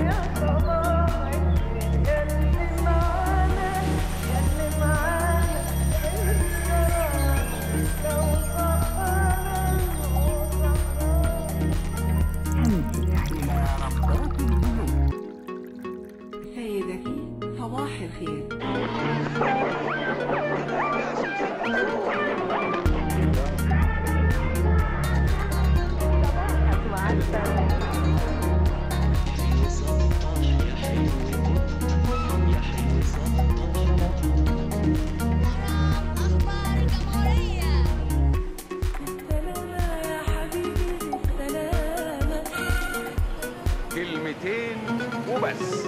سيدتي صباح الخير أخبار الجمهورية سلامة يا حبيبي سلامة كلمتين وبس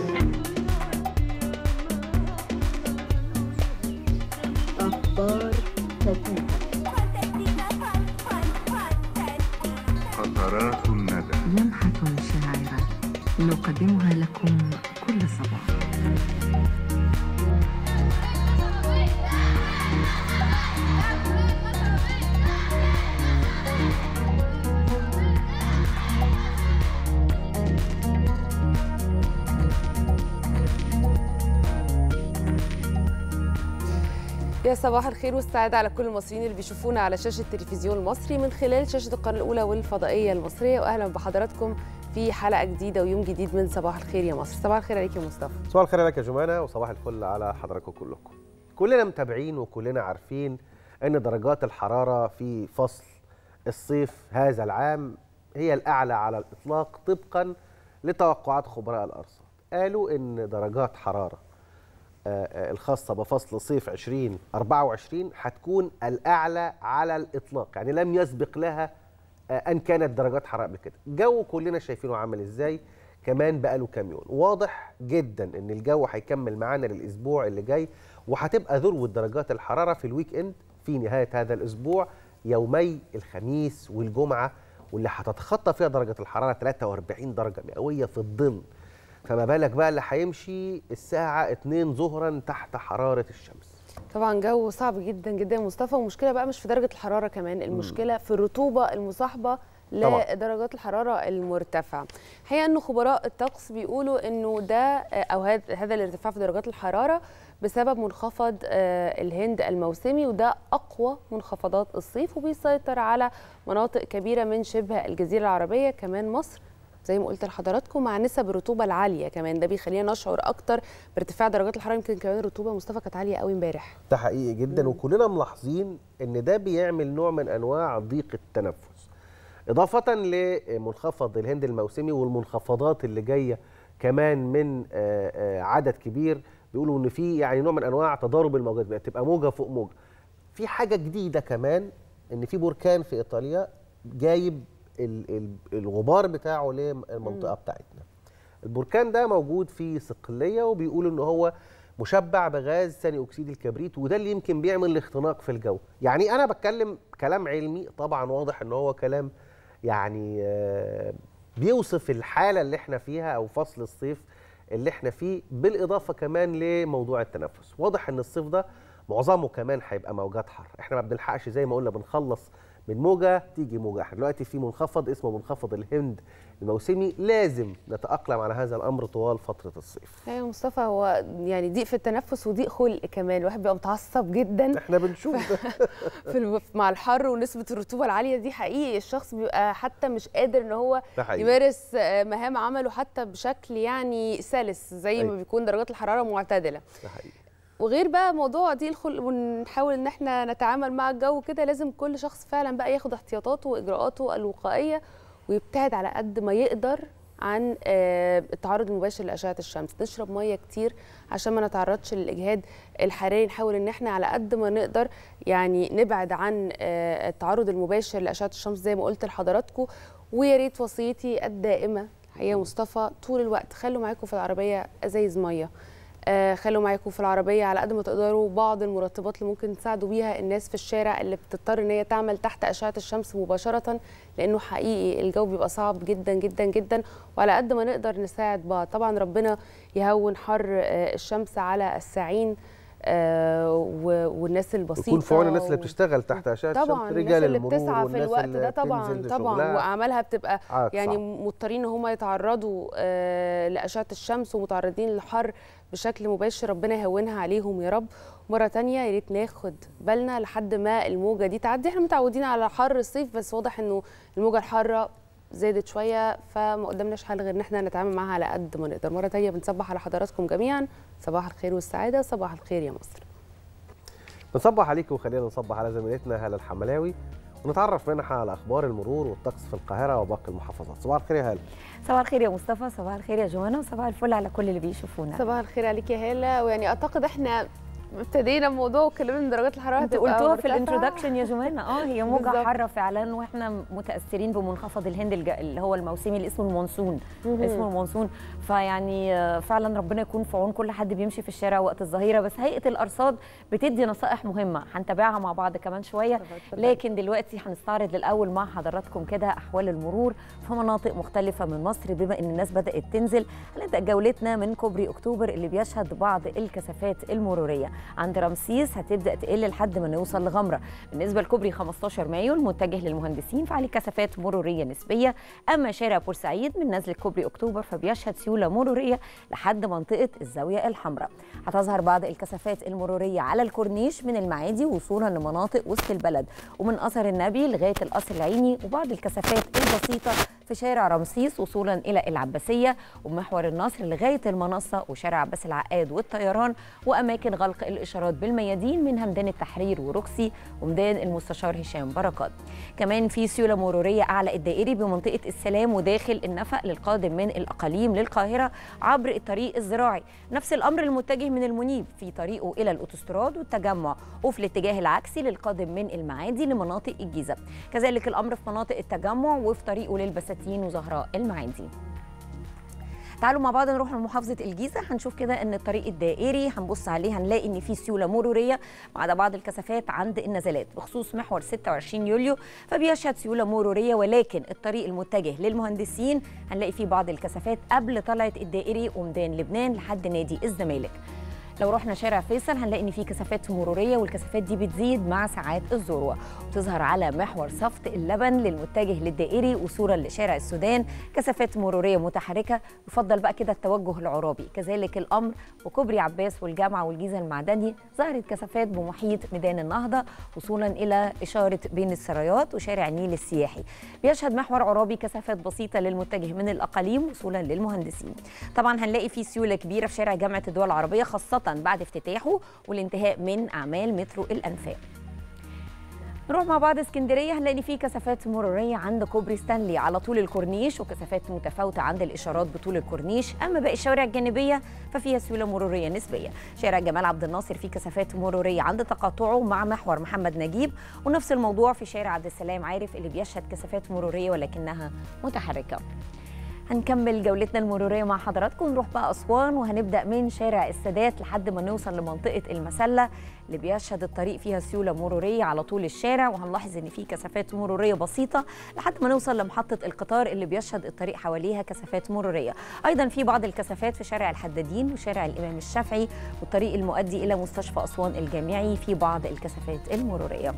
فانتستيكا فان فان فانتستيكا قطرات الندى لمحة شاعرة نقدمها لكم كل صباح يا صباح الخير والسعادة على كل المصريين اللي بيشوفونا على شاشة التلفزيون المصري من خلال شاشة القناة الأولى والفضائية المصرية وأهلا بحضراتكم في حلقة جديدة ويوم جديد من صباح الخير يا مصر صباح الخير عليك يا مصطفى صباح الخير عليك يا جمانة وصباح الفل على حضراتكم كلكم كلنا متابعين وكلنا عارفين ان درجات الحرارة في فصل الصيف هذا العام هي الأعلى على الإطلاق طبقا لتوقعات خبراء الأرصاد قالوا ان درجات حرارة آه، آه، الخاصة بفصل صيف 2024 هتكون الأعلى على الإطلاق يعني لم يسبق لها آه، أن كانت درجات حرارة قبل كده الجو كلنا شايفينه عامل إزاي كمان بقاله كام يوم واضح جدا ان الجو هيكمل معانا للاسبوع اللي جاي وهتبقى ذروه درجات الحراره في الويك اند في نهايه هذا الاسبوع يومي الخميس والجمعه واللي هتتخطى فيها درجه الحراره 43 درجه مئويه في الظل فما بالك بقى اللي هيمشي الساعه 2 ظهرا تحت حراره الشمس طبعا جو صعب جدا جدا يا مصطفى والمشكلة بقى مش في درجة الحرارة كمان المشكلة في الرطوبة المصاحبة طبعاً. لدرجات الحرارة المرتفعة الحقيقة أنه خبراء الطقس بيقولوا أنه ده أو هذا هذا الارتفاع في درجات الحرارة بسبب منخفض آه، الهند الموسمي وده أقوى منخفضات الصيف وبيسيطر على مناطق كبيرة من شبه الجزيرة العربية كمان مصر زي ما قلت لحضراتكم مع نسب الرطوبة العالية كمان ده بيخلينا نشعر أكتر بارتفاع درجات الحرارة يمكن كمان الرطوبة مصطفى كانت عالية قوي امبارح ده حقيقي جدا وكلنا ملاحظين ان ده بيعمل نوع من انواع ضيق التنفس اضافه لمنخفض الهند الموسمي والمنخفضات اللي جايه كمان من آه، آه، عدد كبير بيقولوا ان في يعني نوع من انواع تضارب الموجات بقى تبقى موجه فوق موجه في حاجه جديده كمان ان في بركان في ايطاليا جايب ال- ال- الغبار بتاعه للمنطقه بتاعتنا البركان ده موجود في صقليه وبيقولوا ان هو مشبع بغاز ثاني اكسيد الكبريت وده اللي يمكن بيعمل الاختناق في الجو يعني انا بتكلم كلام علمي طبعا واضح ان هو كلام يعني آه، بيوصف الحاله اللي احنا فيها او فصل الصيف اللي احنا فيه بالاضافه كمان لموضوع التنفس واضح ان الصيف ده معظمه كمان هيبقى موجات حر احنا ما بنلحقش زي ما قلنا بنخلص من موجه تيجي موجه احنا دلوقتي في منخفض اسمه منخفض الهند الموسمي لازم نتاقلم على هذا الامر طوال فتره الصيف ايوه مصطفى هو يعني ضيق في التنفس وضيق خلق كمان الواحد بيبقى متعصب جدا احنا بنشوف ده في الو- مع الحر ونسبه الرطوبه العاليه دي حقيقي الشخص بيبقى حتى مش قادر ان هو ده حقيقي. يمارس آه، مهام عمله حتى بشكل يعني سلس زي ما أيوة. بيكون درجات الحراره معتدله ده حقيقي وغير بقى موضوع ضيق الخلق ونحاول ان احنا نتعامل مع الجو كده لازم كل شخص فعلا بقى ياخد احتياطاته واجراءاته الوقائيه ويبتعد على قد ما يقدر عن آه، التعرض المباشر لاشعه الشمس نشرب ميه كتير عشان ما نتعرضش للاجهاد الحراري نحاول ان احنا على قد ما نقدر يعني نبعد عن آه، التعرض المباشر لاشعه الشمس زي ما قلت لحضراتكم ويا ريت وصيتي الدائمه هي مصطفى طول الوقت خلوا معاكم في العربيه ازايز ميه آه، خلوا معاكم في العربيه على قد ما تقدروا بعض المرطبات اللي ممكن تساعدوا بيها الناس في الشارع اللي بتضطر ان هي تعمل تحت اشعه الشمس مباشره لانه حقيقي الجو بيبقى صعب جدا جدا جدا وعلى قد ما نقدر نساعد بعض طبعا ربنا يهون حر آه، الشمس على الساعين آه، و- والناس البسيطه يكون في عون الناس اللي و- بتشتغل تحت اشعه طبعا الشمس الناس رجال اللي المرور بتسعى في والناس الوقت اللي ده طبعا بتنزل طبعا لشغلها. واعمالها بتبقى عاد يعني صعب. مضطرين ان هم يتعرضوا آه، لاشعه الشمس ومتعرضين للحر بشكل مباشر ربنا يهونها عليهم يا رب مره تانية يا ريت ناخد بالنا لحد ما الموجه دي تعدي احنا متعودين على حر الصيف بس واضح انه الموجه الحاره زادت شويه فما قدامناش حل غير ان احنا نتعامل معاها على قد ما نقدر مره تانية بنصبح على حضراتكم جميعا صباح الخير والسعاده صباح الخير يا مصر نصبح عليكم وخلينا نصبح على زميلتنا هاله الحملاوي ونتعرف منها على اخبار المرور والطقس في القاهره وباقي المحافظات صباح الخير يا هاله صباح الخير يا مصطفى صباح الخير يا جوانا وصباح الفل على كل اللي بيشوفونا صباح الخير عليك يا هاله ويعني اعتقد احنا ابتدينا الموضوع واتكلمنا ان درجات الحراره انت هتبقى قلتوها في مرتفعة. الانترودكشن يا جوانا اه هي موجه بالظبط. حاره فعلا واحنا متاثرين بمنخفض الهند الج- اللي هو الموسمي اللي اسمه المونسون مهم. اسمه المونسون فيعني آه، فعلا ربنا يكون في عون كل حد بيمشي في الشارع وقت الظهيره بس هيئه الارصاد بتدي نصائح مهمه هنتابعها مع بعض كمان شويه اتفضل. لكن دلوقتي هنستعرض للاول مع حضراتكم كده احوال المرور في مناطق مختلفه من مصر بما ان الناس بدات تنزل هنبدا جولتنا من كوبري اكتوبر اللي بيشهد بعض الكثافات المروريه عند رمسيس هتبدا تقل لحد ما نوصل لغمره بالنسبه لكوبري 15 مايو المتجه للمهندسين فعليه كثافات مروريه نسبيه اما شارع بورسعيد من نزله كوبري اكتوبر فبيشهد سيوله مروريه لحد منطقه الزاويه الحمراء هتظهر بعض الكثافات المروريه على الكورنيش من المعادي وصولا لمناطق وسط البلد ومن اثر النبي لغايه القصر العيني وبعض الكثافات البسيطه في شارع رمسيس وصولا الى العباسيه ومحور النصر لغايه المنصه وشارع عباس العقاد والطيران واماكن غلق الاشارات بالميادين منها ميدان التحرير وروكسي وميدان المستشار هشام بركات كمان في سيوله مروريه اعلى الدائري بمنطقه السلام وداخل النفق للقادم من الاقاليم للقاهره عبر الطريق الزراعي نفس الامر المتجه من المنيب في طريقه الى الاوتوستراد والتجمع وفي الاتجاه العكسي للقادم من المعادي لمناطق الجيزه كذلك الامر في مناطق التجمع وفي طريقه للبساتين وزهراء المعادي تعالوا مع بعض نروح لمحافظه الجيزه هنشوف كده ان الطريق الدائري هنبص عليه هنلاقي ان في سيوله مروريه ما عدا بعض الكثافات عند النزلات بخصوص محور 26 يوليو فبيشهد سيوله مروريه ولكن الطريق المتجه للمهندسين هنلاقي فيه بعض الكثافات قبل طلعه الدائري وميدان لبنان لحد نادي الزمالك لو رحنا شارع فيصل هنلاقي ان في كثافات مروريه والكثافات دي بتزيد مع ساعات الذروه وتظهر على محور صفت اللبن للمتجه للدائري وصولا لشارع السودان كثافات مروريه متحركه يفضل بقى كده التوجه العرابي كذلك الامر وكوبري عباس والجامعه والجيزه المعدني ظهرت كثافات بمحيط ميدان النهضه وصولا الى اشاره بين السرايات وشارع النيل السياحي بيشهد محور عرابي كثافات بسيطه للمتجه من الاقاليم وصولا للمهندسين طبعا هنلاقي في سيوله كبيره في شارع جامعه الدول العربيه خاصه بعد افتتاحه والانتهاء من اعمال مترو الانفاق نروح مع بعض اسكندريه هنلاقي إن في كثافات مروريه عند كوبري ستانلي على طول الكورنيش وكثافات متفاوته عند الاشارات بطول الكورنيش اما باقي الشوارع الجانبيه ففيها سيوله مروريه نسبيه شارع جمال عبد الناصر فيه كثافات مروريه عند تقاطعه مع محور محمد نجيب ونفس الموضوع في شارع عبد السلام عارف اللي بيشهد كثافات مروريه ولكنها متحركه هنكمل جولتنا المروريه مع حضراتكم نروح بقى اسوان وهنبدا من شارع السادات لحد ما نوصل لمنطقه المسله اللي بيشهد الطريق فيها سيوله مروريه على طول الشارع وهنلاحظ ان في كثافات مروريه بسيطه لحد ما نوصل لمحطه القطار اللي بيشهد الطريق حواليها كثافات مروريه ايضا في بعض الكثافات في شارع الحدادين وشارع الامام الشافعي والطريق المؤدي الى مستشفى اسوان الجامعي في بعض الكثافات المروريه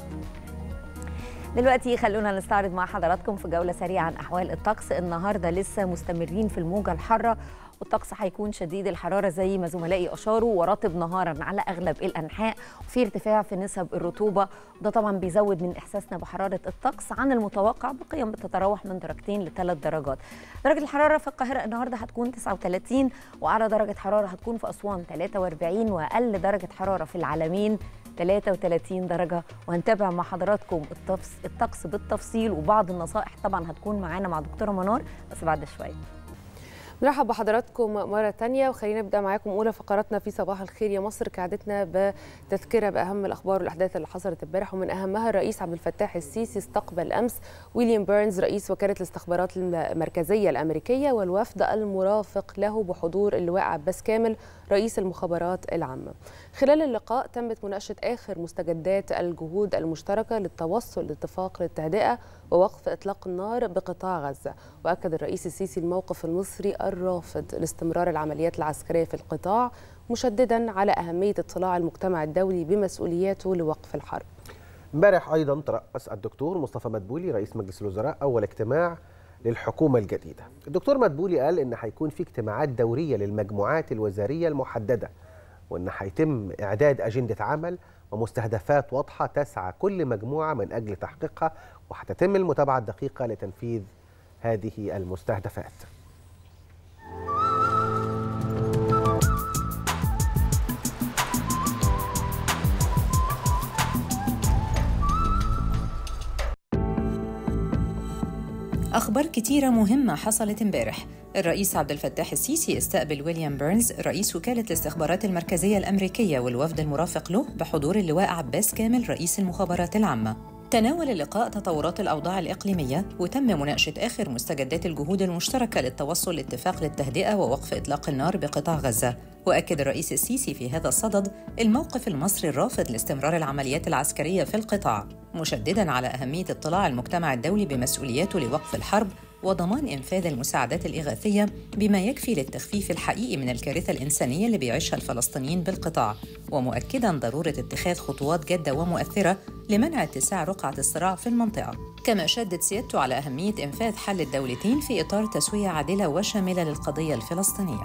دلوقتي خلونا نستعرض مع حضراتكم في جولة سريعة عن أحوال الطقس النهاردة لسه مستمرين في الموجة الحارة والطقس هيكون شديد الحرارة زي ما زملائي أشاروا ورطب نهارا على أغلب الأنحاء وفي ارتفاع في نسب الرطوبة وده طبعا بيزود من إحساسنا بحرارة الطقس عن المتوقع بقيم بتتراوح من درجتين لثلاث درجات درجة الحرارة في القاهرة النهاردة هتكون 39 وأعلى درجة حرارة هتكون في أسوان 43 وأقل درجة حرارة في العالمين 33 درجة وهنتابع مع حضراتكم الطقس الطقس بالتفصيل وبعض النصائح طبعا هتكون معانا مع دكتورة منار بس بعد شوية نرحب بحضراتكم مرة تانية وخلينا نبدأ معاكم أولى فقراتنا في صباح الخير يا مصر كعادتنا بتذكرة بأهم الأخبار والأحداث اللي حصلت امبارح ومن أهمها الرئيس عبد الفتاح السيسي استقبل أمس ويليام بيرنز رئيس وكالة الاستخبارات المركزية الأمريكية والوفد المرافق له بحضور اللواء عباس كامل رئيس المخابرات العامة خلال اللقاء تمت مناقشة آخر مستجدات الجهود المشتركة للتوصل لاتفاق للتهدئة ووقف إطلاق النار بقطاع غزة وأكد الرئيس السيسي الموقف المصري الرافض لاستمرار العمليات العسكرية في القطاع مشددا على أهمية اطلاع المجتمع الدولي بمسؤولياته لوقف الحرب امبارح ايضا ترأس الدكتور مصطفى مدبولي رئيس مجلس الوزراء اول اجتماع للحكومه الجديده. الدكتور مدبولي قال ان هيكون في اجتماعات دوريه للمجموعات الوزاريه المحدده وان هيتم اعداد اجنده عمل ومستهدفات واضحه تسعى كل مجموعه من اجل تحقيقها وهتتم المتابعه الدقيقه لتنفيذ هذه المستهدفات. أخبار كتيرة مهمة حصلت امبارح الرئيس عبد الفتاح السيسي استقبل ويليام بيرنز رئيس وكالة الاستخبارات المركزية الأمريكية والوفد المرافق له بحضور اللواء عباس كامل رئيس المخابرات العامة تناول اللقاء تطورات الأوضاع الإقليمية وتم مناقشة آخر مستجدات الجهود المشتركة للتوصل لاتفاق للتهدئة ووقف إطلاق النار بقطاع غزة وأكد الرئيس السيسي في هذا الصدد الموقف المصري الرافض لاستمرار العمليات العسكرية في القطاع مشددا على أهمية اطلاع المجتمع الدولي بمسؤولياته لوقف الحرب وضمان إنفاذ المساعدات الإغاثية بما يكفي للتخفيف الحقيقي من الكارثة الإنسانية اللي بيعيشها الفلسطينيين بالقطاع ومؤكدا ضرورة اتخاذ خطوات جادة ومؤثرة لمنع اتساع رقعة الصراع في المنطقة كما شدد سيادته على أهمية إنفاذ حل الدولتين في إطار تسوية عادلة وشاملة للقضية الفلسطينية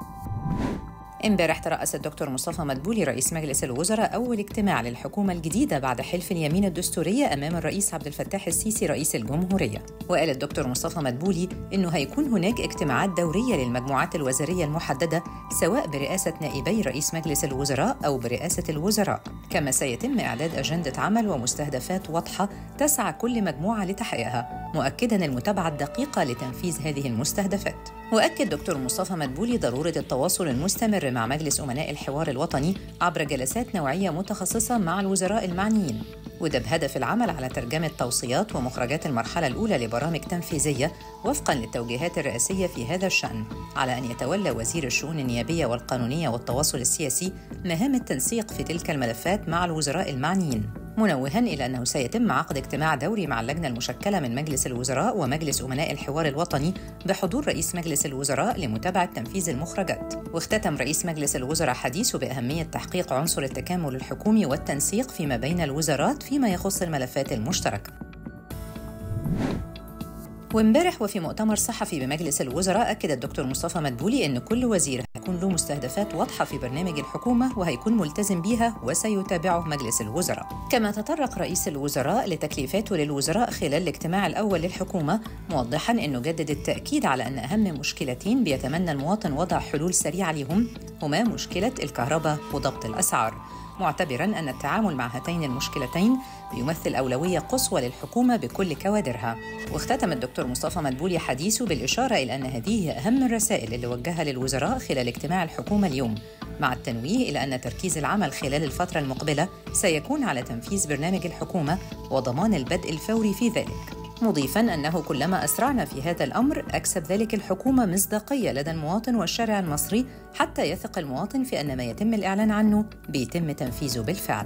امبارح ترأس الدكتور مصطفى مدبولي رئيس مجلس الوزراء أول اجتماع للحكومة الجديدة بعد حلف اليمين الدستورية أمام الرئيس عبد الفتاح السيسي رئيس الجمهورية وقال الدكتور مصطفى مدبولي إنه هيكون هناك اجتماعات دورية للمجموعات الوزارية المحددة سواء برئاسة نائبي رئيس مجلس الوزراء أو برئاسة الوزراء كما سيتم إعداد أجندة عمل ومستهدفات واضحة تسعى كل مجموعة لتحقيقها مؤكدا المتابعة الدقيقة لتنفيذ هذه المستهدفات وأكد دكتور مصطفى مدبولي ضرورة التواصل المستمر مع مجلس أمناء الحوار الوطني عبر جلسات نوعية متخصصة مع الوزراء المعنيين وده بهدف العمل على ترجمة توصيات ومخرجات المرحلة الأولى لبرامج تنفيذية وفقا للتوجيهات الرئاسية في هذا الشأن على أن يتولى وزير الشؤون النيابية والقانونية والتواصل السياسي مهام التنسيق في تلك الملفات مع الوزراء المعنيين منوها إلى أنه سيتم عقد اجتماع دوري مع اللجنة المشكلة من مجلس الوزراء ومجلس أمناء الحوار الوطني بحضور رئيس مجلس الوزراء لمتابعة تنفيذ المخرجات واختتم رئيس مجلس الوزراء حديثه بأهمية تحقيق عنصر التكامل الحكومي والتنسيق فيما بين الوزارات فيما يخص الملفات المشتركة وامبارح وفي مؤتمر صحفي بمجلس الوزراء أكد الدكتور مصطفى مدبولي أن كل وزير هيكون له مستهدفات واضحة في برنامج الحكومة وهيكون ملتزم بيها وسيتابعه مجلس الوزراء كما تطرق رئيس الوزراء لتكليفاته للوزراء خلال الاجتماع الأول للحكومة موضحا أنه جدد التأكيد على أن أهم مشكلتين بيتمنى المواطن وضع حلول سريعة لهم هما مشكلة الكهرباء وضبط الأسعار معتبرا أن التعامل مع هاتين المشكلتين بيمثل أولوية قصوى للحكومة بكل كوادرها واختتم الدكتور مصطفى مدبولي حديثه بالإشارة إلى أن هذه أهم الرسائل اللي وجهها للوزراء خلال اجتماع الحكومة اليوم مع التنويه إلى أن تركيز العمل خلال الفترة المقبلة سيكون على تنفيذ برنامج الحكومة وضمان البدء الفوري في ذلك مضيفا انه كلما اسرعنا في هذا الامر اكسب ذلك الحكومه مصداقيه لدى المواطن والشارع المصري حتى يثق المواطن في ان ما يتم الاعلان عنه بيتم تنفيذه بالفعل.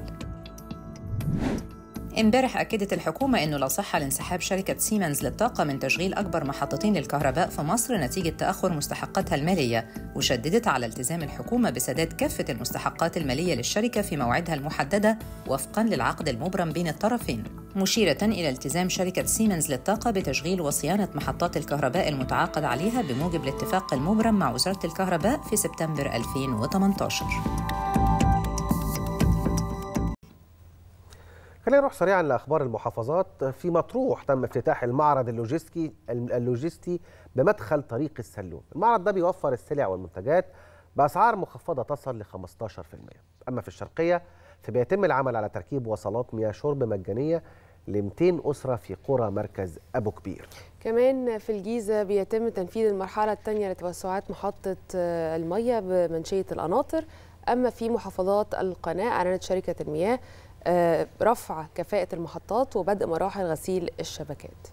امبارح أكدت الحكومة أنه لا صحة لانسحاب شركة سيمنز للطاقة من تشغيل أكبر محطتين للكهرباء في مصر نتيجة تأخر مستحقاتها المالية، وشددت على التزام الحكومة بسداد كافة المستحقات المالية للشركة في موعدها المحددة وفقا للعقد المبرم بين الطرفين. مشيرة إلى التزام شركة سيمنز للطاقة بتشغيل وصيانة محطات الكهرباء المتعاقد عليها بموجب الاتفاق المبرم مع وزارة الكهرباء في سبتمبر 2018. خلينا نروح سريعا لاخبار المحافظات في مطروح تم افتتاح المعرض اللوجستي اللوجستي بمدخل طريق السلوم المعرض ده بيوفر السلع والمنتجات باسعار مخفضه تصل ل 15% اما في الشرقيه فبيتم العمل على تركيب وصلات مياه شرب مجانيه ل 200 اسره في قرى مركز ابو كبير كمان في الجيزة بيتم تنفيذ المرحلة الثانية لتوسعات محطة آه، المية بمنشية القناطر أما في محافظات القناة أعلنت شركة المياه آه، رفع كفاءة المحطات وبدء مراحل غسيل الشبكات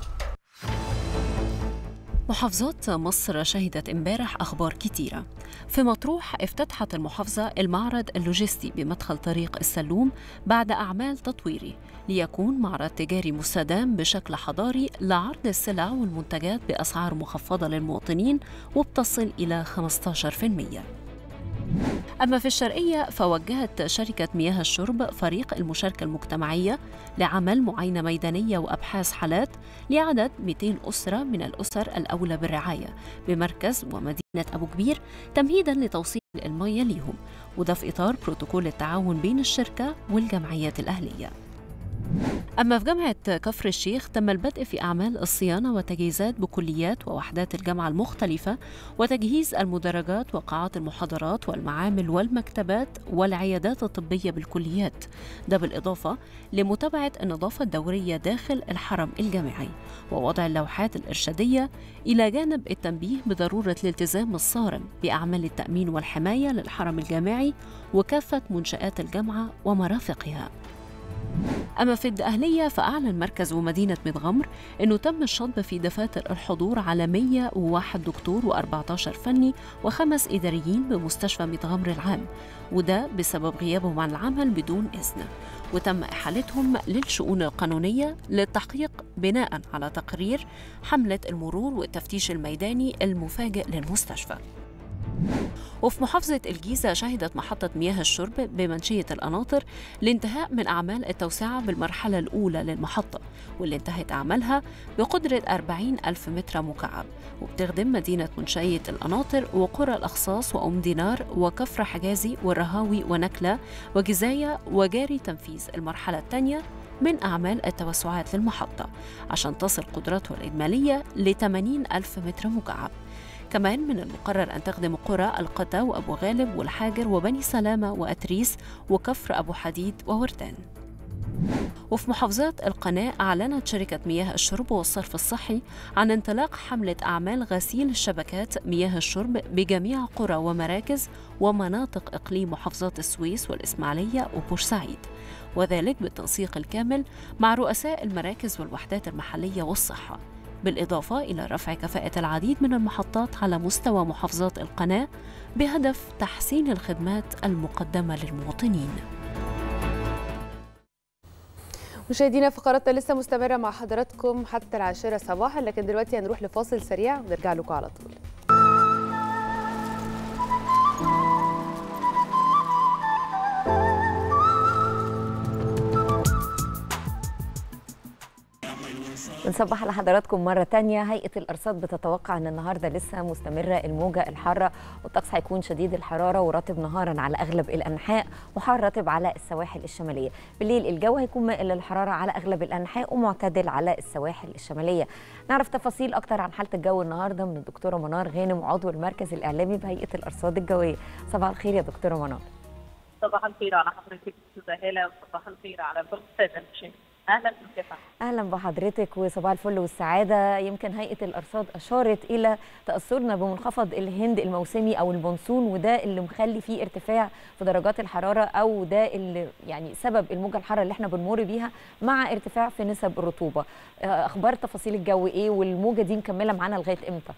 محافظات مصر شهدت امبارح أخبار كتيرة في مطروح افتتحت المحافظة المعرض اللوجستي بمدخل طريق السلوم بعد أعمال تطويري ليكون معرض تجاري مستدام بشكل حضاري لعرض السلع والمنتجات بأسعار مخفضة للمواطنين وبتصل إلى 15%. أما في الشرقية فوجهت شركة مياه الشرب فريق المشاركة المجتمعية لعمل معاينة ميدانية وأبحاث حالات لعدد 200 أسرة من الأسر الأولى بالرعاية بمركز ومدينة أبو كبير تمهيدا لتوصيل المياه ليهم وده في إطار بروتوكول التعاون بين الشركة والجمعيات الأهلية أما في جامعة كفر الشيخ تم البدء في أعمال الصيانة وتجهيزات بكليات ووحدات الجامعة المختلفة وتجهيز المدرجات وقاعات المحاضرات والمعامل والمكتبات والعيادات الطبية بالكليات ده بالإضافة لمتابعة النظافة الدورية داخل الحرم الجامعي ووضع اللوحات الإرشادية إلى جانب التنبيه بضرورة الالتزام الصارم بأعمال التأمين والحماية للحرم الجامعي وكافة منشآت الجامعة ومرافقها أما في الدقهلية فأعلن مركز ومدينة متغمر أنه تم الشطب في دفاتر الحضور على 101 دكتور و14 فني وخمس إداريين بمستشفى متغمر العام وده بسبب غيابهم عن العمل بدون إذن وتم إحالتهم للشؤون القانونية للتحقيق بناء على تقرير حملة المرور والتفتيش الميداني المفاجئ للمستشفى وفي محافظة الجيزة شهدت محطة مياه الشرب بمنشية القناطر الانتهاء من أعمال التوسعة بالمرحلة الأولى للمحطة واللي انتهت أعمالها بقدرة 40 ألف متر مكعب وبتخدم مدينة منشية القناطر وقرى الأخصاص وأم دينار وكفر حجازي والرهاوي ونكلة وجزاية وجاري تنفيذ المرحلة الثانية من أعمال التوسعات للمحطة عشان تصل قدرتها الإجمالية ل 80 ألف متر مكعب كمان من المقرر أن تخدم قرى القتا وأبو غالب والحاجر وبني سلامة وأتريس وكفر أبو حديد ووردان وفي محافظات القناة أعلنت شركة مياه الشرب والصرف الصحي عن انطلاق حملة أعمال غسيل شبكات مياه الشرب بجميع قرى ومراكز ومناطق إقليم محافظات السويس والإسماعيلية وبورسعيد وذلك بالتنسيق الكامل مع رؤساء المراكز والوحدات المحلية والصحة بالإضافة إلى رفع كفاءة العديد من المحطات على مستوى محافظات القناة بهدف تحسين الخدمات المقدمة للمواطنين مشاهدينا فقراتنا لسه مستمرة مع حضراتكم حتى العاشرة صباحا لكن دلوقتي هنروح لفاصل سريع ونرجع لكم على طول بنصبح على حضراتكم مرة تانية هيئة الأرصاد بتتوقع أن النهاردة لسه مستمرة الموجة الحارة والطقس هيكون شديد الحرارة ورطب نهارا على أغلب الأنحاء وحار رطب على السواحل الشمالية بالليل الجو هيكون مائل للحرارة على أغلب الأنحاء ومعتدل على السواحل الشمالية نعرف تفاصيل أكتر عن حالة الجو النهاردة من الدكتورة منار غانم عضو المركز الإعلامي بهيئة الأرصاد الجوية صباح الخير يا دكتورة منار صباح الخير على حضرتك استاذه هاله وصباح الخير على كل الساده المشاهدين اهلا بك اهلا بحضرتك وصباح الفل والسعاده يمكن هيئه الارصاد اشارت الى تاثرنا بمنخفض الهند الموسمي او المونسون وده اللي مخلي فيه ارتفاع في درجات الحراره او ده اللي يعني سبب الموجه الحاره اللي احنا بنمر بيها مع ارتفاع في نسب الرطوبه اخبار تفاصيل الجو ايه والموجه دي مكمله معانا لغايه امتى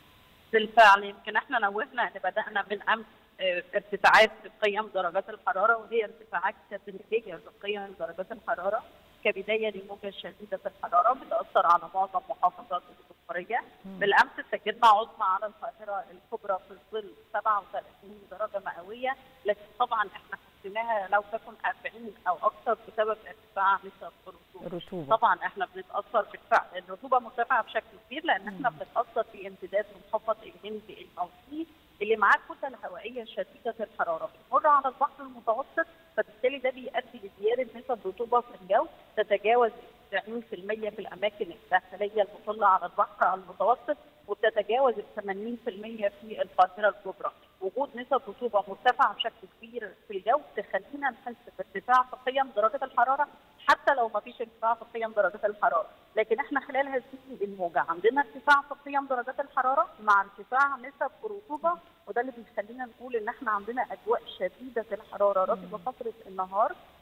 بالفعل يمكن احنا نوهنا ان بدانا من امس ارتفاعات في قيم درجات الحراره وهي ارتفاعات تدريجيه في قيم درجات الحراره كبدايه لموجه شديده الحراره بتاثر على معظم محافظات الجمهوريه بالامس سجلنا عظمى على القاهره الكبرى في ظل 37 درجه مئويه لكن طبعا احنا حسيناها لو تكن 40 او اكثر بسبب ارتفاع نسب الرطوبه طبعا احنا بنتاثر بالفعل الرطوبه مرتفعه بشكل كبير لان احنا بنتاثر بامتداد منخفض الهند الموسمي اللي معاه كتل هوائيه شديده الحراره بتمر على البحر المتوسط فبالتالي ده بيؤدي لزياده نسب رطوبه في الجو تتجاوز 90% في الاماكن الساحليه المطله على البحر المتوسط وبتتجاوز ال 80% في القاهره الكبرى. وجود نسب رطوبه مرتفعه بشكل كبير في الجو تخلينا نحس بارتفاع في قيم درجه الحراره حتى لو ما فيش ارتفاع في قيم درجات الحراره، لكن احنا خلال هذه الموجه عندنا ارتفاع في قيم درجات الحراره مع ارتفاع نسب الرطوبه وده اللي بيخلينا نقول ان احنا عندنا اجواء شديده الحراره رطبه فتره النهار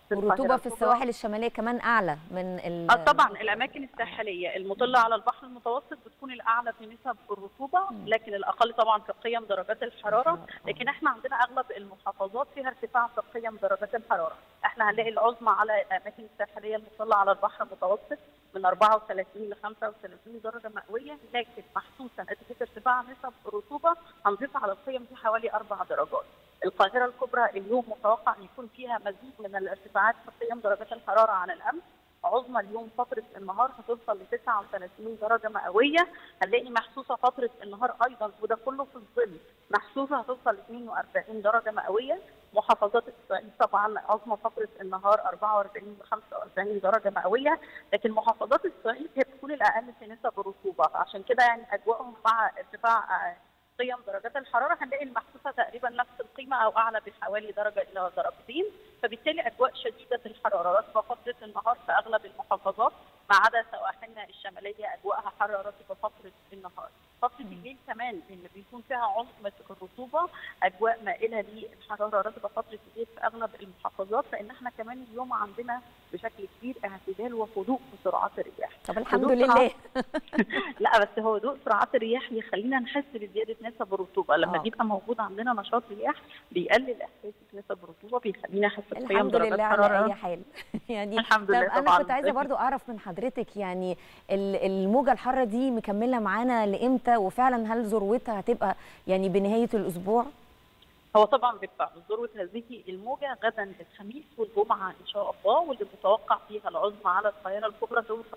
والرطوبه القاهرة في الكبرى. السواحل الشماليه كمان اعلى من ال- اه طبعا الاماكن الساحليه المطله على البحر المتوسط بتكون الاعلى في نسب الرطوبه لكن الاقل طبعا في قيم درجات الحراره لكن احنا عندنا اغلب المحافظات فيها ارتفاع في قيم درجات الحراره احنا هنلاقي العظمى على الاماكن الساحليه المطله على البحر المتوسط من 34 ل 35 درجه مئويه لكن محسوسا نتيجه ارتفاع نسب الرطوبه هنضيف على القيم دي حوالي اربع درجات القاهره الكبرى اليوم متوقع ان يكون فيها مزيد من الارتفاعات في قيم درجات الحراره عن الامس عظمى اليوم فترة النهار هتوصل ل 39 درجة مئوية، هنلاقي محسوسة فترة النهار أيضا وده كله في الظل، محسوسة هتوصل ل 42 درجة مئوية، محافظات الصعيد طبعا عظمى فترة النهار 44 و 45 درجة مئوية، لكن محافظات الصعيد هي بتكون الأقل في نسب الرطوبة، عشان كده يعني أجواءهم مع ارتفاع آه، قيم درجات الحراره هنلاقي المحسوسه تقريبا نفس القيمه او اعلى بحوالي درجه الى درجتين فبالتالي اجواء شديده الحراره رطبه فتره النهار في اغلب المحافظات ما عدا سواحلنا الشماليه اجواءها حاره رطبه فتره النهار فتره الليل كمان اللي بيكون فيها عظمه الرطوبه اجواء مائله للحراره رطبه فتره الليل في اغلب المحافظات لان احنا كمان اليوم عندنا بشكل كبير اعتدال وهدوء في سرعات الرياح طب الحمد هدوء لله سرعات- لا بس هو هدوء سرعات الرياح بيخلينا نحس بزياده نسب الرطوبه لما آه. بيبقى موجود عندنا نشاط رياح بيقلل احساسي بنسب الرطوبه بيخلينا احس بقيم الحمد درجات لله على حراره اي حال يعني الحمد طب لله انا طبعاً. كنت عايزه برضو اعرف من حضرتك يعني ال- الموجه الحاره دي مكمله معانا لامتى وفعلا هل ذروتها هتبقى يعني بنهايه الاسبوع هو طبعا بالفعل ذروه هذه الموجه غدا الخميس والجمعه ان شاء الله واللي متوقع فيها العظمى على القاهره الكبرى توصل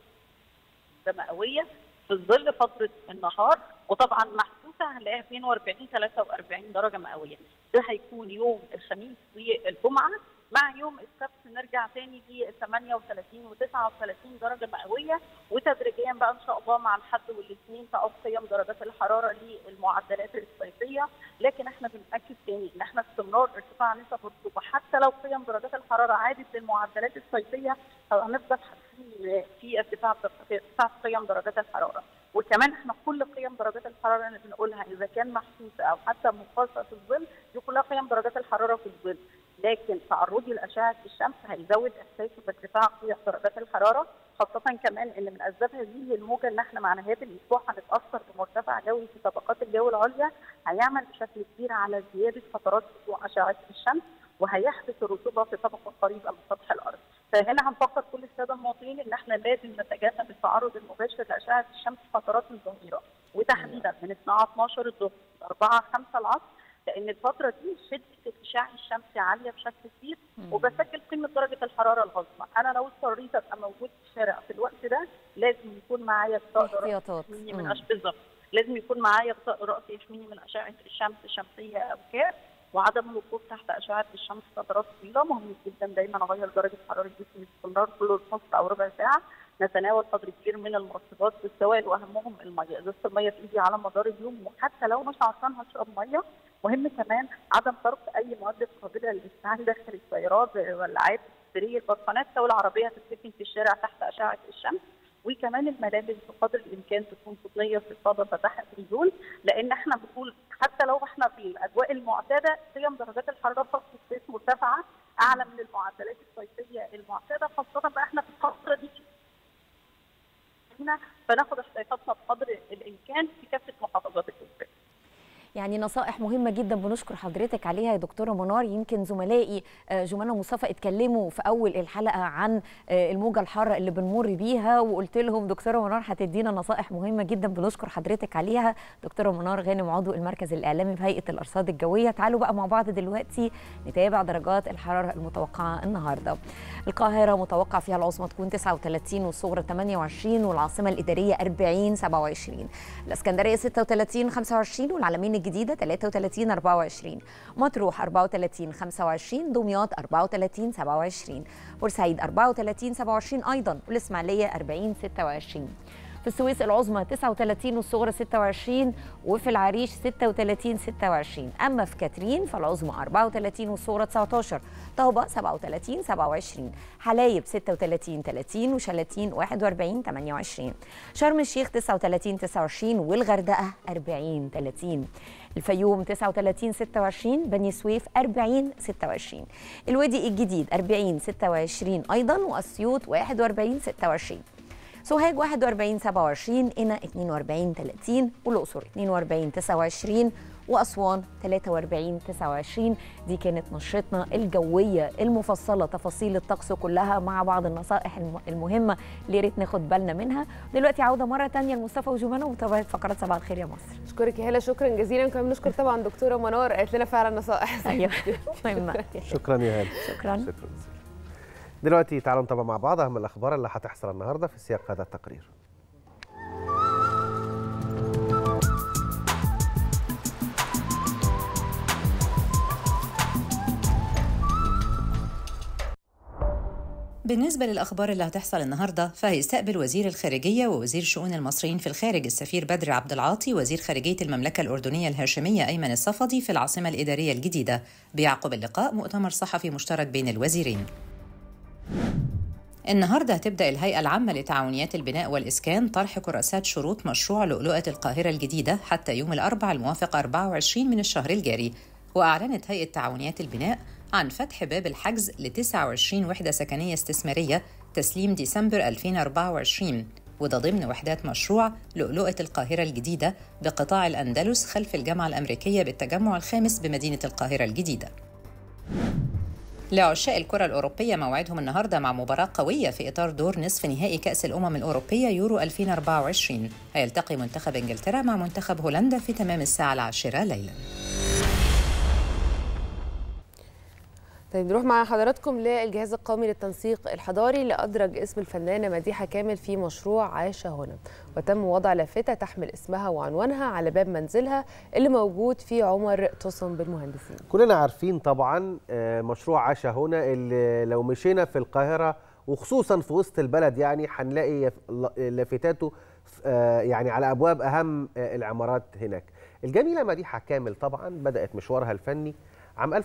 مئويه في ظل فتره النهار وطبعا محسوسه هنلاقيها 42 43 درجه مئويه ده هيكون يوم الخميس والجمعه مع يوم السبت نرجع تاني ل 38 و 39 درجه مئويه وتدريجيا بقى ان شاء الله مع الحد والاثنين تعود قيم درجات الحراره للمعدلات الصيفيه لكن احنا بنأكد تاني ان احنا استمرار ارتفاع نسب الرطوبه حتى لو قيم درجات الحراره عادت للمعدلات الصيفيه هنفضل حاسين في ارتفاع في ارتفاع في قيم درجات الحراره وكمان احنا كل قيم درجات الحراره اللي بنقولها اذا كان محسوسه او حتى مقاسه في الظل دي كلها قيم درجات الحراره في الظل لكن تعرضي لاشعه الشمس هيزود احساسي بارتفاع قيم درجات الحراره خاصة كمان ان من اسباب هذه الموجة ان احنا مع نهاية الاسبوع هنتأثر بمرتفع جوي في طبقات الجو العليا هيعمل بشكل كبير على زيادة فترات سطوع اشعة الشمس وهيحبس الرطوبة في طبقة قريبة من سطح الارض. فهنا هنفكر كل السادة المواطنين ان احنا لازم نتجنب التعرض المباشر لاشعة الشمس فترات الظهيرة وتحديدا من 12 الظهر ل 4 5 العصر لان الفتره دي شده الاشعاع الشمسي عاليه بشكل كبير وبسجل قيمه درجه الحراره العظمى انا لو اضطريت ابقى موجود في الشارع في الوقت ده لازم يكون معايا غطاء رأسي احتياطات. يحميني من مم. أش... بالظبط لازم يكون معايا غطاء راسي يحميني من اشعه الشمس الشمسيه او كاب وعدم الوقوف تحت اشعه الشمس فترات طويله مهم جدا دايما اغير درجه حراره جسمي باستمرار كل نص او ربع ساعه نتناول قدر كبير من المرطبات والسوائل واهمهم الميه ازازه الميه في ايدي على مدار اليوم وحتى لو مش عطشان هشرب ميه مهم كمان عدم ترك اي مواد قابله للاستعمال داخل السيارات زي الولاعات السريه البطانات او العربيه تتركن في الشارع تحت اشعه الشمس وكمان الملابس بقدر الامكان تكون قطنيه في الصدى فتحت الرجول لان احنا بنقول حتى لو احنا في الاجواء المعتاده قيم درجات الحراره في الصيف مرتفعه اعلى من المعدلات الصيفيه المعتاده خاصه بقى احنا في الفتره دي هنا فناخد احتياطاتنا بقدر الامكان في كافه محافظات الجنوب يعني نصائح مهمه جدا بنشكر حضرتك عليها يا دكتوره منار يمكن زملائي آه، جمانه ومصطفى اتكلموا في اول الحلقه عن آه، الموجه الحاره اللي بنمر بيها وقلت لهم دكتوره منار هتدينا نصائح مهمه جدا بنشكر حضرتك عليها دكتوره منار غانم عضو المركز الاعلامي بهيئه الارصاد الجويه تعالوا بقى مع بعض دلوقتي نتابع درجات الحراره المتوقعه النهارده القاهره متوقع فيها العظمى تكون 39 والصغرى 28 والعاصمه الاداريه 40 27 الاسكندريه 36 25 والعلمين الجديده 33 24 مطروح 34 25 دمياط 34 27 بورسعيد 34 27 ايضا والاسماعيليه 40 26 في السويس العظمى 39 والصغرى 26 وفي العريش 36 26 اما في كاترين فالعظمى 34 والصغرى 19 طابة 37 27 حلايب 36 30 وشلاتين 41 28 شرم الشيخ 39 29 والغردقة 40 30 الفيوم 39 26 بني سويف 40 26 الوادي الجديد 40 26 ايضا واسيوط 41 26 سوهاج 41 27 قنا 42 30 والاقصر 42 29 واسوان 43 29 دي كانت نشرتنا الجويه المفصله تفاصيل الطقس كلها مع بعض النصائح الم- المهمه اللي يا ريت ناخد بالنا منها دلوقتي عوده مره تانية لمصطفى وجمانه ومتابعه فقرات صباح الخير يا مصر اشكرك يا هلا شكرا جزيلا وكمان بنشكر طبعا دكتوره منار قالت لنا فعلا نصائح ايوه مهمه شكرا يا هاني شكرا شكرا جزيلا دلوقتي تعالوا نتابع مع بعض اهم الاخبار اللي هتحصل النهارده في سياق هذا التقرير بالنسبة للأخبار اللي هتحصل النهاردة فهيستقبل وزير الخارجية ووزير شؤون المصريين في الخارج السفير بدر عبد العاطي وزير خارجية المملكة الأردنية الهاشمية أيمن الصفدي في العاصمة الإدارية الجديدة بيعقب اللقاء مؤتمر صحفي مشترك بين الوزيرين النهاردة هتبدأ الهيئة العامة لتعاونيات البناء والإسكان طرح كراسات شروط مشروع لؤلؤة القاهرة الجديدة حتى يوم الأربعاء الموافق 24 من الشهر الجاري وأعلنت هيئة تعاونيات البناء عن فتح باب الحجز ل 29 وحدة سكنية استثمارية تسليم ديسمبر 2024 وده ضمن وحدات مشروع لؤلؤة القاهرة الجديدة بقطاع الأندلس خلف الجامعة الأمريكية بالتجمع الخامس بمدينة القاهرة الجديدة لعشاق الكرة الأوروبية موعدهم النهاردة مع مباراة قوية في إطار دور نصف نهائي كأس الأمم الأوروبية يورو 2024 هيلتقي منتخب إنجلترا مع منتخب هولندا في تمام الساعة العاشرة ليلاً طيب نروح مع حضراتكم للجهاز القومي للتنسيق الحضاري اللي أدرج اسم الفنانة مديحة كامل في مشروع عايشة هنا وتم وضع لافتة تحمل اسمها وعنوانها على باب منزلها اللي موجود في عمر تصن بالمهندسين كلنا عارفين طبعا آه، مشروع عاشا هنا اللي لو مشينا في القاهرة وخصوصا في وسط البلد يعني هنلاقي يف- ل- لافتاته آه، يعني على أبواب أهم آه، العمارات هناك الجميلة مديحة كامل طبعا بدأت مشوارها الفني عام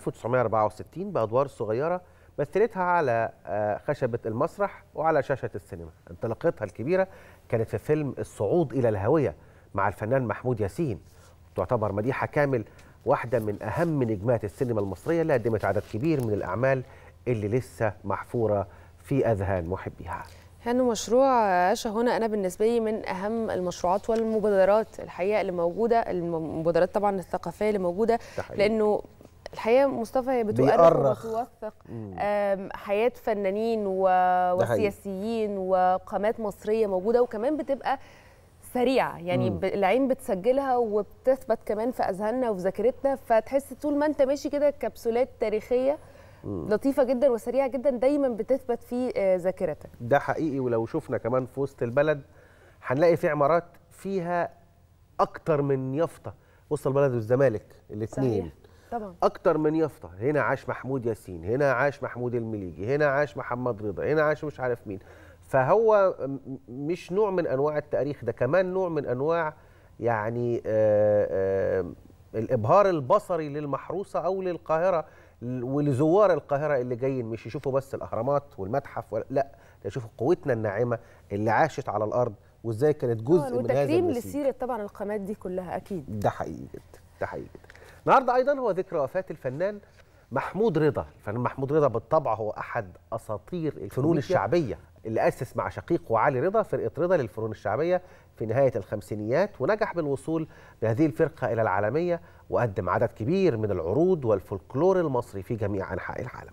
1964 بأدوار صغيرة مثلتها على آه، خشبة المسرح وعلى شاشة السينما انطلاقتها الكبيرة كانت في فيلم الصعود إلى الهوية مع الفنان محمود ياسين تعتبر مديحة كامل واحدة من أهم نجمات السينما المصرية اللي قدمت عدد كبير من الأعمال اللي لسه محفورة في أذهان محبيها كان مشروع عاشا هنا أنا بالنسبة لي من أهم المشروعات والمبادرات الحقيقة اللي موجودة المبادرات طبعا الثقافية اللي موجودة ده حقيقي. لأنه الحقيقة مصطفى هي بتؤرخ بيأرخ. وبتوثق آم، حياة فنانين و... ده حقيقي. وسياسيين وقامات مصرية موجودة وكمان بتبقى سريعة يعني ب... العين بتسجلها وبتثبت كمان في أذهاننا وفي ذاكرتنا فتحس طول ما أنت ماشي كده كبسولات تاريخية لطيفة جدا وسريعة جدا دايما بتثبت في آه، ذاكرتك ده حقيقي ولو شفنا كمان في وسط البلد هنلاقي في عمارات فيها أكتر من يافطة وسط البلد والزمالك الاثنين صحيح طبعا أكتر من يافطة هنا عاش محمود ياسين هنا عاش محمود المليجي هنا عاش محمد رضا هنا عاش مش عارف مين فهو م- مش نوع من أنواع التاريخ ده كمان نوع من أنواع يعني آه، آه، الإبهار البصري للمحروسة أو للقاهرة ل- ولزوار القاهرة اللي جايين مش يشوفوا بس الأهرامات والمتحف ولا لا ده يشوفوا قوتنا الناعمة اللي عاشت على الأرض وإزاي كانت جزء طبعاً، من هذا وتكريم النسيج. لسيرة طبعا القامات دي كلها أكيد ده حقيقي جدا ده حقيقي جدا النهارده ايضا هو ذكرى وفاه الفنان محمود رضا الفنان محمود رضا بالطبع هو احد اساطير الفنون الشعبيه اللي اسس مع شقيقه علي رضا فرقه رضا للفنون الشعبيه في نهايه الخمسينيات ونجح بالوصول بهذه الفرقه الى العالميه وقدم عدد كبير من العروض والفولكلور المصري في جميع انحاء العالم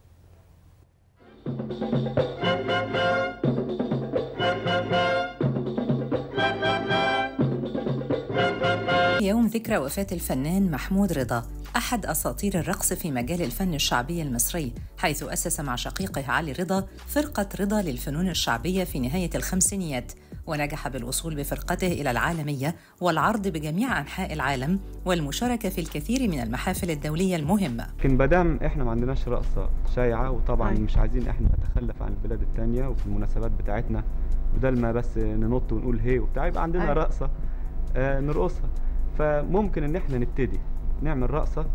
يوم ذكرى وفاة الفنان محمود رضا أحد أساطير الرقص في مجال الفن الشعبي المصري حيث أسس مع شقيقه علي رضا فرقة رضا للفنون الشعبية في نهاية الخمسينيات ونجح بالوصول بفرقته إلى العالمية والعرض بجميع أنحاء العالم والمشاركة في الكثير من المحافل الدولية المهمة لكن مادام احنا ما عندناش رقصه شائعه وطبعا أيوة. مش عايزين احنا نتخلف عن البلاد التانية وفي المناسبات بتاعتنا بدل ما بس ننط ونقول هي وبتاع يبقى عندنا أيوة. رقصه آه نرقصها فممكن ان احنا نبتدي نعمل رقصه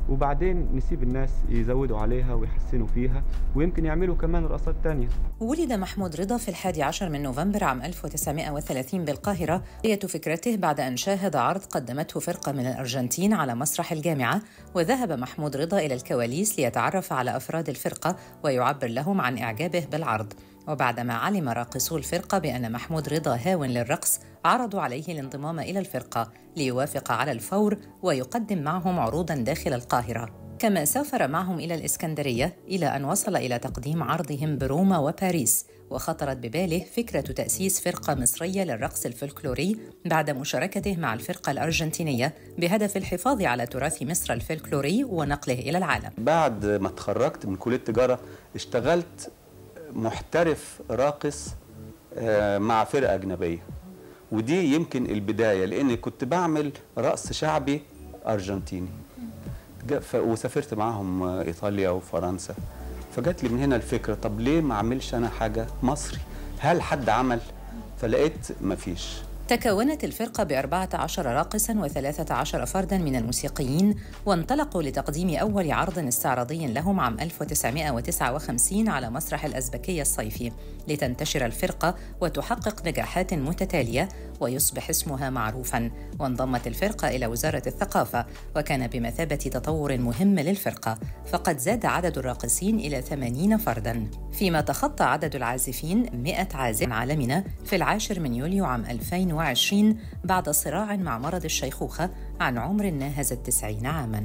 وبعدين نسيب الناس يزودوا عليها ويحسنوا فيها ويمكن يعملوا كمان رقصات تانية ولد محمود رضا في الحادي عشر من نوفمبر عام 1930 بالقاهرة هي فكرته بعد أن شاهد عرض قدمته فرقة من الأرجنتين على مسرح الجامعة وذهب محمود رضا إلى الكواليس ليتعرف على أفراد الفرقة ويعبر لهم عن إعجابه بالعرض وبعدما علم راقصو الفرقة بأن محمود رضا هاو للرقص عرضوا عليه الانضمام إلى الفرقة ليوافق على الفور ويقدم معهم عروضا داخل القاهرة كما سافر معهم إلى الإسكندرية إلى أن وصل إلى تقديم عرضهم بروما وباريس وخطرت بباله فكرة تأسيس فرقة مصرية للرقص الفلكلوري بعد مشاركته مع الفرقة الأرجنتينية بهدف الحفاظ على تراث مصر الفلكلوري ونقله إلى العالم بعد ما اتخرجت من كليه التجاره اشتغلت محترف راقص آه، مع فرقه اجنبيه ودي يمكن البدايه لاني كنت بعمل رقص شعبي ارجنتيني جا- ف- وسافرت معاهم آه، ايطاليا وفرنسا فجات لي من هنا الفكره طب ليه ما اعملش انا حاجه مصري هل حد عمل فلقيت مفيش تكونت الفرقة بأربعة عشر راقصاً وثلاثة عشر فرداً من الموسيقيين وانطلقوا لتقديم أول عرض استعراضي لهم عام 1959 على مسرح الأزبكية الصيفي لتنتشر الفرقة وتحقق نجاحات متتالية ويصبح اسمها معروفاً وانضمت الفرقة إلى وزارة الثقافة وكان بمثابة تطور مهم للفرقة فقد زاد عدد الراقصين إلى 80 فرداً فيما تخطى عدد العازفين 100 عازف عالمنا في العاشر من يوليو عام 2020 بعد صراع مع مرض الشيخوخة عن عمر ناهز التسعين عاماً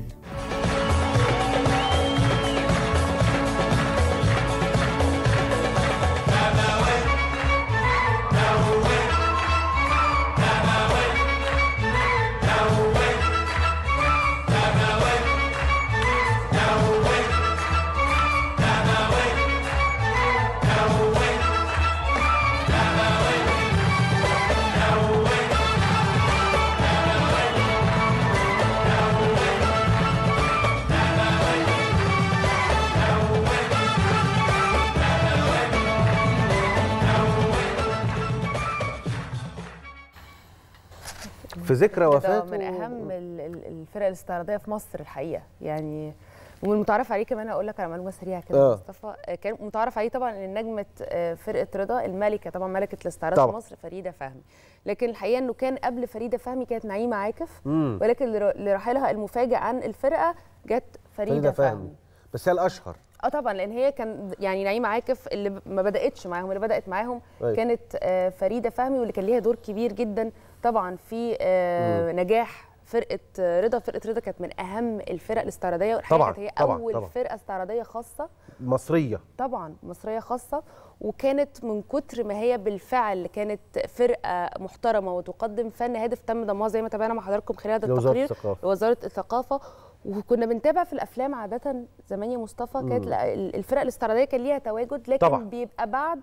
في ذكرى ده وفاته من اهم ال- ال- الفرق الاستعراضيه في مصر الحقيقه يعني والمتعارف عليه كمان اقول لك على معلومه سريعه كده آه. يا مصطفى آه، كان متعارف عليه طبعا ان نجمه آه، فرقه رضا الملكه طبعا ملكه الاستعراض في طبعا. مصر فريده فهمي لكن الحقيقه انه كان قبل فريده فهمي كانت نعيمه عاكف مم. ولكن لر- لرحيلها المفاجئ عن الفرقه جت فريده, فريده فهمي فهمي بس هي الاشهر اه طبعا لان هي كان يعني نعيمه عاكف اللي ب- ما بداتش معاهم اللي بدات معاهم أيوة. كانت آه، فريده فهمي واللي كان ليها دور كبير جدا طبعا في آه، نجاح فرقه آه، رضا فرقه رضا كانت من اهم الفرق الاستعراضيه والحقيقه طبعاً، كانت هي طبعاً، اول طبعاً. فرقه استعراضيه خاصه مصريه طبعا مصريه خاصه وكانت من كتر ما هي بالفعل كانت فرقه محترمه وتقدم فن هادف تم ضمها زي ما تابعنا مع حضراتكم خلال هذا لوزارة التقرير الثقافة. لوزاره الثقافه وكنا بنتابع في الافلام عاده زمان يا مصطفى كانت مم. ال- الفرق الاستعراضيه كان ليها تواجد لكن طبعاً. بيبقى بعد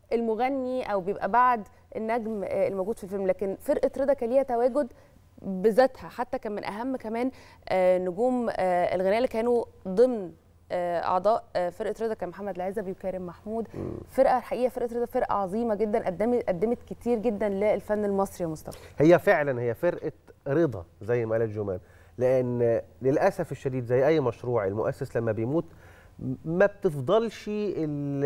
المغني او بيبقى بعد النجم آه، الموجود في الفيلم لكن فرقه رضا كان ليها تواجد بذاتها حتى كان من اهم كمان آه، نجوم آه، الغناء اللي كانوا ضمن آه، اعضاء آه، فرقه رضا كان محمد العزبي وكريم محمود فرقه الحقيقه فرقه رضا فرقه عظيمه جدا قدمت قدمت كتير جدا للفن المصري يا مصطفى هي فعلا هي فرقه رضا زي ما قالت جمان لان للاسف الشديد زي اي مشروع المؤسس لما بيموت ما بتفضلش ال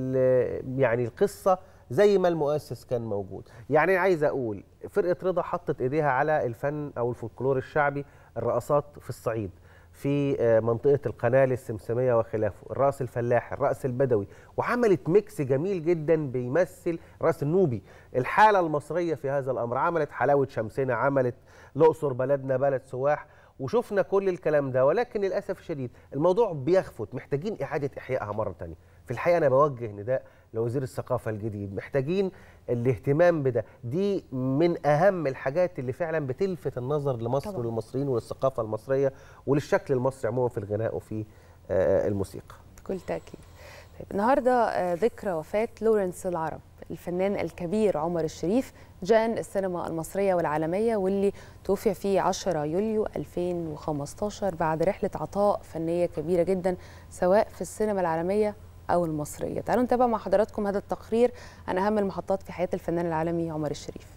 ال يعني القصه زي ما المؤسس كان موجود يعني عايز اقول فرقه رضا حطت ايديها على الفن او الفولكلور الشعبي الرقصات في الصعيد في آه، منطقه القناه السمسميه وخلافه الرقص الفلاحي الرقص البدوي وعملت ميكس جميل جدا بيمثل الرقص النوبي الحاله المصريه في هذا الامر عملت حلاوه شمسنا عملت الاقصر بلدنا بلد سواح وشفنا كل الكلام ده ولكن للاسف الشديد الموضوع بيخفت محتاجين اعاده احيائها مره تانية في الحقيقه انا بوجه نداء لوزير الثقافه الجديد محتاجين الاهتمام بده دي من اهم الحاجات اللي فعلا بتلفت النظر لمصر طبعاً. وللمصريين وللثقافه المصريه وللشكل المصري عموما في الغناء وفي آه، الموسيقى بكل تاكيد طيب النهارده آه، ذكرى وفاه لورنس العرب الفنان الكبير عمر الشريف جان السينما المصريه والعالميه واللي توفي في 10 يوليو 2015 بعد رحله عطاء فنيه كبيره جدا سواء في السينما العالميه او المصريه تعالوا نتابع مع حضراتكم هذا التقرير عن اهم المحطات في حياه الفنان العالمي عمر الشريف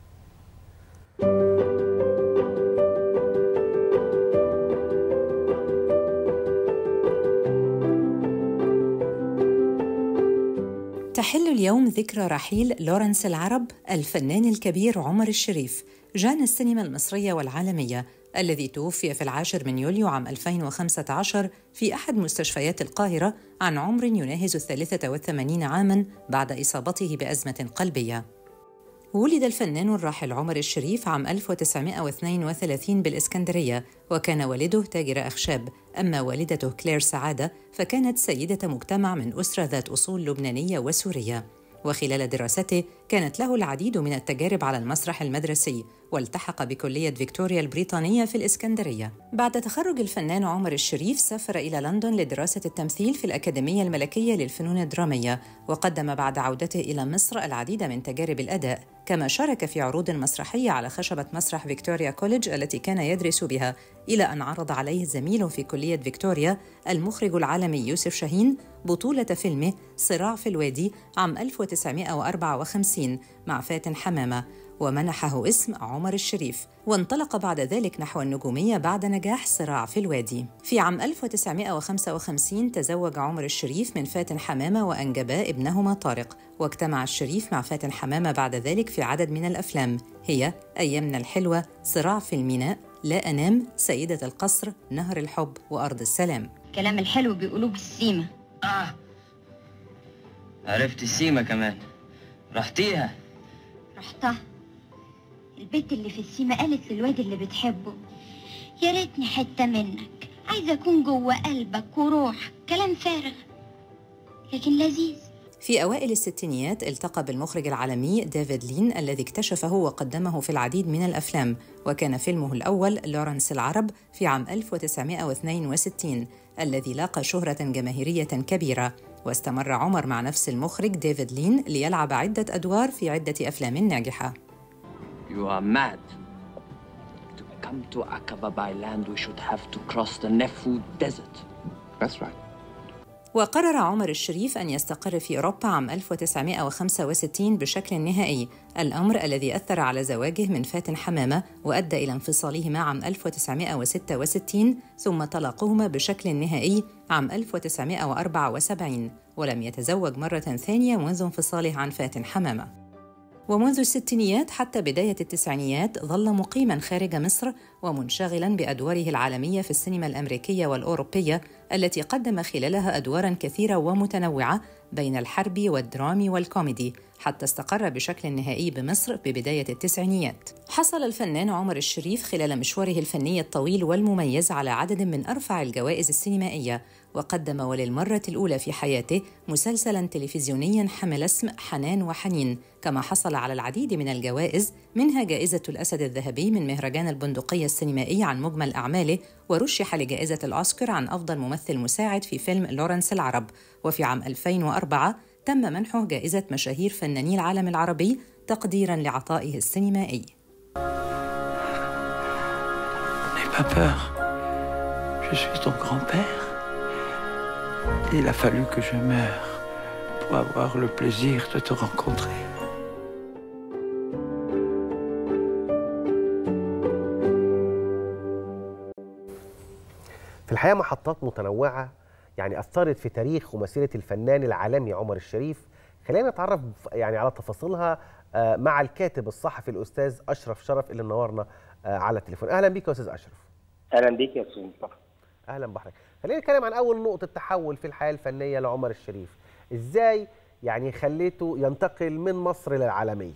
تحل اليوم ذكرى رحيل لورنس العرب الفنان الكبير عمر الشريف جان السينما المصرية والعالمية الذي توفي في العاشر من يوليو عام 2015 في أحد مستشفيات القاهرة عن عمر يناهز الثالثة والثمانين عاماً بعد إصابته بأزمة قلبية ولد الفنان الراحل عمر الشريف عام 1932 بالإسكندرية وكان والده تاجر أخشاب أما والدته كلير سعادة فكانت سيدة مجتمع من أسرة ذات أصول لبنانية وسورية وخلال دراسته كانت له العديد من التجارب على المسرح المدرسي والتحق بكلية فيكتوريا البريطانية في الإسكندرية بعد تخرج الفنان عمر الشريف سافر إلى لندن لدراسة التمثيل في الأكاديمية الملكية للفنون الدرامية وقدم بعد عودته إلى مصر العديد من تجارب الأداء كما شارك في عروض مسرحية على خشبة مسرح فيكتوريا كوليدج التي كان يدرس بها إلى أن عرض عليه زميله في كلية فيكتوريا المخرج العالمي يوسف شاهين بطولة فيلمه صراع في الوادي عام 1954 مع فاتن حمامة ومنحه اسم عمر الشريف وانطلق بعد ذلك نحو النجومية بعد نجاح صراع في الوادي في عام 1955 تزوج عمر الشريف من فاتن حمامة وأنجبا ابنهما طارق واجتمع الشريف مع فاتن حمامة بعد ذلك في عدد من الأفلام هي أيامنا الحلوة صراع في الميناء لا أنام سيدة القصر نهر الحب وأرض السلام كلام الحلو بيقولوه بالسيمة آه عرفت السيمة كمان رحتيها رحتها البنت اللي في السيمة قالت للواد اللي بتحبه يا ريتني حتة منك عايزة أكون جوه قلبك وروحك كلام فارغ لكن لذيذ في أوائل الستينيات التقى بالمخرج العالمي ديفيد لين الذي اكتشفه وقدمه في العديد من الأفلام وكان فيلمه الأول لورنس العرب في عام 1962 الذي لاقى شهرة جماهيرية كبيرة واستمر عمر مع نفس المخرج ديفيد لين ليلعب عدة أدوار في عدة أفلام ناجحة You are mad. To come to Aqaba by land, we should have to cross the Nefu desert. That's right. وقرر عمر الشريف أن يستقر في أوروبا عام 1965 بشكل نهائي الأمر الذي أثر على زواجه من فاتن حمامة وأدى إلى انفصالهما عام 1966 ثم طلاقهما بشكل نهائي عام 1974 ولم يتزوج مرة ثانية منذ انفصاله عن فاتن حمامة ومنذ الستينيات حتى بداية التسعينيات ظل مقيما خارج مصر ومنشغلا بأدواره العالمية في السينما الأمريكية والأوروبية التي قدم خلالها أدوارا كثيرة ومتنوعة بين الحرب والدرامي والكوميدي حتى استقر بشكل نهائي بمصر ببداية التسعينيات حصل الفنان عمر الشريف خلال مشواره الفني الطويل والمميز على عدد من أرفع الجوائز السينمائية وقدم وللمرة الأولى في حياته مسلسلا تلفزيونيا حمل اسم حنان وحنين كما حصل على العديد من الجوائز منها جائزة الأسد الذهبي من مهرجان البندقية السينمائي عن مجمل أعماله ورشح لجائزة الأوسكار عن أفضل ممثل مساعد في فيلم لورنس العرب وفي عام 2004 تم منحه جائزة مشاهير فناني العالم العربي تقديرا لعطائه السينمائي N'aie pas peur. Je suis ton grand-père. Il a fallu que je meure pour avoir le plaisir de te rencontrer. في الحقيقه محطات متنوعه يعني اثرت في تاريخ ومسيره الفنان العالمي عمر الشريف خلينا نتعرف يعني على تفاصيلها آه، مع الكاتب الصحفي الاستاذ اشرف شرف اللي منورنا آه، على التليفون اهلا بيك يا استاذ اشرف اهلا بيك يا استاذ مصطفى اهلا بحضرتك خلينا نتكلم عن اول نقطه تحول في الحياه الفنيه لعمر الشريف ازاي يعني خليته ينتقل من مصر للعالميه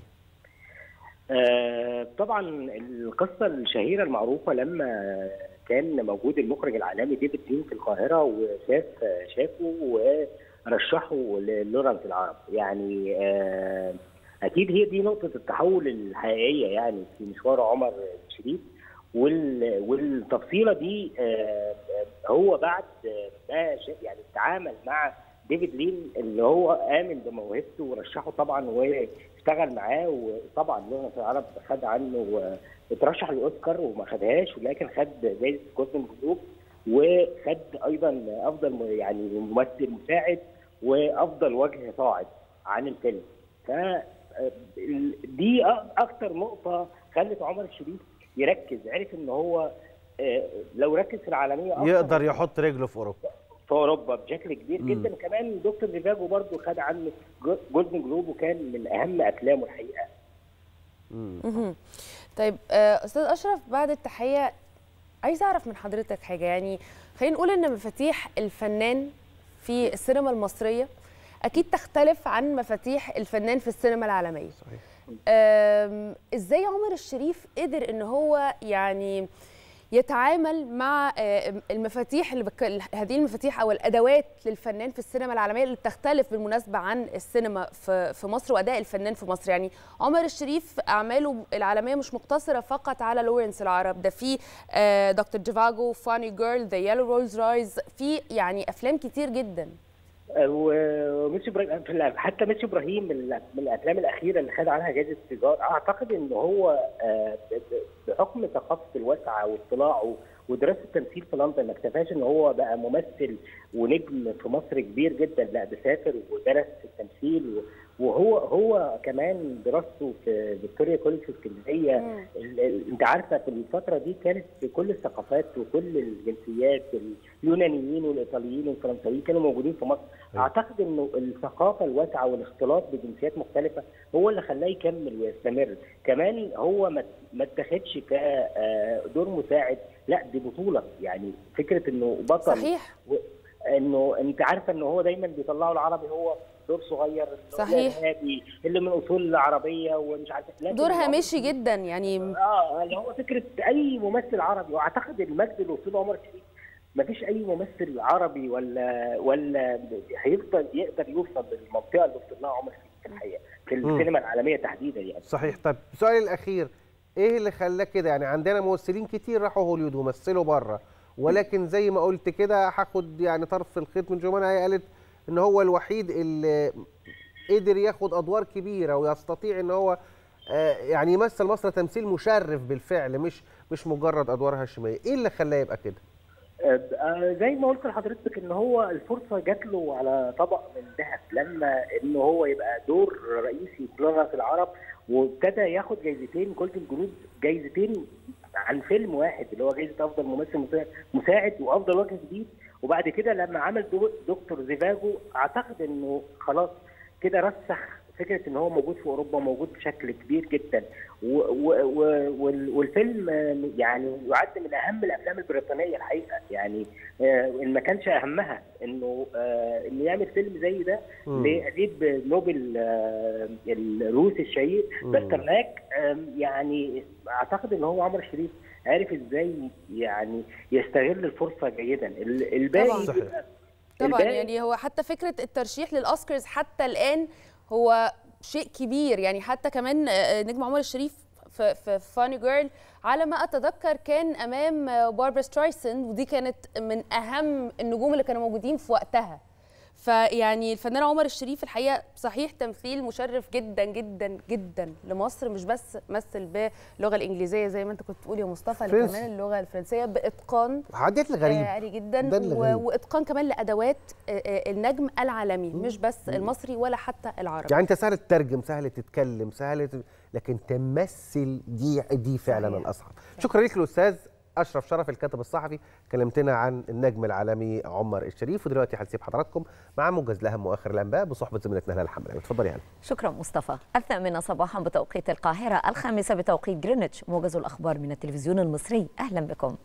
آه طبعا القصه الشهيره المعروفه لما كان موجود المخرج العالمي ديفيد لين في القاهره وشاف شافه ورشحه للورنس العرب يعني آه اكيد هي دي نقطه التحول الحقيقيه يعني في مشوار عمر الشريف وال- والتفصيله دي آه، آه، هو بعد آه، ما شا- يعني تعامل مع ديفيد لين اللي هو امن بموهبته ورشحه طبعا واشتغل معاه وطبعا لورنس العرب خد عنه آه، اترشح للاوسكار وما خدهاش ولكن خد جائزه جولدن جلوب وخد ايضا افضل م- يعني ممثل مساعد وافضل وجه صاعد عن الفيلم ف آه، ال- دي أ- اكتر نقطه خلت عمر الشريف يركز عرف ان هو آه، لو ركز في العالميه أكتر يقدر يحط رجله في اوروبا في اوروبا بشكل كبير مم. جدا كمان دكتور ديفاجو برضو خد عنه جو- جولدن جلوب وكان من اهم افلامه الحقيقه مهم. طيب آه، استاذ اشرف بعد التحيه عايز اعرف من حضرتك حاجه يعني خلينا نقول ان مفاتيح الفنان في السينما المصريه اكيد تختلف عن مفاتيح الفنان في السينما العالميه صحيح. آم، ازاي عمر الشريف قدر ان هو يعني يتعامل مع آه، المفاتيح اللي بك... هذه المفاتيح او الادوات للفنان في السينما العالميه اللي بتختلف بالمناسبه عن السينما في في مصر واداء الفنان في مصر يعني عمر الشريف اعماله العالميه مش مقتصره فقط على لورنس العرب ده في آه، دكتور جيفاجو فاني جيرل ذا يلو رولز رايز في يعني افلام كتير جدا وميسي ابراهيم في الأف- حتى ميسي ابراهيم من الأف- من الافلام الاخيره اللي خد عنها جائزه التجار اعتقد ان هو آه، ب- ب- بحكم ثقافته الواسعه واطلاعه ودراسه التمثيل في لندن ما اكتفاش ان هو بقى ممثل ونجم في مصر كبير جدا لا ده سافر ودرس التمثيل و- وهو هو كمان دراسته في فيكتوريا كوليدج في اسكندريه ال- ال- انت عارفه في الفتره دي كانت في كل الثقافات وكل الجنسيات اليونانيين والايطاليين والفرنسيين كانوا موجودين في مصر اعتقد انه الثقافه الواسعه والاختلاط بجنسيات مختلفه هو اللي خلاه يكمل ويستمر كمان هو ما ما اتخذش كدور مساعد لا دي بطوله يعني فكره انه بطل صحيح. و- انه انت عارفه انه هو دايما بيطلعوا العربي هو دور صغير صحيح. الإرهابي اللي من اصول عربيه ومش عارف لكن دور هو- هامشي جدا يعني اه اللي هو فكره اي ممثل عربي واعتقد المجد اللي وصله عمر شريف ما فيش اي ممثل عربي ولا ولا هيفضل يقدر يوصل للمنطقه اللي وصل لها عمر شريف في الحقيقه في مم. السينما العالميه تحديدا يعني صحيح طب السؤال الاخير ايه اللي خلاه كده يعني عندنا ممثلين كتير راحوا هوليوود ومثلوا بره ولكن زي ما قلت كده هاخد يعني طرف الخيط من جمانة هي قالت ان هو الوحيد اللي قدر ياخد ادوار كبيره ويستطيع ان هو آه، يعني يمثل مصر تمثيل مشرف بالفعل مش مش مجرد ادوار هاشميه ايه اللي خلاه يبقى كده آه، زي ما قلت لحضرتك ان هو الفرصه جات له على طبق من ذهب لما ان هو يبقى دور رئيسي في لغه العرب وابتدى ياخد جايزتين جولدن جلوب جايزتين عن فيلم واحد اللي هو جايزه افضل ممثل مسا- مساعد وافضل وجه جديد وبعد كده لما عمل دو- دكتور زيفاجو اعتقد انه خلاص كده رسخ فكره ان هو موجود في اوروبا موجود بشكل كبير جدا و و و وال- والفيلم آه، يعني يعد من اهم الافلام البريطانيه الحقيقه يعني آه، ان ما كانش اهمها انه آه، انه يعمل فيلم زي ده مم. لاديب نوبل آه، الروسي الشهير مم. باسترناك آم، يعني اعتقد ان هو عمر شريف عارف ازاي يعني يستغل الفرصه جيدا ال- الباقي طبعاً. بيبقى- طبعا الباقي- يعني هو حتى فكره الترشيح للاوسكارز حتى الان هو شيء كبير يعني حتى كمان آه، نجم عمر الشريف في في فاني جيرل على ما اتذكر كان امام آه، باربرا سترايسند ودي كانت من اهم النجوم اللي كانوا موجودين في وقتها فيعني الفنان عمر الشريف الحقيقه صحيح تمثيل مشرف جدا جدا جدا لمصر مش بس مثل باللغه الانجليزيه زي ما انت كنت بتقول يا مصطفى فرنسي. كمان اللغه الفرنسيه باتقان عديت الغريب آه، عالي جدا ده اللي و- غريب. واتقان كمان لادوات آه، آه، النجم العالمي مش بس المصري ولا حتى العربي يعني انت سهل تترجم سهل تتكلم سهل ت... لكن تمثل دي دي فعلا صحيح. الاصعب شكرا ليك الاستاذ اشرف شرف الكاتب الصحفي كلمتنا عن النجم العالمي عمر الشريف ودلوقتي هنسيب حضراتكم مع موجز لاهم واخر الانباء بصحبه زميلتنا هلال الحمراوي اتفضلي يا هلا شكرا مصطفى الثامنة صباحا بتوقيت القاهرة الخامسة بتوقيت جرينتش موجز الأخبار من التلفزيون المصري أهلا بكم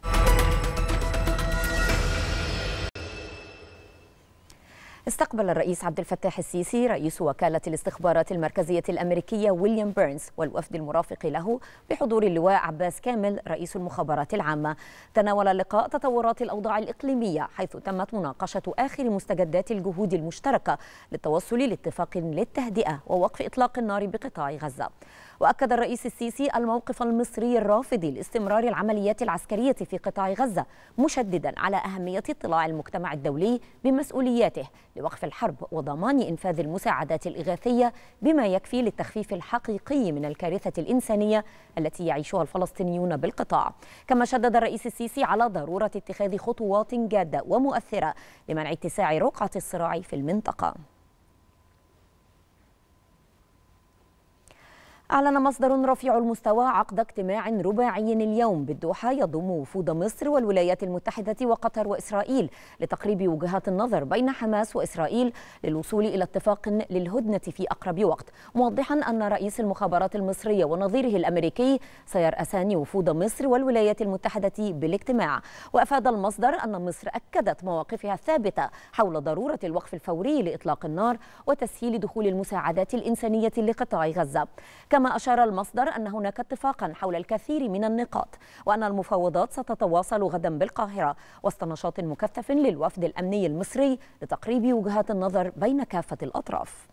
استقبل الرئيس عبد الفتاح السيسي رئيس وكالة الاستخبارات المركزية الأمريكية ويليام بيرنز والوفد المرافق له بحضور اللواء عباس كامل رئيس المخابرات العامة تناول اللقاء تطورات الأوضاع الإقليمية حيث تمت مناقشة آخر مستجدات الجهود المشتركة للتوصل لاتفاق للتهدئة ووقف إطلاق النار بقطاع غزة وأكد الرئيس السيسي الموقف المصري الرافض لاستمرار العمليات العسكرية في قطاع غزة مشددا على أهمية اطلاع المجتمع الدولي بمسؤولياته لوقف الحرب وضمان إنفاذ المساعدات الإغاثية بما يكفي للتخفيف الحقيقي من الكارثة الإنسانية التي يعيشها الفلسطينيون بالقطاع كما شدد الرئيس السيسي على ضرورة اتخاذ خطوات جادة ومؤثرة لمنع اتساع رقعة الصراع في المنطقة أعلن مصدر رفيع المستوى عقد اجتماع رباعي اليوم بالدوحة يضم وفود مصر والولايات المتحدة وقطر وإسرائيل لتقريب وجهات النظر بين حماس وإسرائيل للوصول إلى اتفاق للهدنة في أقرب وقت موضحا أن رئيس المخابرات المصرية ونظيره الأمريكي سيرأسان وفود مصر والولايات المتحدة بالاجتماع وأفاد المصدر أن مصر أكدت مواقفها الثابتة حول ضرورة الوقف الفوري لإطلاق النار وتسهيل دخول المساعدات الإنسانية لقطاع غزة كما أشار المصدر أن هناك اتفاقا حول الكثير من النقاط وأن المفاوضات ستتواصل غدا بالقاهرة وسط نشاط مكثف للوفد الأمني المصري لتقريب وجهات النظر بين كافة الأطراف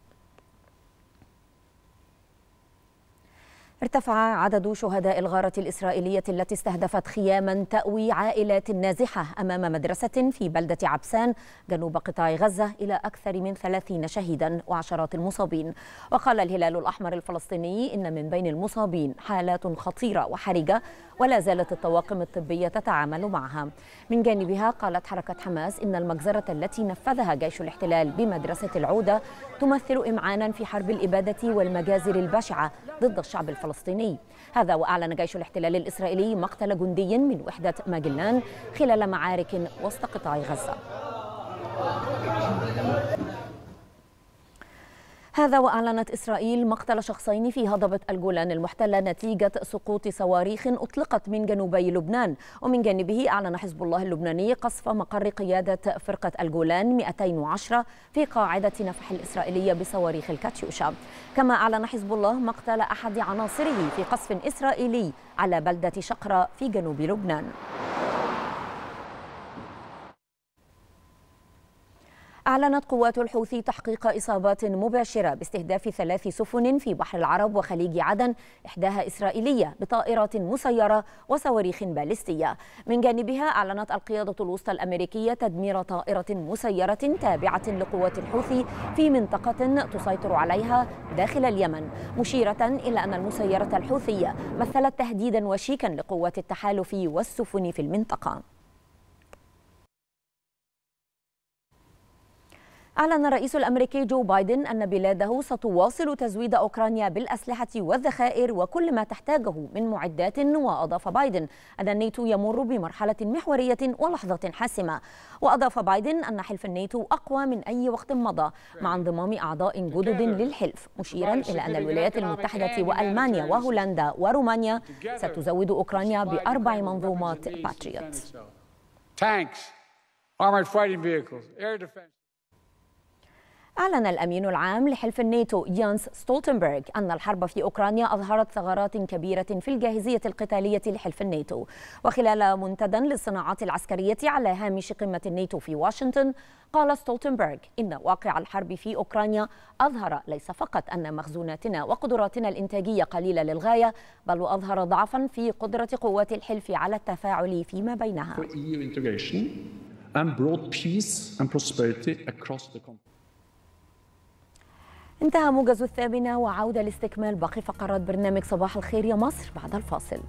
ارتفع عدد شهداء الغارة الإسرائيلية التي استهدفت خياما تأوي عائلات نازحة أمام مدرسة في بلدة عبسان جنوب قطاع غزة إلى أكثر من ثلاثين شهيدا وعشرات المصابين وقال الهلال الأحمر الفلسطيني إن من بين المصابين حالات خطيرة وحرجة ولا زالت الطواقم الطبية تتعامل معها من جانبها قالت حركة حماس إن المجزرة التي نفذها جيش الاحتلال بمدرسة العودة تمثل إمعانا في حرب الإبادة والمجازر البشعة ضد الشعب الفلسطيني هذا وأعلن جيش الاحتلال الإسرائيلي مقتل جندي من وحدة ماجلان خلال معارك وسط قطاع غزة هذا وأعلنت إسرائيل مقتل شخصين في هضبة الجولان المحتلة نتيجة سقوط صواريخ أطلقت من جنوبي لبنان ومن جانبه أعلن حزب الله اللبناني قصف مقر قيادة فرقة الجولان 210 في قاعدة نفح الإسرائيلية بصواريخ الكاتيوشا كما أعلن حزب الله مقتل أحد عناصره في قصف إسرائيلي على بلدة شقرة في جنوب لبنان أعلنت قوات الحوثي تحقيق إصابات مباشرة باستهداف ثلاث سفن في بحر العرب وخليج عدن إحداها إسرائيلية بطائرات مسيرة وصواريخ باليستية من جانبها أعلنت القيادة الوسطى الأمريكية تدمير طائرة مسيرة تابعة لقوات الحوثي في منطقة تسيطر عليها داخل اليمن مشيرة إلى أن المسيرة الحوثية مثلت تهديدا وشيكا لقوات التحالف والسفن في المنطقة أعلن الرئيس الأمريكي جو بايدن أن بلاده ستواصل تزويد أوكرانيا بالأسلحة والذخائر وكل ما تحتاجه من معدات وأضاف بايدن أن الناتو يمر بمرحلة محورية ولحظة حاسمة وأضاف بايدن أن حلف الناتو أقوى من أي وقت مضى مع انضمام أعضاء جدد للحلف مشيرا إلى أن الولايات المتحدة وألمانيا وهولندا ورومانيا ستزود أوكرانيا بأربع منظومات باتريوت tanks, armored fighting vehicles, air defense. أعلن الأمين العام لحلف الناتو يانس ستولتنبرغ أن الحرب في أوكرانيا أظهرت ثغرات كبيرة في الجاهزية القتالية لحلف الناتو وخلال منتدى للصناعات العسكرية على هامش قمة الناتو في واشنطن قال ستولتنبرغ إن واقع الحرب في أوكرانيا أظهر ليس فقط أن مخزوناتنا وقدراتنا الإنتاجية قليلة للغاية بل وأظهر ضعفا في قدرة قوات الحلف على التفاعل فيما بينها for EU integration and brought peace and prosperity across the continent. انتهى موجز الثامنة وعودة لاستكمال باقي فقرات برنامج صباح الخير يا مصر بعد الفاصل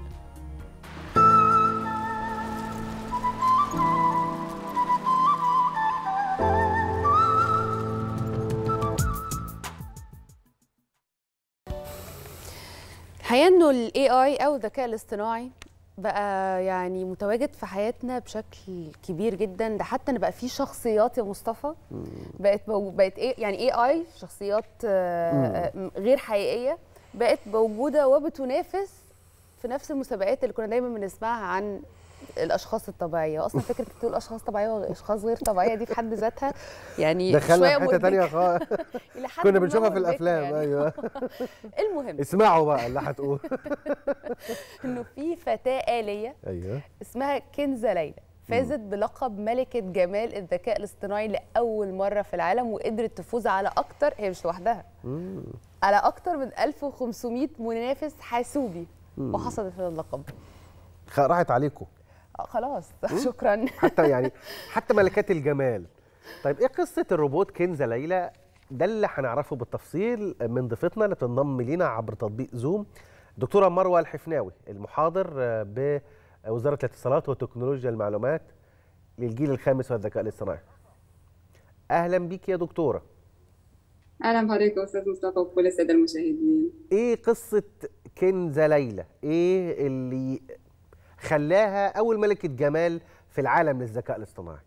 الحقيقه انه الاي اي او الذكاء الاصطناعي بقى يعني متواجد في حياتنا بشكل كبير جدا ده حتى ان بقى في شخصيات يا مصطفى بقت مو- بقت ايه يعني اي اي شخصيات آه، آه، غير حقيقيه بقت موجوده وبتنافس في نفس المسابقات اللي كنا دايما بنسمعها عن الاشخاص الطبيعيه اصلا فكره تقول اشخاص طبيعيه واشخاص غير طبيعيه دي في حد ذاتها يعني دخلنا شوية في حته تانية مربكة. خالص إلى حد كنا ما بنشوفها في مربكة الافلام يعني. ايوه المهم اسمعوا بقى اللي هتقول انه في فتاه آلية ايوه اسمها كنزة ليلى فازت بلقب ملكة جمال الذكاء الاصطناعي لأول مرة في العالم وقدرت تفوز على أكتر هي مش لوحدها مم. على أكتر من 1500 منافس حاسوبي مم. وحصلت على اللقب خ- راحت عليكم آه، خلاص شكرا حتى يعني حتى ملكات الجمال طيب ايه قصه الروبوت كنزه ليلى ده اللي هنعرفه بالتفصيل من ضيفتنا اللي بتنضم لينا عبر تطبيق زوم دكتوره مروه الحفناوي المحاضر آه، بوزاره الاتصالات وتكنولوجيا المعلومات للجيل الخامس والذكاء الاصطناعي اهلا بيك يا دكتوره اهلا بحضرتك يا استاذ مصطفى وكل الساده المشاهدين ايه قصه كنزه ليلى ايه اللي خلاها اول ملكه جمال في العالم للذكاء الاصطناعي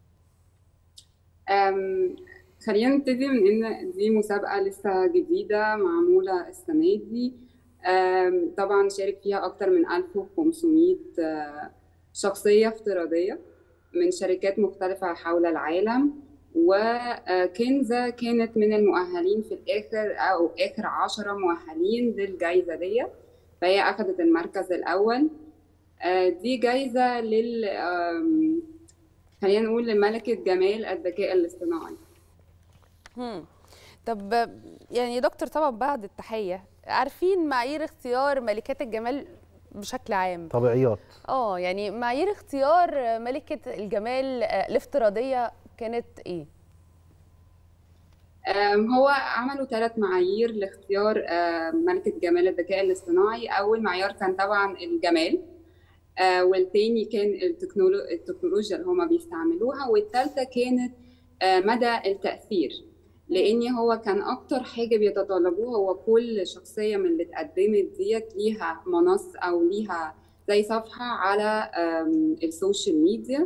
أم، خلينا نبتدي من ان دي مسابقه لسه جديده معموله السنه دي أم، طبعا شارك فيها اكتر من 1500 آه، شخصيه افتراضيه من شركات مختلفه حول العالم وكنزة كانت من المؤهلين في الآخر أو آخر عشرة مؤهلين للجائزة دي فهي أخذت المركز الأول آه، دي جايزة لل آم، خلينا نقول لملكة جمال الذكاء الاصطناعي هم. طب يعني يا دكتور طبعا بعد التحيه عارفين معايير اختيار ملكات الجمال بشكل عام طبيعيات اه يعني معايير اختيار ملكه الجمال آه، الافتراضيه كانت ايه آم، هو عملوا ثلاث معايير لاختيار آم، ملكة جمال الذكاء الاصطناعي أول معيار كان طبعا الجمال آه، والتاني كان التكنولو- التكنولوجيا اللي هما بيستعملوها والتالتة كانت آه، مدى التأثير لأن هو كان أكتر حاجة بيتطلبوها هو كل شخصية من اللي اتقدمت ديت ليها منص أو ليها زي صفحة على آم، السوشيال ميديا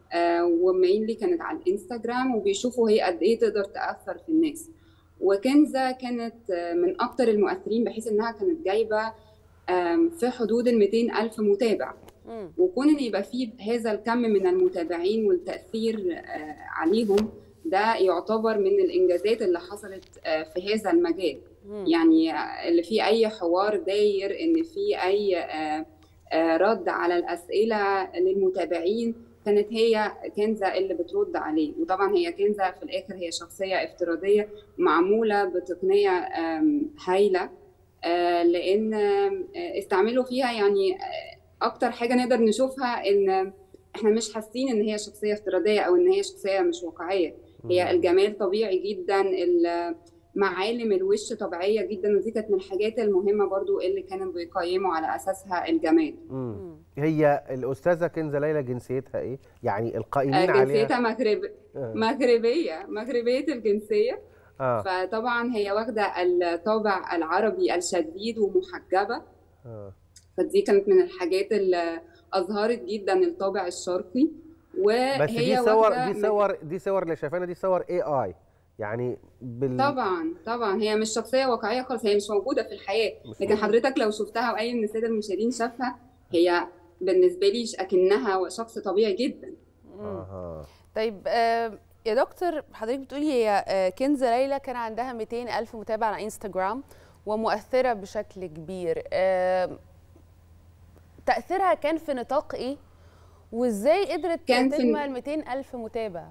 ومينلي كانت على الانستجرام وبيشوفوا هي قد ايه تقدر تاثر في الناس وكنزة كانت آه، من اكتر المؤثرين بحيث انها كانت جايبه آم، في حدود ال 200 الف متابع وكون ان يبقى فيه هذا الكم من المتابعين والتاثير آه، عليهم ده يعتبر من الانجازات اللي حصلت آه، في هذا المجال مم. يعني آه، اللي فيه اي حوار داير ان في اي آه، آه، رد على الاسئله للمتابعين كانت هي كنزة اللي بترد عليه وطبعا هي كنزة في الآخر هي شخصية افتراضية معمولة بتقنية آم، هايلة آه، لأن آم، آه، استعملوا فيها يعني آه، أكتر حاجة نقدر نشوفها إن إحنا مش حاسين إن هي شخصية افتراضية أو إن هي شخصية مش واقعية هي الجمال طبيعي جدا ال- معالم الوش طبيعية جدا ودي كانت من الحاجات المهمة برضو اللي كانوا بيقيموا على أساسها الجمال مم. هي الاستاذه كنزه ليلى جنسيتها ايه يعني القائمين آه، جنسيتها عليها مغرب آه. مغربية مغربية الجنسية اه فطبعا هي واخدة الطابع العربي الشديد ومحجبة اه فدي كانت من الحاجات اللي أظهرت جدا الطابع الشرقي وهي بس دي صور واخدة دي من- صور دي صور اللي شايفانا دي صور اي اي يعني بال طبعا طبعا هي مش شخصية واقعية خالص هي مش موجودة في الحياة مش لكن موجودة. حضرتك لو شفتها أو أي من السادة المشاهدين شافها هي بالنسبة لي أكنها شخص طبيعي جدا اها طيب آه، يا دكتور حضرتك بتقولي هي آه، كنزة ليلى كان عندها 200 ألف متابع على انستجرام ومؤثرة بشكل كبير آه، تأثيرها كان في نطاق إيه؟ وإزاي قدرت كان في- تجمع ال 200 ألف متابع؟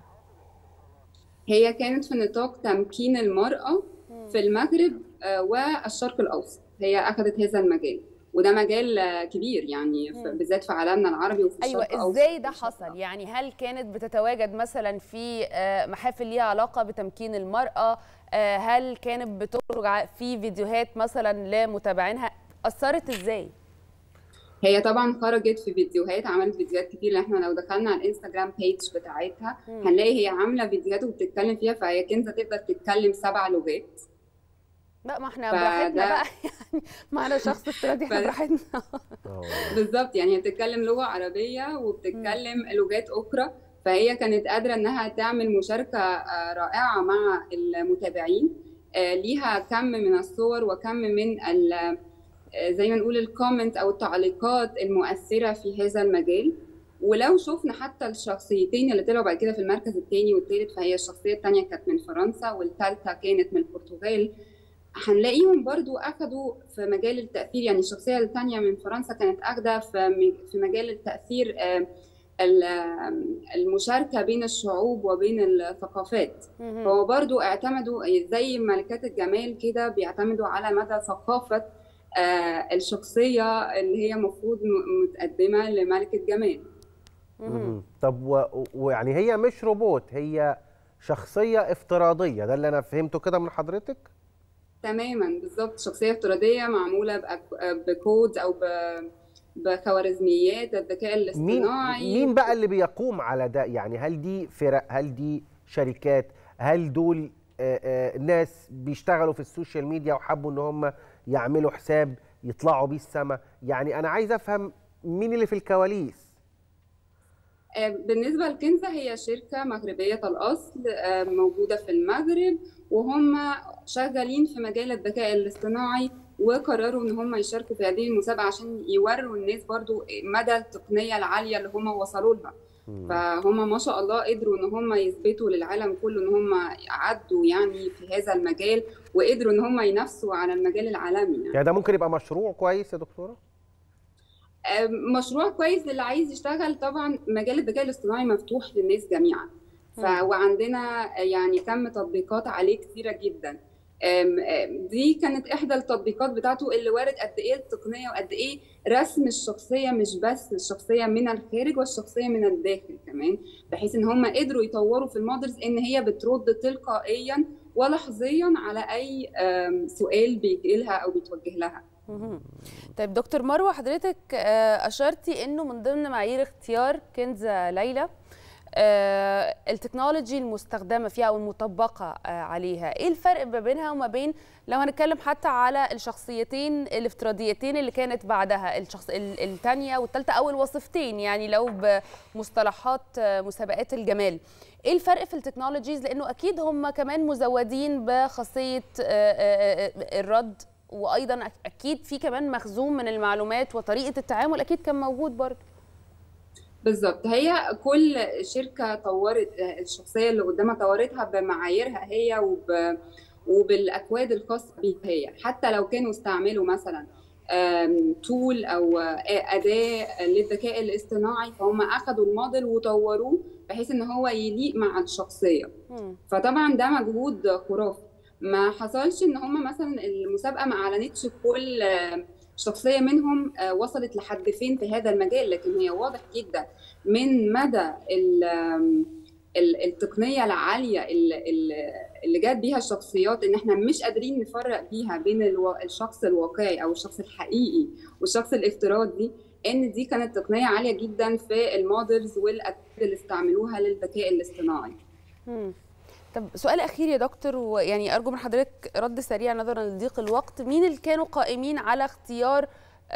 هي كانت في نطاق تمكين المرأة في المغرب آه، والشرق الأوسط هي أخذت هذا المجال وده مجال آه، كبير يعني في- مم. بالذات في عالمنا العربي وفي ايوه الشرق الأوسط ازاي ده حصل يعني هل كانت بتتواجد مثلا في آه، محافل ليها علاقه بتمكين المراه آه، هل كانت بتخرج ع- في فيديوهات مثلا لمتابعينها اثرت ازاي هي طبعا خرجت في فيديوهات عملت فيديوهات كتير اللي احنا لو دخلنا على الانستجرام بيج بتاعتها مم. هنلاقي هي عامله فيديوهات وبتتكلم فيها فهي كنزه تقدر تتكلم سبع لغات لا ما احنا فده- براحتنا بقى يعني معنا شخص افتراضي احنا فده- براحتنا بالظبط يعني هي بتتكلم لغه عربيه وبتتكلم لغات اخرى فهي كانت قادره انها تعمل مشاركه آه، رائعه مع المتابعين آه، ليها كم من الصور وكم من ال- آه، زي ما نقول الكومنت او التعليقات المؤثره في هذا المجال ولو شفنا حتى الشخصيتين اللي طلعوا بعد كده في المركز الثاني والثالث فهي الشخصيه الثانيه كانت من فرنسا والثالثه كانت من البرتغال هنلاقيهم برضو أخدوا في مجال التأثير يعني الشخصية الثانية من فرنسا كانت أخدة في م- في مجال التأثير آه، ال- آه، المشاركة بين الشعوب وبين الثقافات مهم. فهو برضو اعتمدوا زي ملكات الجمال كده بيعتمدوا على مدى ثقافة آه، الشخصية اللي هي مفروض م- متقدمة لملكة جمال مم. طب و- ويعني هي مش روبوت هي شخصيه افتراضيه ده اللي انا فهمته كده من حضرتك تماما بالظبط شخصية افتراضية معمولة بأك- بكود أو ب- بخوارزميات الذكاء مين الاصطناعي مين بقى اللي بيقوم على ده يعني هل دي فرق هل دي شركات هل دول آه، آه، ناس بيشتغلوا في السوشيال ميديا وحبوا ان هم يعملوا حساب يطلعوا بيه السما يعني انا عايز افهم مين اللي في الكواليس آه، بالنسبة لكنزة هي شركة مغربية الأصل آه، موجودة في المغرب وهم شغالين في مجال الذكاء الاصطناعي وقرروا ان هم يشاركوا في هذه المسابقة عشان يوروا الناس برضو مدى التقنية العالية اللي هم وصلوا لها فهم ما شاء الله قدروا ان هم يثبتوا للعالم كله ان هم عدوا يعني في هذا المجال وقدروا ان هم ينافسوا على المجال العالمي يعني. يعني ده ممكن يبقى مشروع كويس يا دكتوره آه، مشروع كويس للي عايز يشتغل طبعا مجال الذكاء الاصطناعي مفتوح للناس جميعا ف... مم. وعندنا يعني كم تطبيقات عليه كثيرة جدا آم، آم، دي كانت احدى التطبيقات بتاعته اللي وارد قد ايه التقنيه وقد ايه رسم الشخصيه مش بس الشخصيه من الخارج والشخصيه من الداخل كمان بحيث ان هم قدروا يطوروا في المودلز ان هي بترد تلقائيا ولحظيا على اي آم، سؤال بيجي لها او بيتوجه لها مهم. طيب دكتور مروه حضرتك آه، اشرتي انه من ضمن معايير اختيار كنزه ليلى آه، التكنولوجي المستخدمه فيها او المطبقه آه، عليها ايه الفرق ما بينها وما بين لو هنتكلم حتى على الشخصيتين الافتراضيتين اللي كانت بعدها الشخص الثانيه والثالثه او الوصفتين يعني لو بمصطلحات آه، مسابقات الجمال ايه الفرق في التكنولوجيز لانه اكيد هم كمان مزودين بخاصيه آه، آه، آه، الرد وايضا أك- اكيد في كمان مخزون من المعلومات وطريقه التعامل اكيد كان موجود برضه بالظبط هي كل شركة طورت الشخصية اللي قدامها طورتها بمعاييرها هي وب وبالأكواد الخاصة بيها هي حتى لو كانوا استعملوا مثلا تول أو آه، أداة للذكاء الاصطناعي فهم أخدوا الموديل وطوروه بحيث إن هو يليق مع الشخصية فطبعا ده مجهود خرافي ما حصلش ان هم مثلا المسابقه ما اعلنتش كل آه، شخصيه منهم آه، وصلت لحد فين في هذا المجال لكن هي واضح جدا من مدى ال- آم، ال- التقنيه العاليه اللي, اللي- اللي جات بيها الشخصيات ان احنا مش قادرين نفرق بيها بين الو- الشخص الواقعي او الشخص الحقيقي والشخص الافتراضي ان دي كانت تقنيه عاليه جدا في المودلز والادوات اللي استعملوها للذكاء الاصطناعي مم. طب سؤال اخير يا دكتور ويعني ارجو من حضرتك رد سريع نظرا لضيق الوقت مين اللي كانوا قائمين على اختيار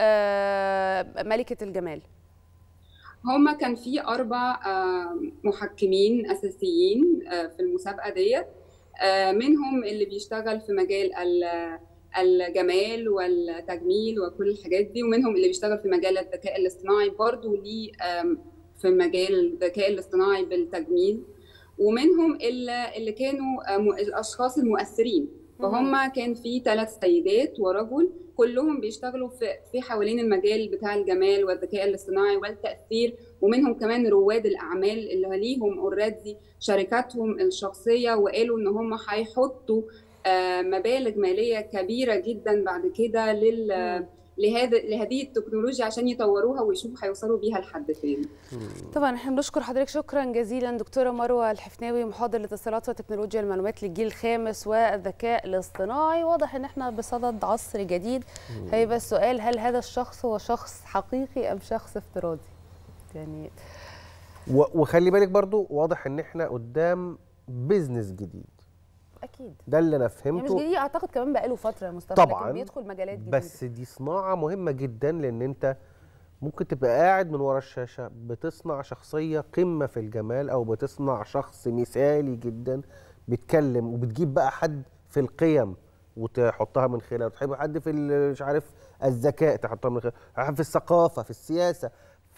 آه، ملكه الجمال هما كان في أربع آه، محكمين أساسيين آه، في المسابقة ديت آه، منهم اللي بيشتغل في مجال ال- الجمال والتجميل وكل الحاجات دي ومنهم اللي بيشتغل في مجال الذكاء الاصطناعي برضو ليه آم، في مجال الذكاء الاصطناعي بالتجميل ومنهم اللي اللي كانوا آه، م- الأشخاص المؤثرين فهم كان في ثلاث سيدات ورجل كلهم بيشتغلوا في في حوالين المجال بتاع الجمال والذكاء الاصطناعي والتأثير ومنهم كمان رواد الأعمال اللي ليهم اوريدي شركاتهم الشخصية وقالوا إن هم هيحطوا آه، مبالغ مالية كبيرة جدا بعد كده لل لهذا لهذه التكنولوجيا عشان يطوروها ويشوفوا هيوصلوا بيها لحد فين طبعا احنا بنشكر حضرتك شكرا جزيلا دكتوره مروه الحفناوي محاضر الاتصالات وتكنولوجيا المعلومات للجيل الخامس والذكاء الاصطناعي واضح ان احنا بصدد عصر جديد هيبقى السؤال هل هذا الشخص هو شخص حقيقي ام شخص افتراضي يعني و- وخلي بالك برضو واضح ان احنا قدام بيزنس جديد اكيد ده اللي انا يعني مش فهمته جديد اعتقد كمان بقاله فتره يا مصطفى طبعاً، لكن بيدخل مجالات جديده بس دي صناعه مهمه جدا لان انت ممكن تبقى قاعد من ورا الشاشه بتصنع شخصيه قمه في الجمال او بتصنع شخص مثالي جدا بيتكلم وبتجيب بقى حد في القيم وتحطها من خلالها وتحب حد في ال- مش عارف الذكاء تحطها من خلالها في الثقافه في السياسه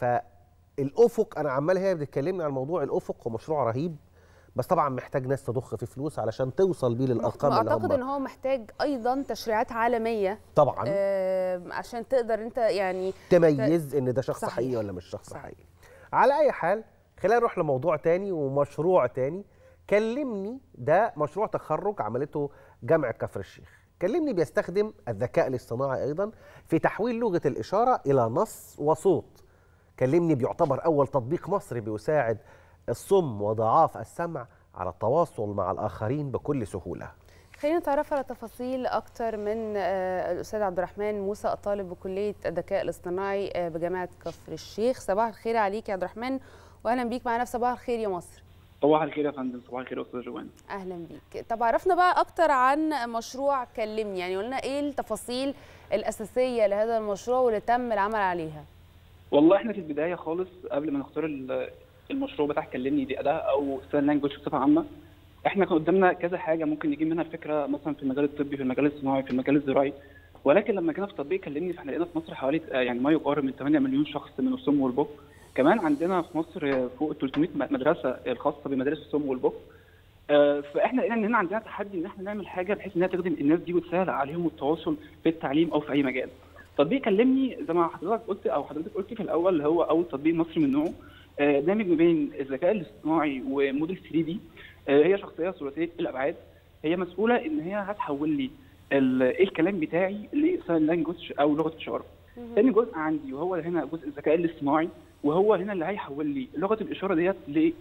فالافق انا عمال هي بتكلمني عن الموضوع الافق هو مشروع رهيب بس طبعا محتاج ناس تضخ فيه فلوس علشان توصل بيه للارقام اللي اعتقد ان هم هو محتاج ايضا تشريعات عالميه طبعا آه عشان تقدر انت يعني تميز ان ده شخص صحيح. حقيقي ولا مش شخص حقيقي على اي حال خلينا نروح لموضوع تاني ومشروع تاني كلمني ده مشروع تخرج عملته جامعه كفر الشيخ كلمني بيستخدم الذكاء الاصطناعي ايضا في تحويل لغه الاشاره الى نص وصوت كلمني بيعتبر اول تطبيق مصري بيساعد الصم وضعاف السمع على التواصل مع الاخرين بكل سهوله خلينا نتعرف على تفاصيل اكتر من آه، الاستاذ عبد الرحمن موسى الطالب بكليه الذكاء الاصطناعي آه، بجامعه كفر الشيخ صباح الخير عليك يا عبد الرحمن واهلا بيك معانا في صباح الخير يا مصر صباح الخير يا فندم صباح الخير يا استاذ جوان اهلا بيك طب عرفنا بقى اكتر عن مشروع كلمني يعني قلنا ايه التفاصيل الاساسيه لهذا المشروع واللي تم العمل عليها والله احنا في البدايه خالص قبل ما نختار ال- المشروع بتاع كلمني دي اداه او سان لانجوج بصفه عامه احنا كان قدامنا كذا حاجه ممكن نجيب منها الفكره مثلا في المجال الطبي في المجال الصناعي في المجال الزراعي ولكن لما جينا في تطبيق كلمني فاحنا لقينا في مصر حوالي آه، يعني ما يقارب من 8 مليون شخص من الصم والبكم كمان عندنا في مصر آه، فوق 300 م- مدرسه الخاصه بمدارس الصم والبكم آه، فاحنا لقينا ان هنا عندنا تحدي ان احنا نعمل حاجه بحيث انها تخدم الناس دي وتسهل عليهم التواصل في التعليم او في اي مجال. تطبيق كلمني زي ما حضرتك قلت او حضرتك قلت في الاول اللي هو اول تطبيق مصري من نوعه آه، دامج ما بين الذكاء الاصطناعي وموديل 3 دي هي شخصيه ثلاثيه الابعاد هي مسؤوله ان هي هتحول لي ال- الكلام بتاعي لساين لانجوج او لغه اشاره. تاني جزء عندي وهو هنا جزء الذكاء الاصطناعي وهو هنا اللي هيحول لي لغه الاشاره ديت ل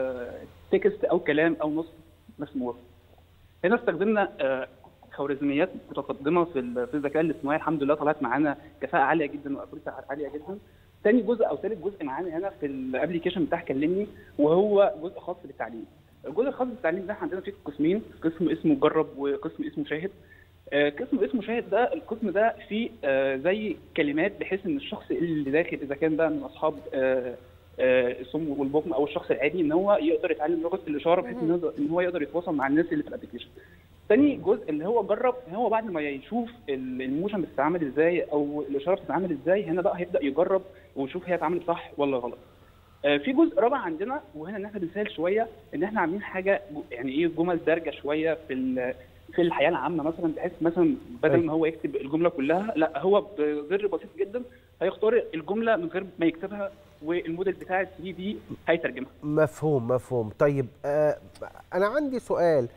تكست او كلام او نص مسموع. هنا استخدمنا آه، خوارزميات متقدمه في ال- في الذكاء الاصطناعي الحمد لله طلعت معانا كفاءه عاليه جدا واكوريسي عاليه جدا. تاني جزء او ثالث جزء معانا هنا في الابلكيشن بتاع كلمني وهو جزء خاص بالتعليم. الجزء الخاص بالتعليم ده عندنا فيه قسمين قسم اسمه جرب وقسم اسمه شاهد. آه، قسم اسمه شاهد ده القسم ده فيه آه، زي كلمات بحيث ان الشخص اللي داخل اذا كان بقى من اصحاب آه، آه، الصم والبكم او الشخص العادي ان هو يقدر يتعلم لغه الاشاره بحيث ان هو- إن هو يقدر يتواصل مع الناس اللي في الابلكيشن. تاني جزء اللي هو جرب هو بعد ما يشوف ال- الموشن بتتعمل ازاي او الاشاره بتتعمل ازاي هنا بقى هيبدا يجرب ويشوف هي اتعملت صح ولا غلط. آه، في جزء رابع عندنا وهنا ان احنا بنسهل شويه ان احنا عاملين حاجه جو- يعني ايه جمل دارجه شويه في ال- في الحياه العامه مثلا بحيث مثلا بدل ما هو يكتب الجمله كلها لا هو بزر بسيط جدا هيختار الجمله من غير ما يكتبها والموديل بتاع ال 3 دي هيترجمها مفهوم مفهوم طيب آه انا عندي سؤال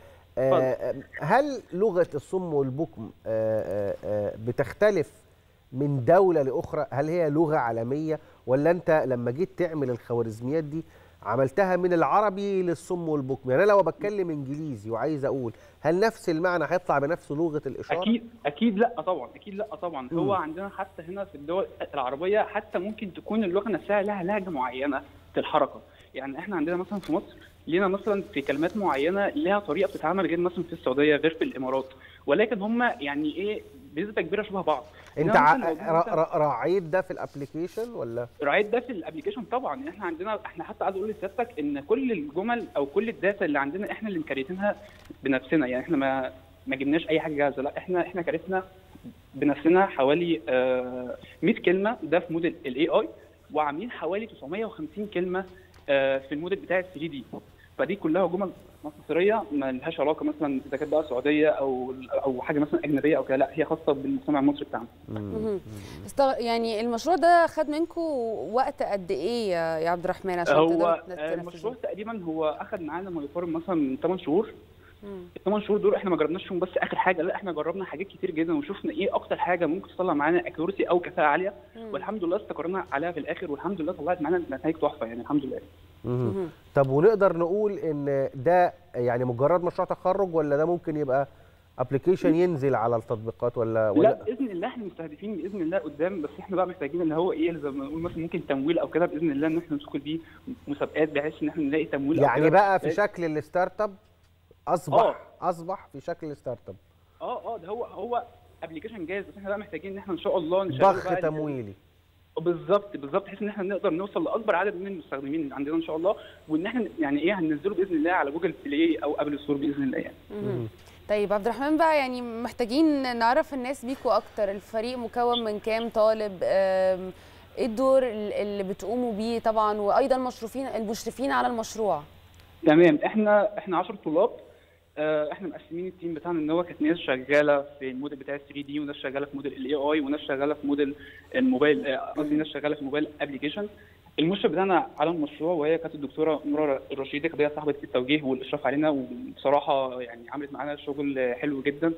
آه هل لغه الصم والبكم آه آه آه بتختلف من دوله لاخرى هل هي لغه عالميه ولا انت لما جيت تعمل الخوارزميات دي عملتها من العربي للصم والبكم يعني انا لو بتكلم انجليزي وعايز اقول هل نفس المعنى هيطلع بنفس لغه الاشاره اكيد اكيد لا طبعا اكيد لا طبعا مم. هو عندنا حتى هنا في الدول العربيه حتى ممكن تكون اللغه نفسها لها لهجه معينه في الحركه يعني احنا عندنا مثلا في مصر لينا مثلا في كلمات معينه لها طريقه بتتعمل غير مثلا في السعوديه غير في الامارات ولكن هم يعني ايه بنسبه كبيره شبه بعض انت إنما ع- مثلاً لو جينا را- مثلاً- را- راعيت ده في الابلكيشن ولا راعيت ده في الابلكيشن طبعا يعني احنا عندنا احنا حتى عايز اقول لسيادتك ان كل الجمل او كل الداتا اللي عندنا احنا اللي مكريتينها بنفسنا يعني احنا ما ما جبناش اي حاجه جاهزه لا احنا احنا كريتنا بنفسنا حوالي آه 100 كلمه ده في موديل الاي اي وعاملين حوالي 950 كلمه آه في الموديل بتاع ال 3 دي فدي كلها جمل مصريه ما لهاش علاقه مثلا اذا كانت بقى سعوديه او او حاجه مثلا اجنبيه او كده لا هي خاصه بالمجتمع المصري بتاعنا مهم. استغ... يعني المشروع ده خد منكم وقت قد ايه يا يا عبد الرحمن عشان هو تقدروا آه، تنفذوه؟ المشروع تقريبا هو اخذ معانا ما يقارب مثلا من 8 شهور مم. الثمان شهور دول احنا ما جربناش فيهم بس اخر حاجه لا احنا جربنا حاجات كتير جدا وشفنا ايه اكتر حاجه ممكن تطلع معانا اكيورسي او كفاءه عاليه مم. والحمد لله استقرينا عليها في الاخر والحمد لله طلعت معانا نتائج تحفه يعني الحمد لله مهم. طب ونقدر نقول ان ده يعني مجرد مشروع تخرج ولا ده ممكن يبقى ابلكيشن ينزل على التطبيقات ولا لا ولا باذن الله احنا مستهدفين باذن الله قدام بس احنا بقى محتاجين اللي هو ايه زي ما نقول مثلا ممكن تمويل او كده باذن الله ان احنا ندخل بيه مسابقات بحيث ان احنا نلاقي تمويل أو يعني كده. بقى في شكل الستارت اب اصبح آه. اصبح في شكل الستارت اب اه اه ده هو هو ابلكيشن جاهز بس احنا بقى محتاجين ان احنا ان شاء الله نشغله ضخ بقى تمويلي بالظبط بالظبط بحيث ان احنا نقدر نوصل لاكبر عدد من المستخدمين اللي عندنا ان شاء الله وان احنا يعني ايه هننزله باذن الله على جوجل بلاي او ابل ستور باذن الله يعني مهم. طيب عبد الرحمن بقى يعني محتاجين نعرف الناس بيكوا اكتر الفريق مكون من كام طالب آم، ايه الدور ال- اللي بتقوموا بيه طبعا وايضا المشرفين المشرفين على المشروع تمام احنا احنا 10 طلاب آه، احنا مقسمين التيم بتاعنا ان هو كانت ناس شغاله في الموديل بتاع 3 دي وناس شغاله في موديل الاي اي وناس شغاله في موديل الموبايل آه، قصدي ناس شغاله في موبايل ابلكيشن المشرف بتاعنا على المشروع وهي كانت الدكتوره نورا الرشيدي كانت هي صاحبه التوجيه والاشراف علينا وبصراحه يعني عملت معانا شغل حلو جدا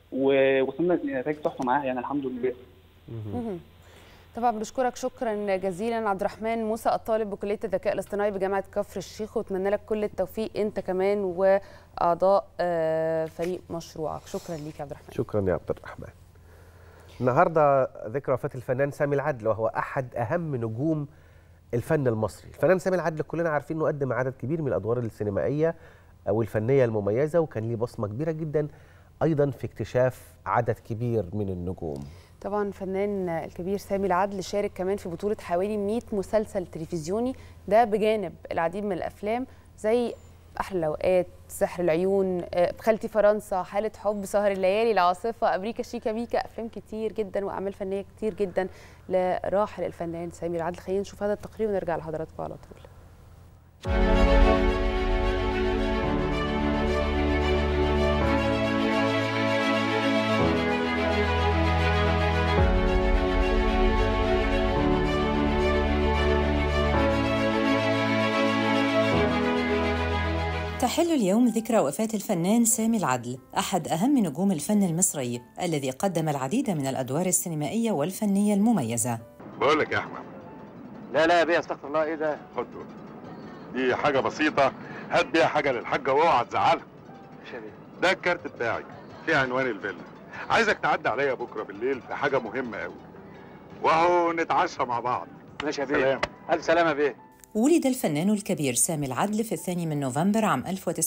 ووصلنا لنتائج تحفه معاها يعني الحمد لله مهم. طبعا بنشكرك شكرا جزيلا عبد الرحمن موسى الطالب بكليه الذكاء الاصطناعي بجامعه كفر الشيخ واتمنى لك كل التوفيق انت كمان واعضاء آه، فريق مشروعك شكرا ليك يا عبد الرحمن شكرا يا عبد الرحمن النهارده ذكرى وفاه الفنان سامي العدل وهو احد اهم نجوم الفن المصري الفنان سامي العدل كلنا عارفين انه قدم عدد كبير من الادوار السينمائيه او الفنيه المميزه وكان ليه بصمه كبيره جدا ايضا في اكتشاف عدد كبير من النجوم طبعا الفنان الكبير سامي العدل شارك كمان في بطولة حوالي 100 مسلسل تلفزيوني ده بجانب العديد من الأفلام زي أحلى الأوقات سحر العيون آه، خالتي فرنسا حالة حب سهر الليالي العاصفة أمريكا شيكا بيكا أفلام كتير جدا وأعمال فنية كتير جدا لراحل الفنان سامي العدل خلينا نشوف هذا التقرير ونرجع لحضراتكم على طول تحل اليوم ذكرى وفاة الفنان سامي العدل أحد أهم نجوم الفن المصري الذي قدم العديد من الأدوار السينمائية والفنية المميزة بقول لك يا احمد لا لا يا بيه استغفر الله ايه ده؟ خد دول دي حاجه بسيطه هات بيها حاجه للحاجه واوعى تزعلها مش يا بيه ده الكارت بتاعي فيه عنوان الفيلا عايزك تعدي عليا بكره بالليل في حاجه مهمه قوي واهو نتعشى مع بعض ماشي يا بيه سلام الف سلامه يا بيه ولد الفنان الكبير سامي العدل في الثاني من نوفمبر عام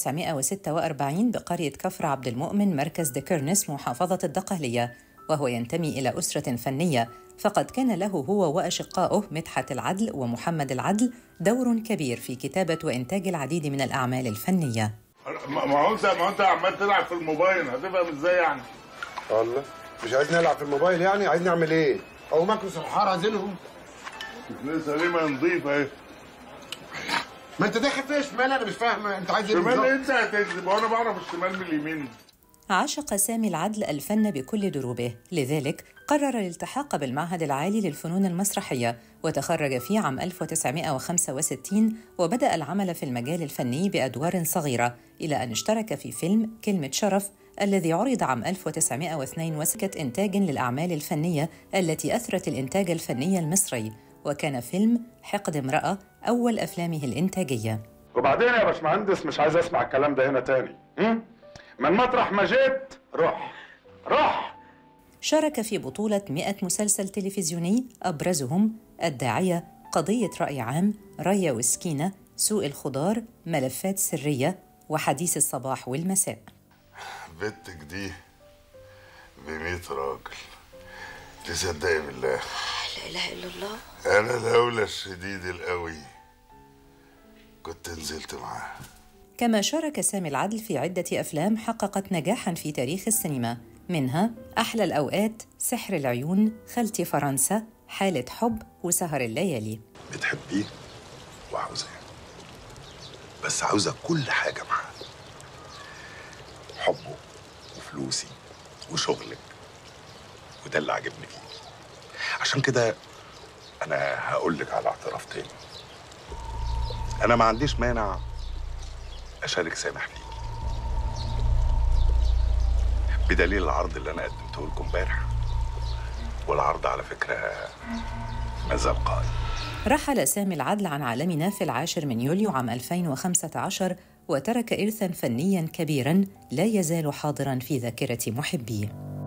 1946 بقرية كفر عبد المؤمن مركز دكرنس محافظة الدقهلية وهو ينتمي إلى أسرة فنية فقد كان له هو وأشقائه مدحت العدل ومحمد العدل دور كبير في كتابة وإنتاج العديد من الأعمال الفنية ما ما هو انت ما هو انت عمال تلعب في الموبايل هتفهم ازاي يعني الله مش عايز نلعب في الموبايل يعني عايز نعمل ايه او مكنس الحار عايزينهم لسه ليه ما نضيف اهي ما انت داخل فيها شمال انا مش فاهم انت عايز ايه شمال بالظبط؟ انت هتكذب وانا بعرف الشمال من اليمين عاشق سامي العدل الفن بكل دروبه لذلك قرر الالتحاق بالمعهد العالي للفنون المسرحية وتخرج فيه عام 1965 وبدأ العمل في المجال الفني بأدوار صغيرة إلى أن اشترك في فيلم كلمة شرف الذي عرض عام 1902 وسكت إنتاج للأعمال الفنية التي أثرت الإنتاج الفني المصري وكان فيلم حقد امرأة أول أفلامه الإنتاجية وبعدين يا باشمهندس مش عايز اسمع الكلام ده هنا تاني هم؟ من مطرح ما جيت روح روح شارك في بطولة 100 مسلسل تلفزيوني أبرزهم الداعية قضية رأي عام ريا وسكينة سوق الخضار ملفات سرية وحديث الصباح والمساء بنتك دي بميت راجل تصدقي بالله لا اله الا الله انا لولا الشديد القوي كنت نزلت معاه كما شارك سامي العدل في عدة أفلام حققت نجاحا في تاريخ السينما منها أحلى الأوقات سحر العيون خالتي فرنسا حالة حب وسهر الليالي بتحبيه وعاوزاه بس عاوزة كل حاجة معاه حبه وفلوسي وشغلك وده اللي عاجبني فيه عشان كده انا هقول لك على اعتراف تاني انا ما عنديش مانع اشارك سامح فيه بدليل العرض اللي انا قدمته لكم امبارح والعرض على فكره ما زال قائم رحل سامي العدل عن عالمنا في العاشر من يوليو عام 2015 وترك إرثا فنيا كبيرا لا يزال حاضرا في ذاكرة محبيه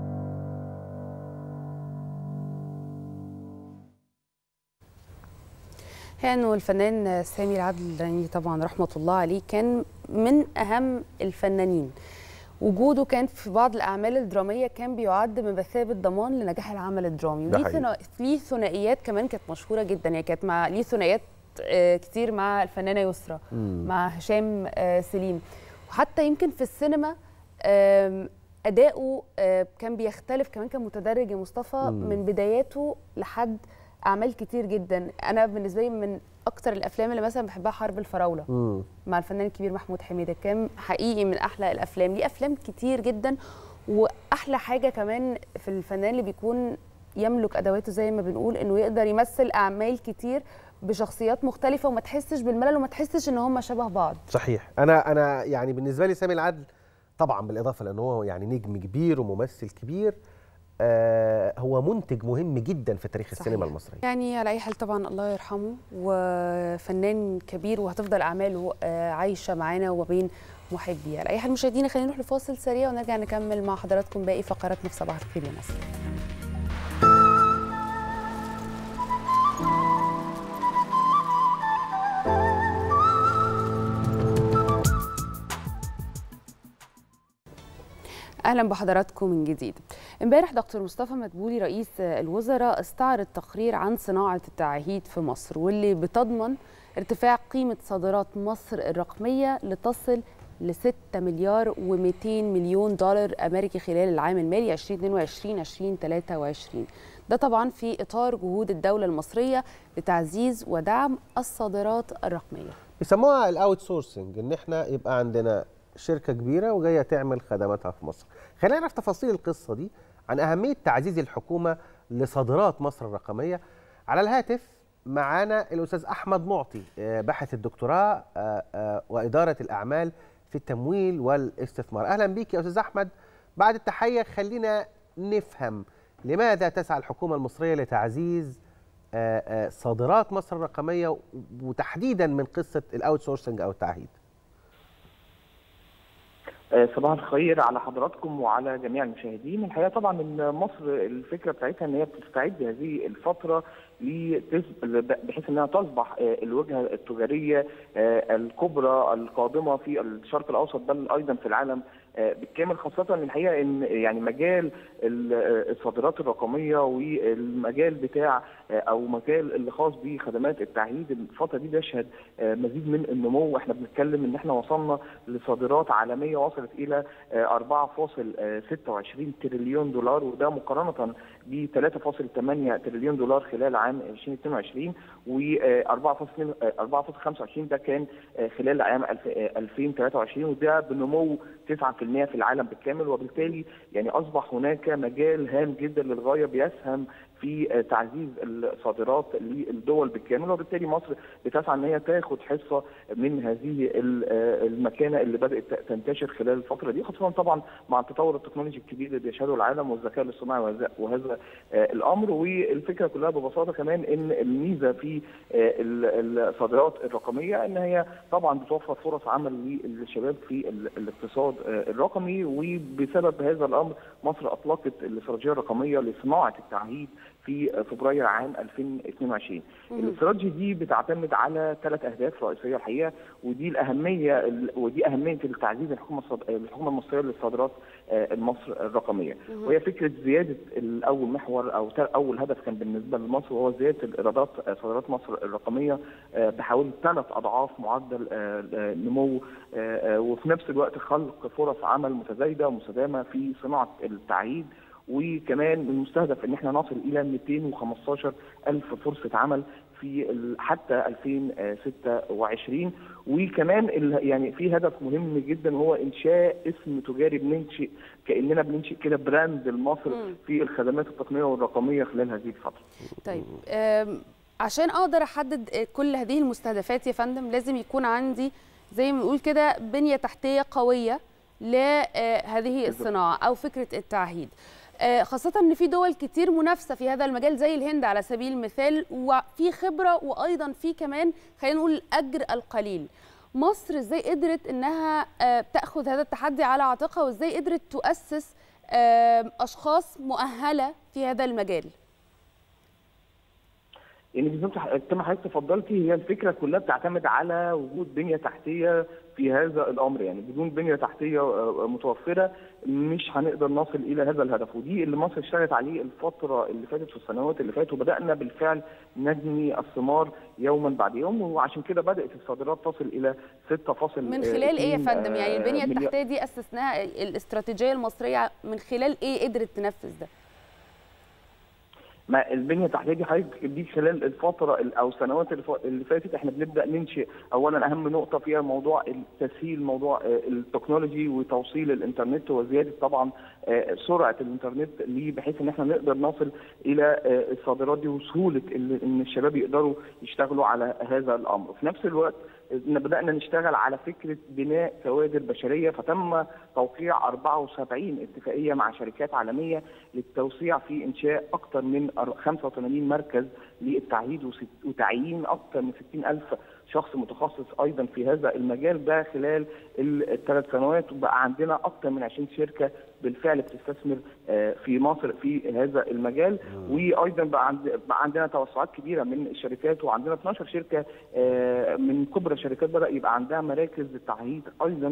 كان الفنان سامي العدل يعني طبعا رحمه الله عليه كان من اهم الفنانين وجوده كان في بعض الاعمال الدراميه كان بيعد بمثابه ضمان لنجاح العمل الدرامي ده وليه حقيقي. ثنا- ليه ثنائيات كمان كانت مشهوره جدا يعني كانت مع ليه ثنائيات آه، كتير مع الفنانه يسرا مم. مع هشام آه، سليم وحتى يمكن في السينما آم، اداؤه آه، كان بيختلف كمان كان متدرج يا مصطفى مم. من بداياته لحد اعمال كتير جدا انا بالنسبه لي من اكتر الافلام اللي مثلا بحبها حرب الفراوله مم. مع الفنان الكبير محمود حميده كان حقيقي من احلى الافلام ليه افلام كتير جدا واحلى حاجه كمان في الفنان اللي بيكون يملك ادواته زي ما بنقول انه يقدر يمثل اعمال كتير بشخصيات مختلفه وما تحسش بالملل وما تحسش ان هم شبه بعض صحيح انا انا يعني بالنسبه لي سامي العدل طبعا بالاضافه لان هو يعني نجم كبير وممثل كبير آه هو منتج مهم جدا في تاريخ السينما المصريه يعني على اي حال طبعا الله يرحمه وفنان كبير وهتفضل اعماله آه، عايشه معانا وما بين محبيه على اي حال مشاهدينا خلينا نروح لفاصل سريع ونرجع نكمل مع حضراتكم باقي فقراتنا في صباح الخير يا مصر اهلا بحضراتكم من جديد امبارح دكتور مصطفى مدبولي رئيس الوزراء استعرض تقرير عن صناعه التعهيد في مصر واللي بتضمن ارتفاع قيمه صادرات مصر الرقميه لتصل ل 6 مليار و200 مليون دولار امريكي خلال العام المالي 2022 2023 ده طبعا في اطار جهود الدوله المصريه لتعزيز ودعم الصادرات الرقميه بيسموها الاوت سورسنج ان احنا يبقى عندنا شركه كبيره وجايه تعمل خدماتها في مصر خلينا نعرف تفاصيل القصه دي عن اهميه تعزيز الحكومه لصادرات مصر الرقميه على الهاتف معانا الاستاذ احمد معطي آه، باحث الدكتوراه آه، آه، واداره الاعمال في التمويل والاستثمار اهلا بيك يا استاذ احمد بعد التحيه خلينا نفهم لماذا تسعى الحكومه المصريه لتعزيز آه، آه، صادرات مصر الرقميه وتحديدا من قصه الاوت سورسنج او التعهيد آه، صباح الخير على حضراتكم وعلى جميع المشاهدين الحقيقه طبعا ان مصر الفكره بتاعتها ان هي بتستعد هذه الفتره لتس- بحيث انها تصبح آه، الوجهه التجاريه آه، الكبرى القادمه في الشرق الاوسط بل ايضا في العالم آه، بالكامل خاصه الحقيقه ان يعني مجال ال- آه، الصادرات الرقميه والمجال بتاع آه، او مجال اللي خاص بخدمات التعهيد الفتره دي بيشهد آه، مزيد من النمو احنا بنتكلم ان احنا وصلنا لصادرات عالميه وصلت الى آه، 4.26 تريليون دولار وده مقارنه ب 3.8 تريليون دولار خلال عام 2022 و 4.25 ده كان آه، خلال عام الف- آه، 2023 وده بنمو 9% في العالم بالكامل وبالتالي يعني اصبح هناك مجال هام جدا للغايه بيسهم في آه، تعزيز الصادرات للدول بالكامل وبالتالي مصر بتسعى ان هي تاخد حصه من هذه ال- آه، المكانه اللي بدات تنتشر خلال الفتره دي خاصه طبعا مع التطور التكنولوجي الكبير اللي بيشهده العالم والذكاء الاصطناعي وهذا- وهذا آه، الامر والفكره كلها ببساطه كمان ان الميزه في آه، ال- الصادرات الرقميه ان هي طبعا بتوفر فرص عمل للشباب في ال- الاقتصاد آه، الرقمي وبسبب هذا الامر مصر اطلقت الاستراتيجيه الرقميه لصناعه التعهيد في فبراير عام 2022 مم. الاستراتيجيه دي بتعتمد على ثلاث اهداف رئيسيه الحقيقه ودي الاهميه ال- ودي اهميه التعزيز الحكومه الصاد- الحكومه المصريه للصادرات آه، مصر الرقميه مم. وهي فكره زياده الاول محور او تا- اول هدف كان بالنسبه لمصر وهو زياده الايرادات آه، صادرات مصر الرقميه آه، بحوالي ثلاث اضعاف معدل آه، آه، نمو آه، آه، وفي نفس الوقت خلق فرص عمل متزايده ومستدامه في صناعه التعهيد وكمان من المستهدف ان احنا نصل الى 215 الف فرصه عمل في ال- حتى 2026 وكمان ال- يعني في هدف مهم جدا وهو انشاء اسم تجاري بننشئ كاننا بننشئ كده براند لمصر مم. في الخدمات التقنيه والرقميه خلال هذه الفتره. طيب آم، عشان اقدر احدد آه، كل هذه المستهدفات يا فندم لازم يكون عندي زي ما بنقول كده بنيه تحتيه قويه لهذه الصناعه او فكره التعهيد آه، خاصة إن في دول كتير منافسة في هذا المجال زي الهند على سبيل المثال وفي خبرة وأيضا في كمان خلينا نقول الأجر القليل. مصر إزاي قدرت إنها آه، تأخذ هذا التحدي على عاتقها وإزاي قدرت تؤسس آه، أشخاص مؤهلة في هذا المجال؟ يعني بالظبط كما حضرتك تفضلتي هي الفكره كلها بتعتمد على وجود بنيه تحتيه في هذا الامر يعني بدون بنيه تحتيه آه، متوفره مش هنقدر نصل الى هذا الهدف ودي اللي مصر اشتغلت عليه الفتره اللي فاتت في السنوات اللي فاتت وبدانا بالفعل نجني الثمار يوما بعد يوم وعشان كده بدات الصادرات تصل الى 6. من خلال ايه يا فندم يعني البنيه التحتيه دي اسسناها الاستراتيجيه المصريه من خلال ايه قدرت تنفذ ده ما البنيه التحتيه دي حضرتك دي خلال الفتره ال- او السنوات اللي ف- اللي فاتت احنا بنبدا ننشئ اولا اهم نقطه فيها موضوع تسهيل موضوع آه، التكنولوجي وتوصيل الانترنت وزياده طبعا آه، سرعه الانترنت ليه بحيث ان احنا نقدر نصل الى آه، الصادرات دي وسهوله ال- ان الشباب يقدروا يشتغلوا على هذا الامر في نفس الوقت إن بدانا نشتغل على فكره بناء كوادر بشريه فتم توقيع 74 اتفاقيه مع شركات عالميه للتوسيع في انشاء اكثر من أر- 85 مركز للتعهيد وست- وتعيين اكثر من 60 الف شخص متخصص ايضا في هذا المجال ده خلال الثلاث سنوات وبقى عندنا اكثر من 20 شركه بالفعل بتستثمر آه، في مصر في هذا المجال وايضا بقى, عند بقى عندنا توسعات كبيره من الشركات وعندنا 12 شركه آه، من كبرى الشركات بدا يبقى عندها مراكز للتعهيد ايضا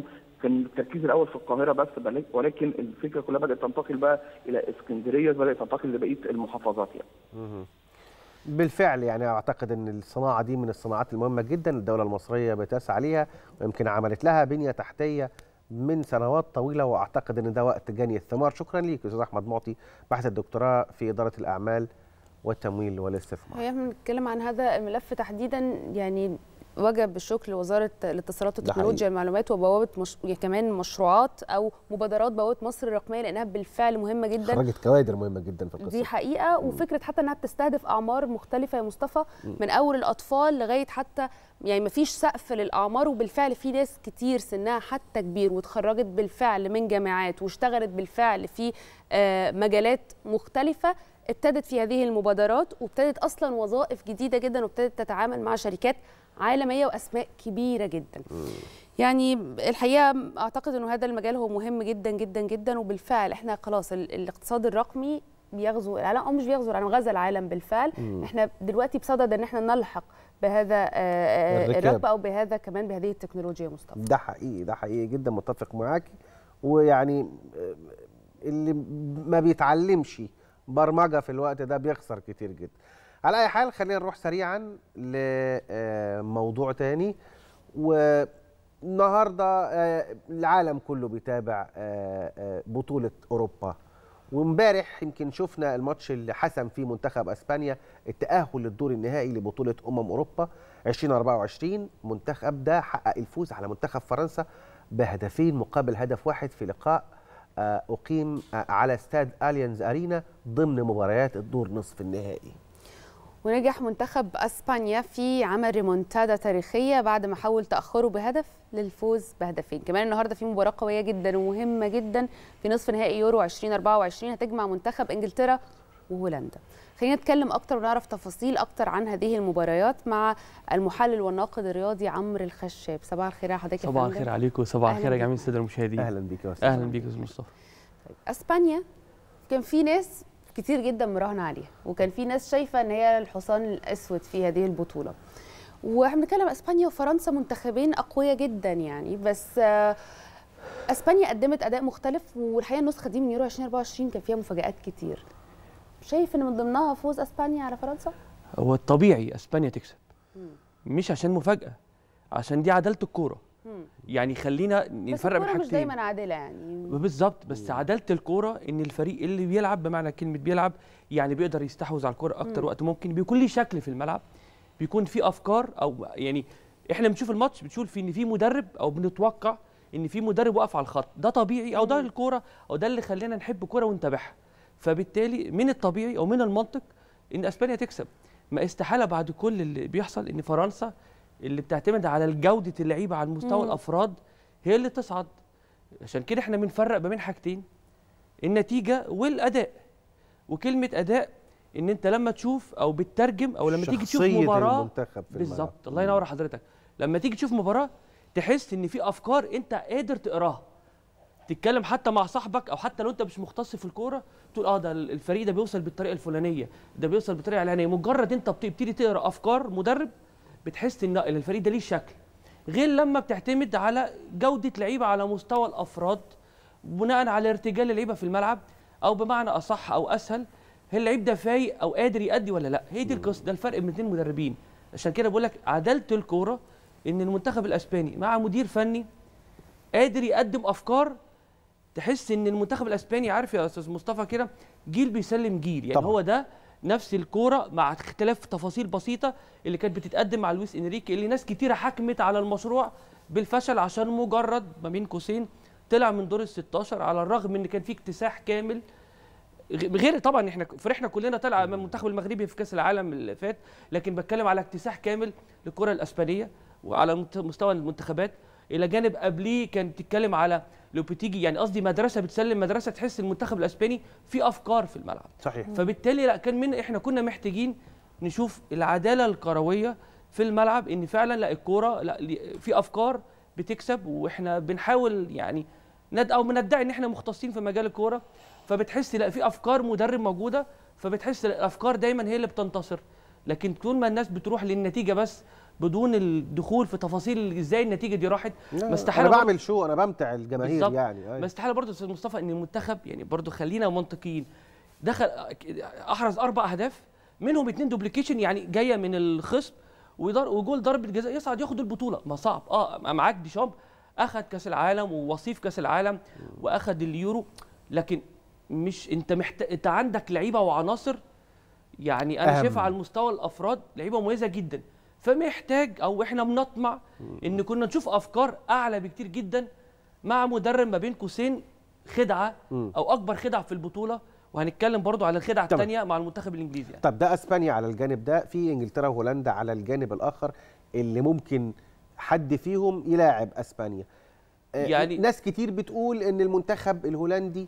كان التركيز الاول في القاهره بس بل- ولكن الفكره كلها بدات تنتقل بقى الى اسكندريه بدات تنتقل لبقيه المحافظات يعني مهم. بالفعل يعني اعتقد ان الصناعه دي من الصناعات المهمه جدا الدوله المصريه بتسعى ليها ويمكن عملت لها بنيه تحتيه من سنوات طويله واعتقد ان ده وقت جني الثمار شكرا ليك استاذ احمد معطي باحث الدكتوراه في اداره الاعمال والتمويل والاستثمار هي احنا بنتكلم عن هذا الملف تحديدا يعني وجب الشكر لوزاره الاتصالات ده وتكنولوجيا حقيقي. المعلومات وبوابه مش... يعني كمان مشروعات او مبادرات بوابه مصر الرقميه لانها بالفعل مهمه جدا خرجت كوادر مهمه جدا في القصه دي حقيقه وفكره حتى انها بتستهدف اعمار مختلفه يا مصطفى مم. من اول الاطفال لغايه حتى يعني ما فيش سقف للاعمار وبالفعل في ناس كتير سنها حتى كبير واتخرجت بالفعل من جامعات واشتغلت بالفعل في آه، مجالات مختلفه ابتدت في هذه المبادرات وابتدت اصلا وظائف جديده جدا وابتدت تتعامل مع شركات عالميه واسماء كبيره جدا يعني الحقيقه اعتقد انه هذا المجال هو مهم جدا جدا جدا وبالفعل احنا خلاص ال- الاقتصاد الرقمي بيغزو العالم او مش بيغزو العالم غزا العالم بالفعل مم. احنا دلوقتي بصدد ان احنا نلحق بهذا آه، آه، الركاب. الركب او بهذا كمان بهذه التكنولوجيا يا مصطفى ده حقيقي ده حقيقي جدا متفق معاكي ويعني آه، اللي ما بيتعلمش برمجه في الوقت ده بيخسر كتير جدا على اي حال خلينا نروح سريعا لموضوع تاني والنهارده آه، العالم كله بيتابع آه، آه، بطوله اوروبا وامبارح يمكن شفنا الماتش اللي حسم فيه منتخب اسبانيا التاهل للدور النهائي لبطوله امم اوروبا 2024 منتخب ده حقق الفوز على منتخب فرنسا بهدفين مقابل هدف واحد في لقاء آه، اقيم آه، على استاد اليانز ارينا ضمن مباريات الدور نصف النهائي ونجح منتخب اسبانيا في عمل ريمونتادا تاريخيه بعد ما حول تاخره بهدف للفوز بهدفين كمان النهارده في مباراه قويه جدا ومهمه جدا في نصف نهائي يورو 2024 هتجمع منتخب انجلترا وهولندا خلينا نتكلم اكتر ونعرف تفاصيل اكتر عن هذه المباريات مع المحلل والناقد الرياضي عمرو الخشاب صباح الخير يا حضرتك يا صباح فندم. الخير عليكم وصباح أهلاً الخير يا بيك. جميع الساده المشاهدين اهلا بيك يا استاذ اهلا بيك يا استاذ مصطفى اسبانيا كان في ناس كتير جدا مراهنه عليها وكان في ناس شايفه ان هي الحصان الاسود في هذه البطوله واحنا بنتكلم اسبانيا وفرنسا منتخبين اقوياء جدا يعني بس آه، اسبانيا قدمت اداء مختلف والحقيقه النسخه دي من يورو 2024 كان فيها مفاجات كتير شايف ان من ضمنها فوز اسبانيا على فرنسا هو الطبيعي اسبانيا تكسب مش عشان مفاجاه عشان دي عداله الكوره مم. يعني خلينا بس نفرق بين الكوره مش حاجتين دايما عادله يعني بالظبط بس عداله الكوره ان الفريق اللي بيلعب بمعنى كلمه بيلعب يعني بيقدر يستحوذ على الكوره اكتر مم. وقت ممكن بيكون ليه شكل في الملعب بيكون في افكار او يعني احنا بنشوف الماتش بنشوف في ان في مدرب او بنتوقع ان في مدرب واقف على الخط ده طبيعي او ده الكوره او ده اللي خلينا نحب الكوره ونتابعها فبالتالي من الطبيعي او من المنطق ان اسبانيا تكسب ما استحاله بعد كل اللي بيحصل ان فرنسا اللي بتعتمد على جوده اللعيبه على المستوى مم. الافراد هي اللي تصعد عشان كده احنا بنفرق ما بين حاجتين النتيجه والاداء وكلمه اداء ان انت لما تشوف او بتترجم او لما تيجي تشوف شخصية مباراه المنتخب في الملعب. بالظبط الله ينور حضرتك لما تيجي تشوف مباراه تحس ان في افكار انت قادر تقراها تتكلم حتى مع صاحبك او حتى لو انت مش مختص في الكوره تقول اه ده الفريق ده بيوصل بالطريقه الفلانيه ده بيوصل بالطريقه العلانيه مجرد انت بتبتدي تقرا افكار مدرب بتحس ان إن الفريق ده ليه شكل غير لما بتعتمد على جوده لعيبه على مستوى الافراد بناء على ارتجال اللعيبه في الملعب او بمعنى اصح او اسهل هل اللعيب ده فايق او قادر يأدي ولا لا هي دي القصه ده الفرق بين اثنين مدربين عشان كده بقول لك عداله الكوره ان المنتخب الاسباني مع مدير فني قادر يقدم افكار تحس ان المنتخب الاسباني عارف يا استاذ مصطفى كده جيل بيسلم جيل يعني طبعاً. هو ده نفس الكوره مع اختلاف تفاصيل بسيطه اللي كانت بتتقدم مع لويس انريكي اللي ناس كتيره حكمت على المشروع بالفشل عشان مجرد ما بين قوسين طلع من دور ال 16 على الرغم ان كان في اكتساح كامل غ- غير طبعا احنا فرحنا كلنا طلع من المنتخب المغربي في كاس العالم اللي فات لكن بتكلم على اكتساح كامل للكره الاسبانيه وعلى مت- مستوى المنتخبات الى جانب قبليه كان بتتكلم على لوبيتيجي يعني قصدي مدرسه بتسلم مدرسه تحس المنتخب الاسباني في افكار في الملعب صحيح فبالتالي لا كان من احنا كنا محتاجين نشوف العداله الكرويه في الملعب ان فعلا لا الكوره لا لي- في افكار بتكسب واحنا بنحاول يعني ند او بندعي ان احنا مختصين في مجال الكوره فبتحس لا في افكار مدرب موجوده فبتحس لا الافكار دايما هي اللي بتنتصر لكن طول ما الناس بتروح للنتيجه بس بدون الدخول في تفاصيل ازاي النتيجه دي راحت لا، ما استحاله انا برضه- بعمل شو انا بمتع الجماهير بالظبط. يعني أيوة. ما استحاله برضه استاذ مصطفى ان المنتخب يعني برضه خلينا منطقيين دخل احرز اربع اهداف منهم اتنين دوبليكيشن يعني جايه من الخصم ويضر- وجول ضربه جزاء يصعد ياخد البطوله ما صعب اه معاك ديشامب اخذ كاس العالم ووصيف كاس العالم واخذ اليورو لكن مش انت محتاج انت عندك لعيبه وعناصر يعني انا أهم. شايفها على المستوى الافراد لعيبه مميزه جدا فمحتاج او احنا بنطمع ان كنا نشوف افكار اعلى بكتير جدا مع مدرب ما بين قوسين خدعه مم. او اكبر خدعه في البطوله وهنتكلم برضو على الخدعه تمام. الثانيه مع المنتخب الانجليزي يعني. طب ده اسبانيا على الجانب ده في انجلترا وهولندا على الجانب الاخر اللي ممكن حد فيهم يلاعب اسبانيا آه، يعني- ناس كتير بتقول ان المنتخب الهولندي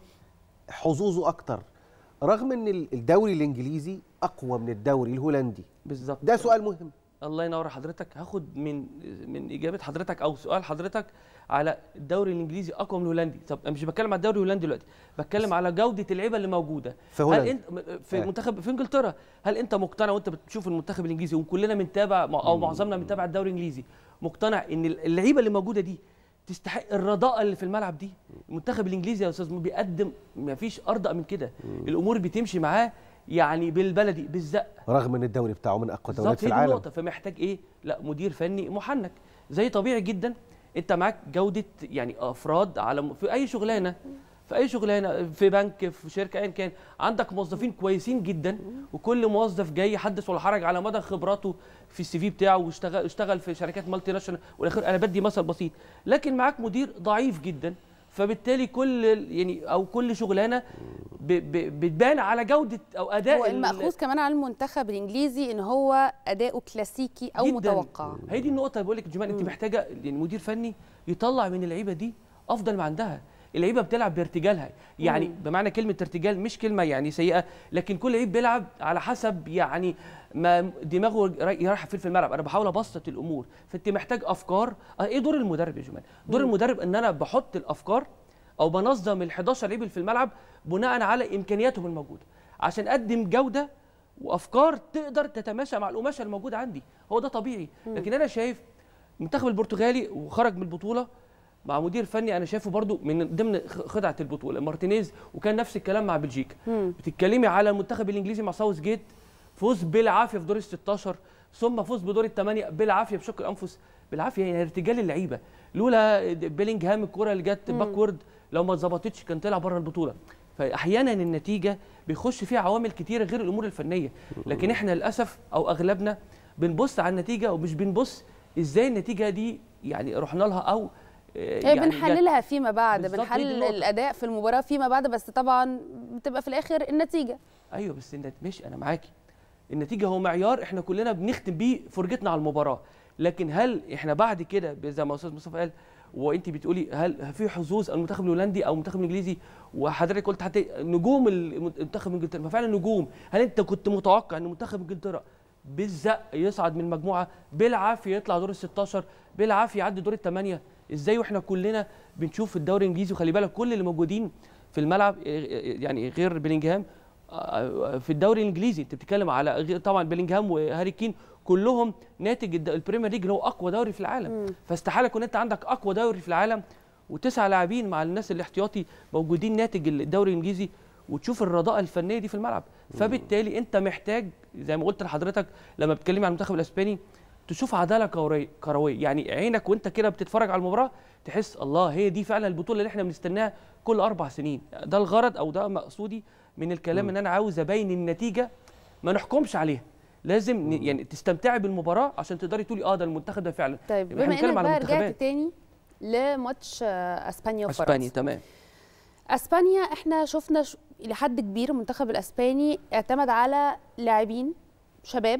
حظوظه اكتر رغم ان ال- الدوري الانجليزي اقوى من الدوري الهولندي بالظبط ده سؤال مهم الله ينور حضرتك هاخد من من اجابه حضرتك او سؤال حضرتك على الدوري الانجليزي اقوى من الهولندي طب انا مش بتكلم على الدوري الهولندي دلوقتي بتكلم على جوده اللعيبه اللي موجوده في هل هولندا. انت في آه. منتخب في انجلترا هل انت مقتنع وانت بتشوف المنتخب الانجليزي وكلنا بنتابع او معظمنا بنتابع الدوري الانجليزي مقتنع ان اللعيبه اللي موجوده دي تستحق الرضاءه اللي في الملعب دي المنتخب الانجليزي يا استاذ مو بيقدم ما فيش ارضى من كده الامور بتمشي معاه يعني بالبلدي بالزق رغم ان الدوري بتاعه من اقوى الدوريات بالظبط في هي دي العالم النقطه فمحتاج ايه لا مدير فني محنك زي طبيعي جدا انت معاك جوده يعني افراد على م- في اي شغلانه في اي شغلانه في بنك في شركه ايا كان عندك موظفين كويسين جدا وكل موظف جاي حدث ولا حرج على مدى خبراته في السي في بتاعه واشتغل اشتغل في شركات مالتي ناشونال والاخر انا بدي مثل بسيط لكن معاك مدير ضعيف جدا فبالتالي كل ال- يعني او كل شغلانه ب- ب- بتبان على جوده او اداء هو ال- المأخوذ كمان على المنتخب الانجليزي ان هو اداؤه كلاسيكي او جداً. متوقع هي دي النقطه اللي بقول لك جمال انت محتاجه يعني مدير فني يطلع من اللعيبه دي افضل ما عندها اللعيبه بتلعب بارتجالها يعني مم. بمعنى كلمه ارتجال مش كلمه يعني سيئه لكن كل لعيب بيلعب على حسب يعني ما دماغه راي- رايحه فين في الملعب انا بحاول ابسط الامور فانت محتاج افكار آه، ايه دور المدرب يا جمال دور مم. المدرب ان انا بحط الافكار او بنظم ال 11 لعيب اللي في الملعب بناء على امكانياتهم الموجوده عشان اقدم جوده وافكار تقدر تتماشى مع القماشه الموجوده عندي هو ده طبيعي مم. لكن انا شايف المنتخب البرتغالي وخرج من البطوله مع مدير فني انا شايفه برضو من ضمن خ- خدعه البطوله مارتينيز وكان نفس الكلام مع بلجيكا مم. بتتكلمي على المنتخب الانجليزي مع ساوث جيت فوز بالعافيه في دور ال 16 ثم فوز بدور الثمانيه بالعافيه بشق الانفس بالعافيه يعني ارتجال اللعيبه لولا بيلينجهام الكره اللي جت مم. باكورد لو ما اتظبطتش كان طلع بره البطوله فاحيانا النتيجه بيخش فيها عوامل كتيره غير الامور الفنيه لكن احنا للاسف او اغلبنا بنبص على النتيجه ومش بنبص ازاي النتيجه دي يعني رحنا لها او آه، يعني يعني بنحللها فيما بعد بالظبط، هي دي بنحلل النقطة. الاداء في المباراه فيما بعد بس طبعا بتبقى في الاخر النتيجه ايوه بس النت... ماشي انا معاكي النتيجه هو معيار احنا كلنا بنختم بيه فرجتنا على المباراه لكن هل احنا بعد كده زي ما استاذ مصطفى قال وانت بتقولي هل في حظوظ المنتخب الهولندي او المنتخب الانجليزي وحضرتك قلت حتى نجوم المنتخب انجلترا ما فعلا نجوم هل انت كنت متوقع ان منتخب انجلترا بالزق يصعد من المجموعه بالعافيه يطلع دور ال 16 بالعافيه يعدي دور الثمانيه ازاي واحنا كلنا بنشوف الدوري الانجليزي وخلي بالك كل اللي موجودين في الملعب يعني غير بلينجهام آه، في الدوري الانجليزي انت بتتكلم على غير طبعا بيلينجهام وهاري كين كلهم ناتج الد- البريمير ليج اللي هو اقوى دوري في العالم فاستحاله يكون انت عندك اقوى دوري في العالم وتسع لاعبين مع الناس الاحتياطي موجودين ناتج الدوري الانجليزي وتشوف الرضاءه الفنيه دي في الملعب فبالتالي انت محتاج زي ما قلت لحضرتك لما بتكلمي عن المنتخب الاسباني تشوف عداله كرويه كرويه يعني عينك وانت كده بتتفرج على المباراه تحس الله هي دي فعلا البطوله اللي احنا بنستناها كل اربع سنين ده الغرض او ده مقصودي من الكلام ان انا عاوز ابين النتيجه ما نحكمش عليها لازم ن- يعني تستمتعي بالمباراه عشان تقدري تقولي اه ده المنتخب ده فعلا طيب يبقى بما إحنا بنتكلم انك على بقى رجعت المنتخبات تاني لماتش آه، اسبانيا وفرنسا اسبانيا تمام اسبانيا احنا شفنا ش... الى حد كبير المنتخب الاسباني اعتمد على لاعبين شباب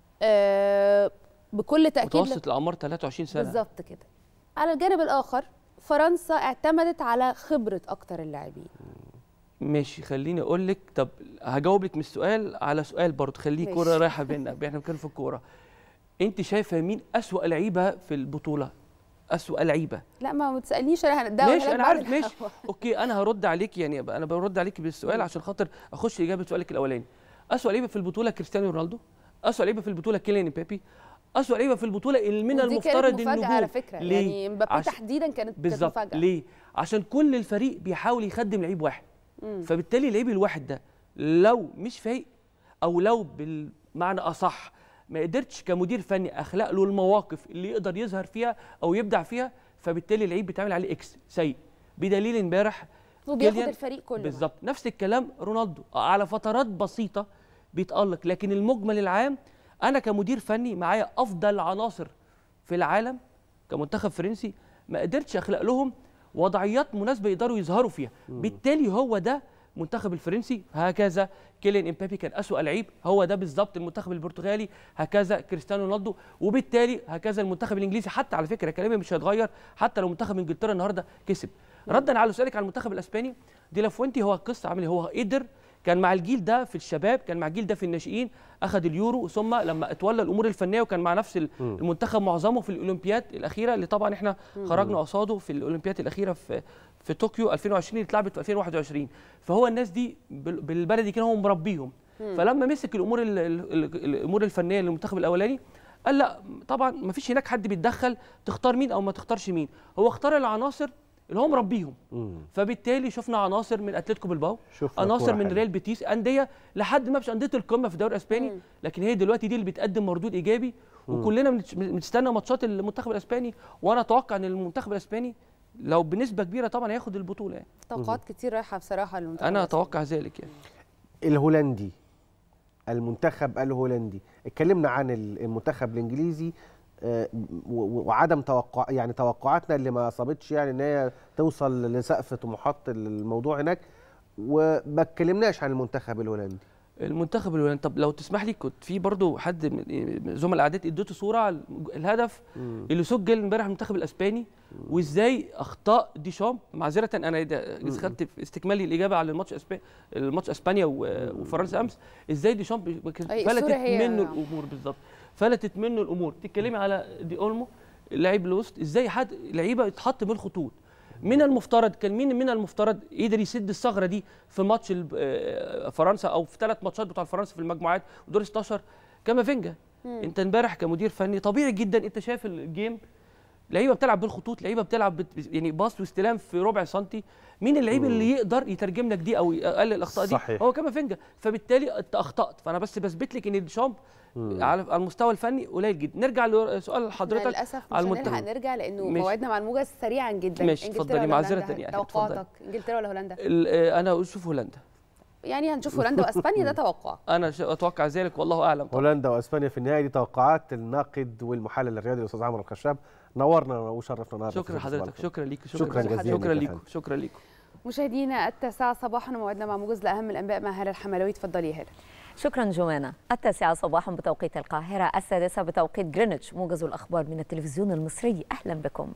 آه بكل تاكيد متوسط الاعمار 23 سنه بالظبط كده على الجانب الاخر فرنسا اعتمدت على خبره اكتر اللاعبين ماشي خليني اقول لك طب هجاوب لك من السؤال على سؤال برضه خليه ماشي. كوره رايحه بينا احنا بنتكلم في الكوره انت شايفه مين اسوأ لعيبه في البطوله اسوأ لعيبه لا ما ما تسالنيش انا ده ماشي انا عارف ماشي اوكي انا هرد عليك يعني انا برد عليك بالسؤال عشان خاطر اخش اجابه سؤالك الاولاني اسوأ لعيبه في البطوله كريستيانو رونالدو اسوء لعيبه في البطوله كيليان امبابي اسوء لعيبه في البطوله اللي من ودي كانت المفترض مفاجأة النجوم على فكرة ليه؟ يعني مبابي عش- تحديدا كانت كانت بالظبط مفاجأة ليه عشان كل الفريق بيحاول يخدم لعيب واحد مم. فبالتالي اللعيب الواحد ده لو مش فايق او لو بالمعنى اصح ما قدرتش كمدير فني اخلق له المواقف اللي يقدر يظهر فيها او يبدع فيها فبالتالي اللعيب بيتعمل عليه اكس سيء بدليل امبارح وبياخد كيليان- الفريق كله بالظبط نفس الكلام رونالدو على فترات بسيطه بيتالق لكن المجمل العام انا كمدير فني معايا افضل عناصر في العالم كمنتخب فرنسي ما قدرتش اخلق لهم وضعيات مناسبه يقدروا يظهروا فيها بالتالي هو ده المنتخب الفرنسي هكذا كيليان امبابي كان اسوأ لعيب هو ده بالظبط المنتخب البرتغالي هكذا كريستيانو رونالدو وبالتالي هكذا المنتخب الانجليزي حتى على فكره كلامي مش هيتغير حتى لو منتخب انجلترا النهارده كسب ردا على سؤالك على المنتخب الاسباني دي لافوينتي هو القصه عامل إيه؟ هو قدر كان مع الجيل ده في الشباب كان مع الجيل ده في الناشئين اخذ اليورو ثم لما اتولى الامور الفنيه وكان مع نفس ال- مم. المنتخب معظمه في الاولمبياد الاخيره اللي طبعا احنا مم. خرجنا قصاده في الاولمبياد الاخيره في في طوكيو 2020 اللي اتلعبت في 2021 فهو الناس دي بال- بالبلدي كده هو مربيهم مم. فلما مسك الامور ال- ال- ال- الامور الفنيه للمنتخب الاولاني قال لا طبعا ما فيش هناك حد بيتدخل تختار مين او ما تختارش مين هو اختار العناصر اللي هو مربيهم فبالتالي شفنا عناصر من اتلتيكو بالباو شفنا عناصر كورة من حلوة. ريال بيتيس انديه لحد ما مش انديه القمه في الدوري الاسباني لكن هي دلوقتي دي اللي بتقدم مردود ايجابي مم. وكلنا بنتش- بنستنى ماتشات المنتخب الاسباني وانا اتوقع ان المنتخب الاسباني لو بنسبه كبيره طبعا هياخد البطوله يعني توقعات كتير رايحه بصراحه للمنتخب انا الأسباني. اتوقع ذلك يعني الهولندي المنتخب الهولندي اتكلمنا عن ال- المنتخب الانجليزي آه، و- و- وعدم توقع يعني توقعاتنا اللي ما اصابتش يعني ان هي توصل لسقف طموحات الموضوع هناك وما اتكلمناش عن المنتخب الهولندي المنتخب الهولندي طب لو تسمح لي كنت في برضو حد من زملاء الاعداد اديته صوره على الهدف مم. اللي سجل امبارح المنتخب الاسباني وازاي اخطاء ديشامب معذره انا ده- مم. خدت في استكمالي الاجابه على الماتش اسبانيا الماتش اسبانيا و- وفرنسا امس ازاي ديشامب أي، فلتت الصورة هي- منه الامور بالظبط فلتت منه الامور تتكلمي على دي اولمو اللاعب الوسط ازاي حد لعيبه يتحط بين الخطوط من المفترض كان مين من المفترض يقدر يسد الثغره دي في ماتش ال- آه، فرنسا او في ثلاث ماتشات بتوع فرنسا في المجموعات ودور 16 كامافينجا مم. انت امبارح كمدير فني طبيعي جدا انت شايف الجيم لعيبه بتلعب بالخطوط لعيبه بتلعب بت... يعني باص واستلام في ربع سنتي مين اللعيب اللي يقدر يترجم لك دي او يقلل الاخطاء دي صحيح. هو كامافينجا فبالتالي انت اخطات فانا بس بثبت لك ان ديشامب مم. على على المستوى الفني قليل جدا نرجع لسؤال حضرتك للاسف مش على هنلحق المنتخب نرجع لانه ماشي. موعدنا مع الموجز سريعا جدا ماشي، إنجلترا اتفضلي، ولا معذرة هولندا؟ يعني، توقعاتك انجلترا ولا هولندا ال- آه، انا اشوف هولندا يعني هنشوف هولندا واسبانيا ده توقع انا ش- اتوقع ذلك والله اعلم طبعا هولندا واسبانيا في النهايه دي توقعات الناقد والمحلل الرياضي الاستاذ عمرو الخشاب نورنا وشرفنا النهارده شكرا في صباح حضرتك الخير. شكرا ليك شكرا جزيلا شكرا ليك يا ليكم فندم. شكرا ليكم مشاهدينا التاسعة صباحا وموعدنا مع موجز لأهم الأنباء مع هالة الحملاوي اتفضلي يا هالة شكرا جوانا التاسعة صباحا بتوقيت القاهرة السادسة بتوقيت جرينتش موجز الأخبار من التلفزيون المصري أهلا بكم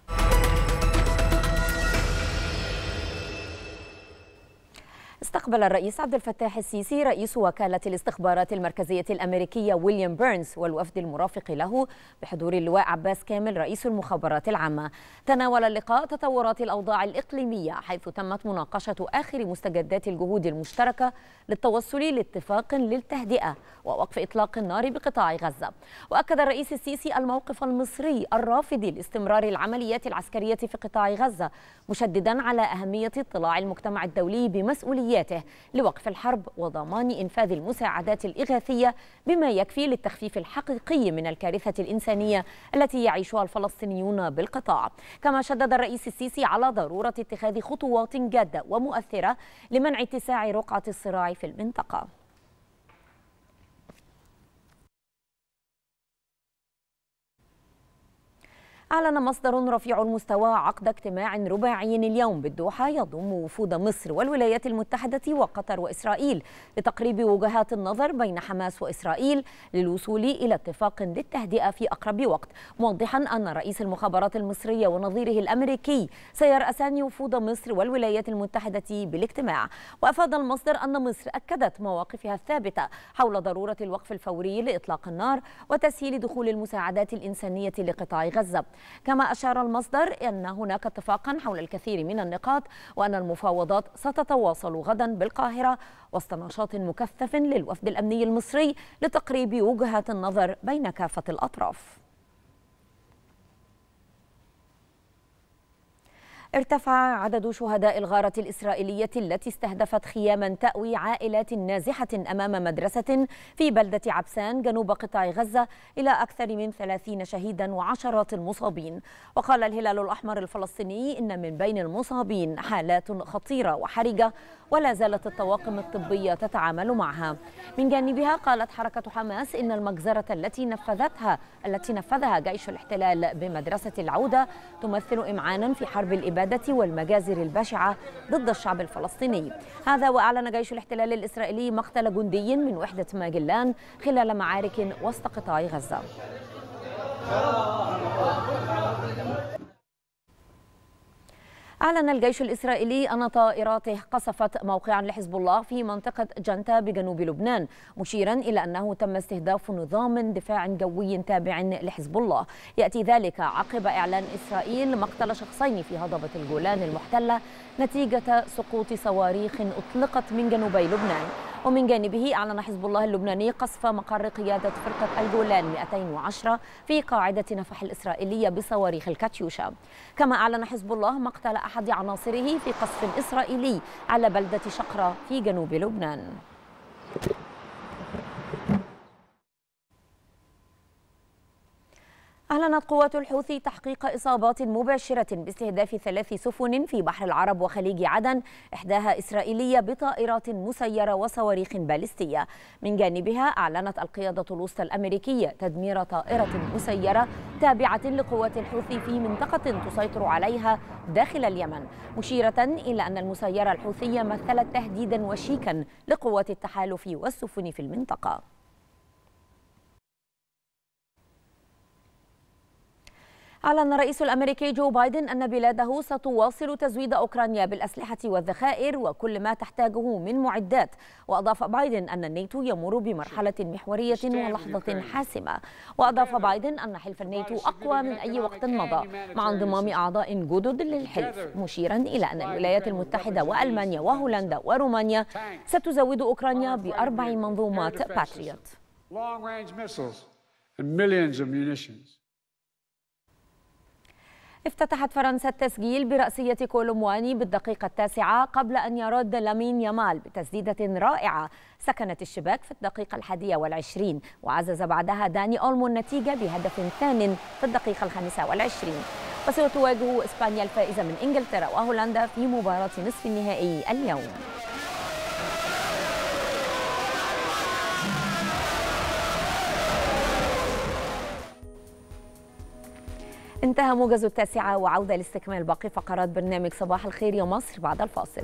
استقبل الرئيس عبد الفتاح السيسي رئيس وكالة الاستخبارات المركزية الأمريكية ويليام بيرنز والوفد المرافق له بحضور اللواء عباس كامل رئيس المخابرات العامة تناول اللقاء تطورات الأوضاع الإقليمية حيث تمت مناقشة آخر مستجدات الجهود المشتركة للتوصل لاتفاق للتهدئة ووقف إطلاق النار بقطاع غزة وأكد الرئيس السيسي الموقف المصري الرافض لاستمرار العمليات العسكرية في قطاع غزة مشددا على أهمية اطلاع المجتمع الدولي بمسؤولياته لوقف الحرب وضمان إنفاذ المساعدات الإغاثية بما يكفي للتخفيف الحقيقي من الكارثة الإنسانية التي يعيشها الفلسطينيون بالقطاع كما شدد الرئيس السيسي على ضرورة اتخاذ خطوات جادة ومؤثرة لمنع اتساع رقعة الصراع في المنطقة أعلن مصدر رفيع المستوى عقد اجتماع رباعي اليوم بالدوحة يضم وفود مصر والولايات المتحدة وقطر وإسرائيل لتقريب وجهات النظر بين حماس وإسرائيل للوصول إلى اتفاق للتهدئة في أقرب وقت موضحا أن رئيس المخابرات المصرية ونظيره الأمريكي سيرأسان وفود مصر والولايات المتحدة بالاجتماع وأفاد المصدر أن مصر أكدت مواقفها الثابتة حول ضرورة الوقف الفوري لإطلاق النار وتسهيل دخول المساعدات الإنسانية لقطاع غزة كما أشار المصدر أن هناك اتفاقا حول الكثير من النقاط وأن المفاوضات ستتواصل غدا بالقاهرة وسط نشاط مكثف للوفد الأمني المصري لتقريب وجهات النظر بين كافة الأطراف ارتفع عدد شهداء الغارة الإسرائيلية التي استهدفت خياما تأوي عائلات نازحة أمام مدرسة في بلدة عبسان جنوب قطاع غزة إلى أكثر من 30 شهيدا وعشرات المصابين وقال الهلال الأحمر الفلسطيني إن من بين المصابين حالات خطيرة وحرجة ولا زالت الطواقم الطبية تتعامل معها من جانبها قالت حركة حماس إن المجزرة التي نفذتها التي نفذها جيش الاحتلال بمدرسة العودة تمثل إمعانا في حرب الإبادة والمجازر البشعة ضد الشعب الفلسطيني هذا وأعلن جيش الاحتلال الإسرائيلي مقتل جندي من وحدة ماجلان خلال معارك وسط قطاع غزة أعلن الجيش الإسرائيلي أن طائراته قصفت موقعا لحزب الله في منطقة جنتا بجنوب لبنان مشيرا إلى أنه تم استهداف نظام دفاع جوي تابع لحزب الله يأتي ذلك عقب إعلان إسرائيل مقتل شخصين في هضبة الجولان المحتلة نتيجة سقوط صواريخ أطلقت من جنوبي لبنان ومن جانبه أعلن حزب الله اللبناني قصف مقر قيادة فرقة الجولان 210 في قاعدة نفح الإسرائيلية بصواريخ الكاتيوشا كما أعلن حزب الله مقتل أحد عناصره في قصف إسرائيلي على بلدة شقرة في جنوب لبنان أعلنت قوات الحوثي تحقيق إصابات مباشرة باستهداف ثلاث سفن في بحر العرب وخليج عدن إحداها إسرائيلية بطائرات مسيرة وصواريخ باليستية من جانبها أعلنت القيادة الوسطى الأمريكية تدمير طائرة مسيرة تابعة لقوات الحوثي في منطقة تسيطر عليها داخل اليمن مشيرة إلى أن المسيرة الحوثية مثلت تهديدا وشيكا لقوات التحالف والسفن في المنطقة أعلن الرئيس الأمريكي جو بايدن أن بلاده ستواصل تزويد أوكرانيا بالأسلحة والذخائر وكل ما تحتاجه من معدات وأضاف بايدن أن الناتو يمر بمرحلة محورية ولحظة حاسمة وأضاف بايدن أن حلف الناتو أقوى من أي وقت مضى مع انضمام أعضاء جدد للحلف مشيرا إلى أن الولايات المتحدة وألمانيا وهولندا ورومانيا ستزود أوكرانيا بأربع منظومات باتريوت long-range missiles and millions of munitions. افتتحت فرنسا التسجيل برأسية كولومواني بالدقيقة التاسعة قبل أن يرد لامين يامال بتسديدة رائعة سكنت الشباك في الدقيقة الحادية والعشرين وعزز بعدها داني أولمو النتيجة بهدف ثان في الدقيقة الخامسة والعشرين وستواجه إسبانيا الفائزة من إنجلترا وهولندا في مباراة نصف النهائي اليوم انتهى موجز التاسعة وعودة لاستكمال باقي فقرات برنامج صباح الخير يا مصر بعد الفاصل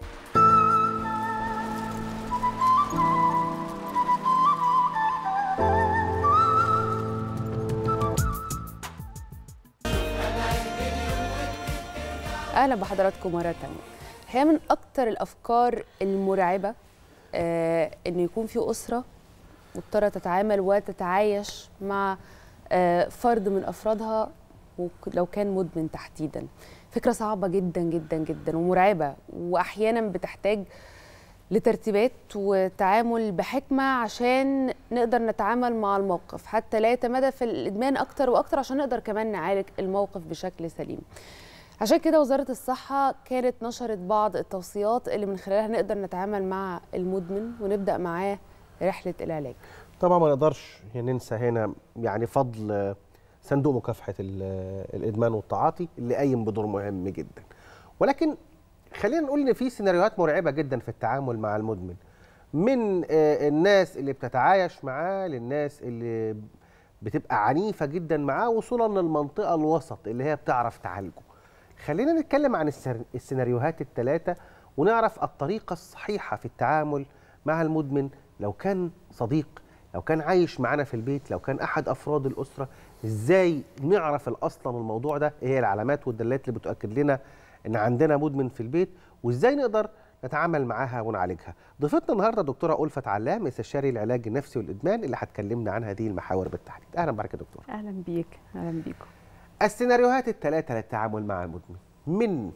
اهلا بحضراتكم مره تانية الحقيقه من اكتر الافكار المرعبه آه انه يكون في اسره مضطره تتعامل وتتعايش مع آه فرد من افرادها وك- لو كان مدمن تحديدا فكره صعبه جدا جدا جدا ومرعبه واحيانا بتحتاج لترتيبات وتعامل بحكمه عشان نقدر نتعامل مع الموقف حتى لا يتمادى في الادمان اكتر واكتر عشان نقدر كمان نعالج الموقف بشكل سليم عشان كده وزارة الصحة كانت نشرت بعض التوصيات اللي من خلالها نقدر نتعامل مع المدمن ونبدأ معاه رحلة العلاج طبعا ما نقدرش ننسى هنا يعني فضل صندوق مكافحه ال- الادمان والتعاطي اللي قايم بدور مهم جدا ولكن خلينا نقول ان في سيناريوهات مرعبه جدا في التعامل مع المدمن من آه، الناس اللي بتتعايش معاه للناس اللي بتبقى عنيفه جدا معاه وصولا للمنطقه الوسط اللي هي بتعرف تعالجه خلينا نتكلم عن السر- السيناريوهات الثلاثه ونعرف الطريقه الصحيحه في التعامل مع المدمن لو كان صديق لو كان عايش معانا في البيت لو كان احد افراد الاسره ازاي نعرف الاصلا الموضوع ده ايه هي العلامات والدلالات اللي بتؤكد لنا ان عندنا مدمن في البيت وازاي نقدر نتعامل معاها ونعالجها ضيفتنا النهارده دكتوره ألفت علام استشاري العلاج النفسي والادمان اللي هتكلمنا عن هذه المحاور بالتحديد اهلا بك يا دكتور اهلا بيك اهلا بيكم السيناريوهات الثلاثة للتعامل مع المدمن من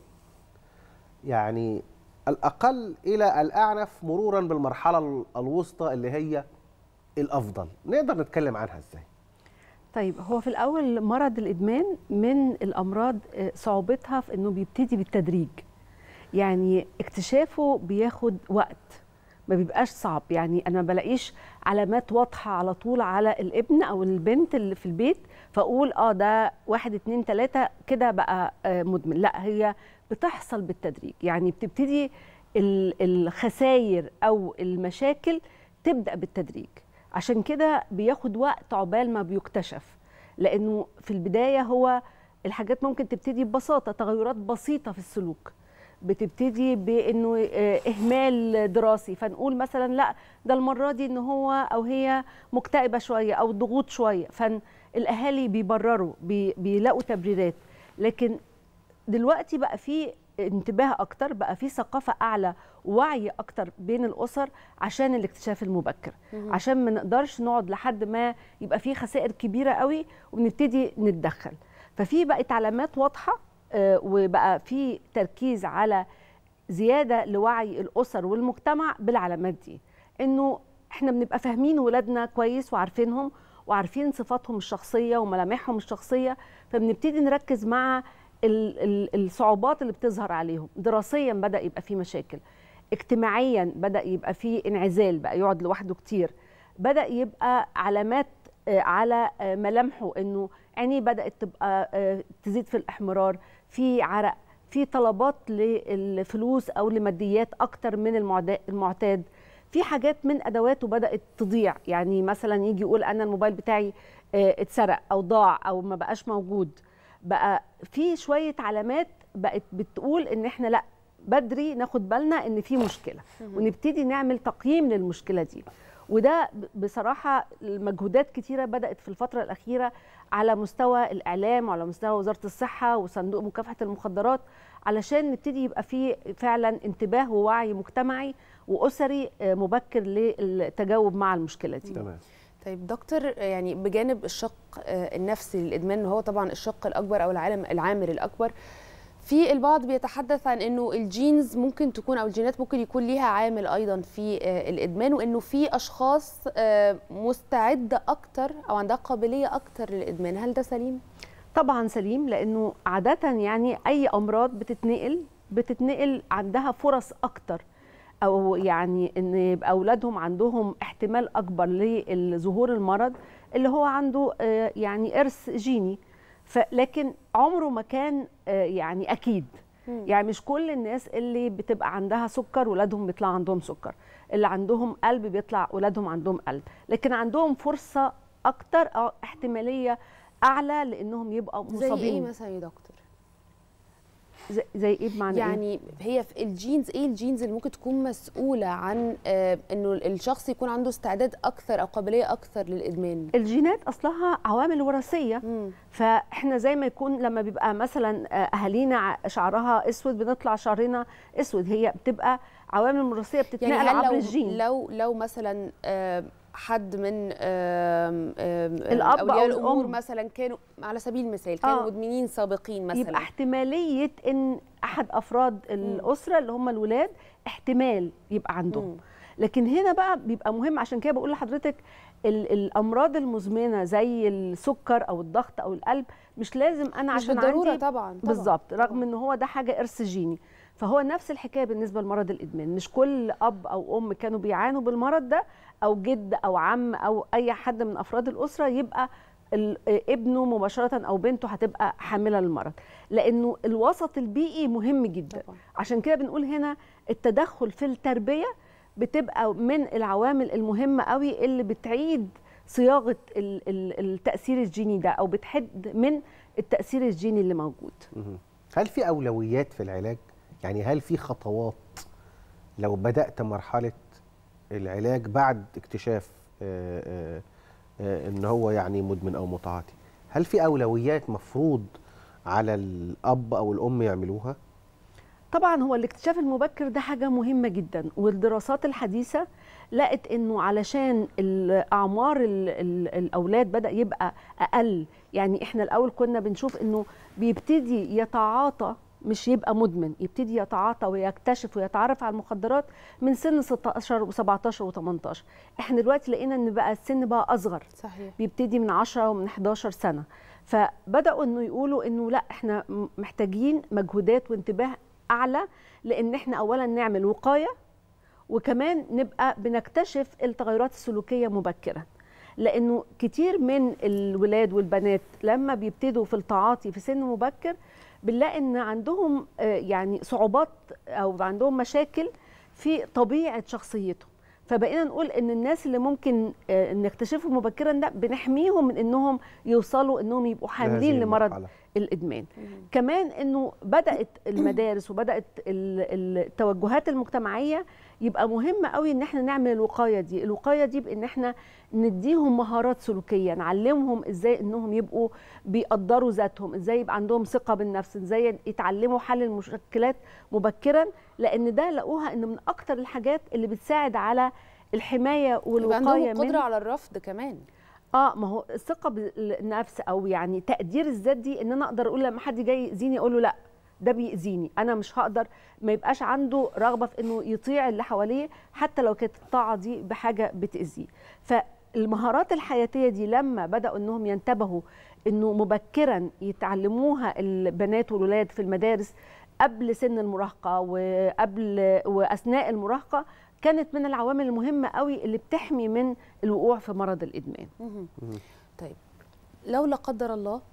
يعني الأقل إلى الأعنف مرورا بالمرحلة ال- الوسطى اللي هي الأفضل نقدر نتكلم عنها إزاي طيب هو في الاول مرض الادمان من الامراض آه، صعوبتها في انه بيبتدي بالتدريج يعني اكتشافه بياخد وقت ما بيبقاش صعب يعني انا ما بلاقيش علامات واضحه على طول على الابن او البنت اللي في البيت فاقول اه ده واحد اتنين تلاته كده بقى آه، مدمن لا هي بتحصل بالتدريج يعني بتبتدي ال- الخساير او المشاكل تبدا بالتدريج عشان كده بياخد وقت عقبال ما بيكتشف لانه في البدايه هو الحاجات ممكن تبتدي ببساطه تغيرات بسيطه في السلوك بتبتدي بانه آه، اهمال دراسي فنقول مثلا لا ده المره دي ان هو او هي مكتئبه شويه او ضغوط شويه فالاهالي بيبرروا بي بيلاقوا تبريرات لكن دلوقتي بقى في انتباه اكتر بقى في ثقافه اعلى وعي اكتر بين الاسر عشان الاكتشاف المبكر مهم. عشان ما نقدرش نقعد لحد ما يبقى في خسائر كبيره قوي ونبتدي نتدخل ففي بقت علامات واضحه آه، وبقى في تركيز على زياده لوعي الاسر والمجتمع بالعلامات دي انه احنا بنبقى فاهمين ولادنا كويس وعارفينهم وعارفين صفاتهم الشخصيه وملامحهم الشخصيه فبنبتدي نركز مع ال- ال- الصعوبات اللي بتظهر عليهم دراسيا بدا يبقى في مشاكل اجتماعيا بدا يبقى في انعزال بقى يقعد لوحده كتير بدا يبقى علامات آه، على آه، ملامحه انه عينيه بدات تبقى آه، تزيد في الاحمرار في عرق في طلبات للفلوس او لماديات اكتر من المعدا- المعتاد في حاجات من ادواته بدات تضيع يعني مثلا يجي يقول انا الموبايل بتاعي آه، اتسرق او ضاع او ما بقاش موجود بقى في شويه علامات بقت بتقول ان احنا لا بدري ناخد بالنا ان في مشكله مهم. ونبتدي نعمل تقييم للمشكله دي وده ب- بصراحه مجهودات كتيره بدات في الفتره الاخيره على مستوى الاعلام وعلى مستوى وزاره الصحه وصندوق مكافحه المخدرات علشان نبتدي يبقى في فعلا انتباه ووعي مجتمعي واسري آه، مبكر للتجاوب مع المشكله دي تمام طيب دكتور يعني بجانب الشق آه، النفسي للادمان اللي هو طبعا الشق الاكبر او العالم العامل الاكبر في البعض بيتحدث عن انه الجينز ممكن تكون او الجينات ممكن يكون ليها عامل ايضا في آه، الادمان وانه في اشخاص آه، مستعده اكتر او عندها قابليه اكتر للادمان هل ده سليم طبعا سليم لانه عاده يعني اي امراض بتتنقل بتتنقل عندها فرص اكتر او يعني ان يبقى اولادهم عندهم احتمال اكبر لظهور المرض اللي هو عنده آه، يعني ارث جيني ف- لكن عمره ما كان آه، يعني اكيد مم. يعني مش كل الناس اللي بتبقى عندها سكر ولادهم بيطلع عندهم سكر اللي عندهم قلب بيطلع ولادهم عندهم قلب لكن عندهم فرصه اكتر أو احتماليه اعلى لانهم يبقوا زي ايه مصابين مثلا يا دكتور زي, زي ايه بمعنى إيه؟ يعني هي في الجينز ايه الجينز اللي ممكن تكون مسؤوله عن آه، انه الشخص يكون عنده استعداد اكثر او قابليه اكثر للادمان الجينات اصلها عوامل وراثيه فاحنا زي ما يكون لما بيبقى مثلا آه، اهالينا ع- شعرها اسود بنطلع شعرنا اسود هي بتبقى عوامل وراثيه بتتنقل يعني هل عبر لو الجين لو لو مثلا آه، حد من آم، آم، آم، الأب اولياء أو الامور الأم. مثلا كانوا على سبيل المثال كانوا آه. مدمنين سابقين مثلا يبقى احتماليه ان احد افراد الاسره اللي هم الولاد احتمال يبقى عندهم لكن هنا بقى بيبقى مهم عشان كده بقول لحضرتك ال- الامراض المزمنه زي السكر او الضغط او القلب مش لازم انا مش عشان بالضرورة عندي طبعاً، طبعاً، بالظبط رغم ان هو ده حاجه ارث جيني فهو نفس الحكايه بالنسبه لمرض الادمان مش كل اب او ام كانوا بيعانوا بالمرض ده او جد او عم او اي حد من افراد الاسره يبقى ال- ابنه مباشره او بنته هتبقى حامله للمرض لانه الوسط البيئي مهم جدا طبعا. عشان كده بنقول هنا التدخل في التربيه بتبقى من العوامل المهمه قوي اللي بتعيد صياغه ال- ال- التاثير الجيني ده او بتحد من التاثير الجيني اللي موجود مهم. هل في اولويات في العلاج يعني هل في خطوات لو بدات مرحله العلاج بعد اكتشاف آه، آه، آه، ان هو يعني مدمن او متعاطي هل في اولويات مفروض على الاب او الام يعملوها طبعا هو الاكتشاف المبكر ده حاجه مهمه جدا والدراسات الحديثه لقت انه علشان الاعمار ال ال الاولاد بدا يبقى اقل يعني احنا الاول كنا بنشوف انه بيبتدي يتعاطى مش يبقى مدمن يبتدي يتعاطى ويكتشف ويتعرف على المخدرات من سن 16 و17 و18 احنا دلوقتي لقينا ان بقى السن بقى اصغر صحيح بيبتدي من 10 ومن 11 سنه فبداوا انه يقولوا انه لا احنا م- محتاجين مجهودات وانتباه اعلى لان احنا اولا نعمل وقايه وكمان نبقى بنكتشف التغيرات السلوكيه مبكرا لانه كتير من الولاد والبنات لما بيبتدوا في التعاطي في سن مبكر بنلاقي ان عندهم آه، يعني صعوبات او عندهم مشاكل في طبيعه شخصيتهم فبقينا نقول ان الناس اللي ممكن آه، نكتشفهم مبكرا ده بنحميهم من انهم يوصلوا انهم يبقوا حاملين لهذه لمرض المرحلة. الادمان كمان انه بدات المدارس وبدات ال- التوجهات المجتمعيه يبقى مهم قوي ان احنا نعمل الوقايه دي الوقايه دي بان احنا نديهم مهارات سلوكيه نعلمهم ازاي انهم يبقوا بيقدروا ذاتهم ازاي يبقى عندهم ثقه بالنفس ازاي يتعلموا حل المشكلات مبكرا لان ده لقوها ان من اكتر الحاجات اللي بتساعد على الحمايه يبقى والوقايه عندهم من قدره على الرفض كمان اه ما هو الثقه بالنفس او يعني تقدير الذات دي ان انا اقدر اقول لما حد جاي يأذيني اقول له لا ده بيأذيني انا مش هقدر ما يبقاش عنده رغبه في انه يطيع اللي حواليه حتى لو كانت الطاعه دي بحاجه بتأذيه فالمهارات الحياتيه دي لما بداوا انهم ينتبهوا انه مبكرا يتعلموها البنات والولاد في المدارس قبل سن المراهقه وقبل واثناء المراهقه كانت من العوامل المهمه قوي اللي بتحمي من الوقوع في مرض الادمان مهم. طيب لو لا قدر الله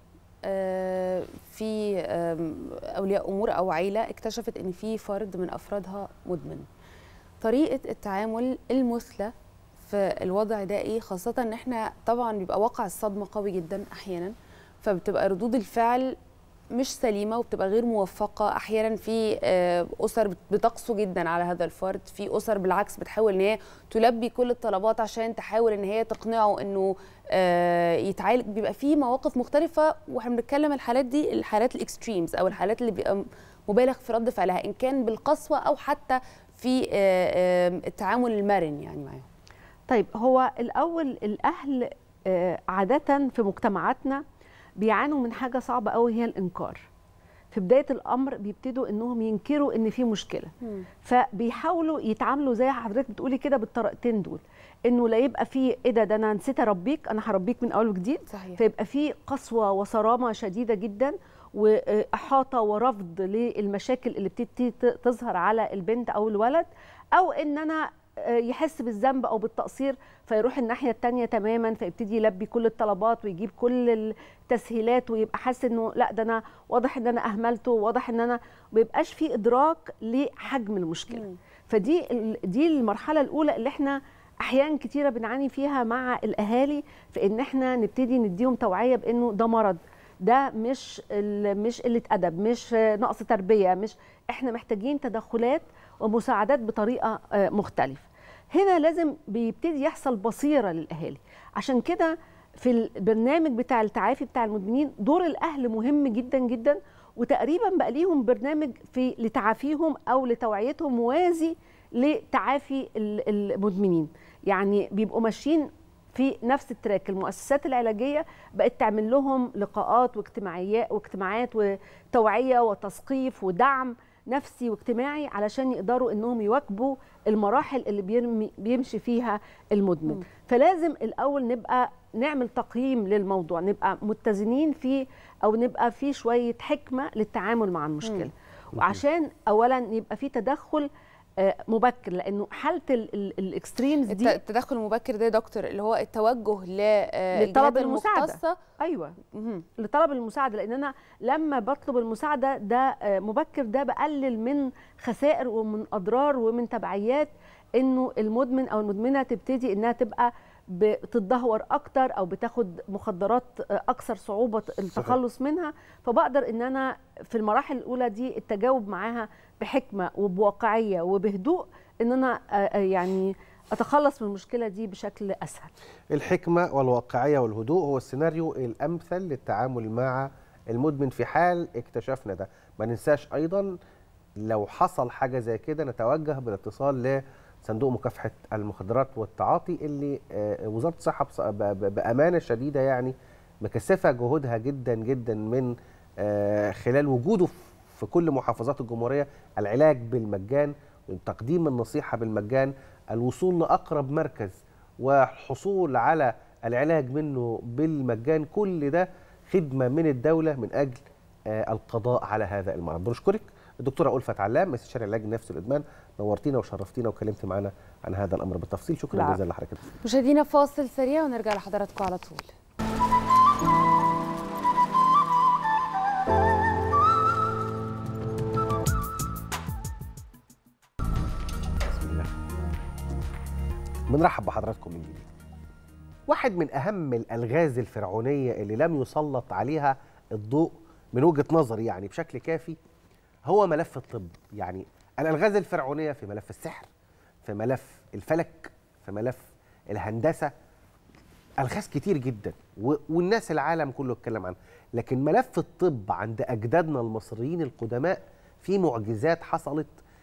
آه، في آم، اولياء امور او عيله اكتشفت ان في فرد من افرادها مدمن طريقه التعامل المثلى في الوضع ده ايه خاصه ان احنا طبعا بيبقى واقع الصدمه قوي جدا احيانا فبتبقى ردود الفعل مش سليمه وبتبقى غير موفقه احيانا في آه، اسر بتقسو جدا على هذا الفرد في اسر بالعكس بتحاول ان هي تلبي كل الطلبات عشان تحاول ان هي تقنعه انه آه، يتعالج بيبقى في مواقف مختلفه واحنا بنتكلم الحالات دي الحالات الاكستريمز او الحالات اللي بيبقى مبالغ في رد فعلها ان كان بالقسوه او حتى في آه، آه، التعامل المرن يعني معاهم طيب هو الاول الاهل آه، عاده في مجتمعاتنا بيعانوا من حاجه صعبه قوي هي الانكار في بدايه الامر بيبتدوا انهم ينكروا ان في مشكله فبيحاولوا يتعاملوا زي حضرتك بتقولي كده بالطريقتين دول انه لا يبقى في ايه ده ده انا نسيت اربيك انا هربيك من اول وجديد صحيح. فيبقى في قسوه وصرامه شديده جدا واحاطه ورفض للمشاكل اللي بتبتدي ت- تظهر على البنت او الولد او ان انا آه، يحس بالذنب او بالتقصير فيروح الناحيه الثانيه تماما فيبتدي يلبي كل الطلبات ويجيب كل التسهيلات ويبقى حاسس انه لا ده انا واضح ان انا اهملته واضح ان انا ما بيبقاش في ادراك لحجم المشكله فدي ال- دي المرحله الاولى اللي احنا احيان كتيره بنعاني فيها مع الاهالي في ان احنا نبتدي نديهم توعيه بانه ده مرض ده مش ال- مش قله ادب مش نقص تربيه مش احنا محتاجين تدخلات ومساعدات بطريقه آه، مختلفه هنا لازم بيبتدي يحصل بصيره للاهالي عشان كده في البرنامج بتاع التعافي بتاع المدمنين دور الاهل مهم جدا جدا وتقريبا بقى ليهم برنامج في لتعافيهم او لتوعيتهم موازي لتعافي ال- المدمنين يعني بيبقوا ماشيين في نفس التراك المؤسسات العلاجيه بقت تعمل لهم لقاءات واجتماعيات واجتماعات وتوعيه وتثقيف ودعم نفسي واجتماعي علشان يقدروا انهم يواكبوا المراحل اللي بيرمي بيمشي فيها المدمن فلازم الاول نبقى نعمل تقييم للموضوع نبقى متزنين فيه او نبقى في شويه حكمه للتعامل مع المشكله وعشان اولا يبقى في تدخل آه، مبكر لانه حاله ال- ال- الاكستريمز الت- دي التدخل المبكر ده يا دكتور اللي هو التوجه ل آه، لطلب الجهات المساعده المختصة. ايوه لطلب المساعده لان انا لما بطلب المساعده ده آه، مبكر ده بقلل من خسائر ومن اضرار ومن تبعيات انه المدمن او المدمنه تبتدي انها تبقى بتتدهور اكتر او بتاخد مخدرات آه، اكثر صعوبه التخلص منها فبقدر ان انا في المراحل الاولى دي التجاوب معاها بحكمه وبواقعيه وبهدوء ان انا آه، آه، يعني اتخلص من المشكله دي بشكل اسهل الحكمة والواقعية والهدوء هو السيناريو الأمثل للتعامل مع المدمن في حال اكتشفنا ده ما ننساش أيضا لو حصل حاجة زي كده نتوجه بالاتصال صندوق مكافحه المخدرات والتعاطي اللي آه، وزاره الصحه بص- ب- ب- بامانه شديده يعني مكثفه جهودها جدا جدا من آه، خلال وجوده في كل محافظات الجمهوريه العلاج بالمجان تقديم النصيحه بالمجان الوصول لاقرب مركز والحصول على العلاج منه بالمجان كل ده خدمه من الدوله من اجل آه، القضاء على هذا المرض بنشكرك الدكتوره ألفت علام استشاري علاج النفس والادمان نورتينا وشرفتينا وكلمتي معنا عن هذا الامر بالتفصيل شكرا العفو. جزيلا لحضرتك مشاهدينا فاصل سريع ونرجع لحضراتكم على طول بنرحب بحضراتكم من جديد واحد من اهم الالغاز الفرعونيه اللي لم يسلط عليها الضوء من وجهه نظري يعني بشكل كافي هو ملف الطب يعني الالغاز الفرعونيه في ملف السحر في ملف الفلك في ملف الهندسه الغاز كتير جدا و- والناس العالم كله اتكلم عنه لكن ملف الطب عند اجدادنا المصريين القدماء في معجزات حصلت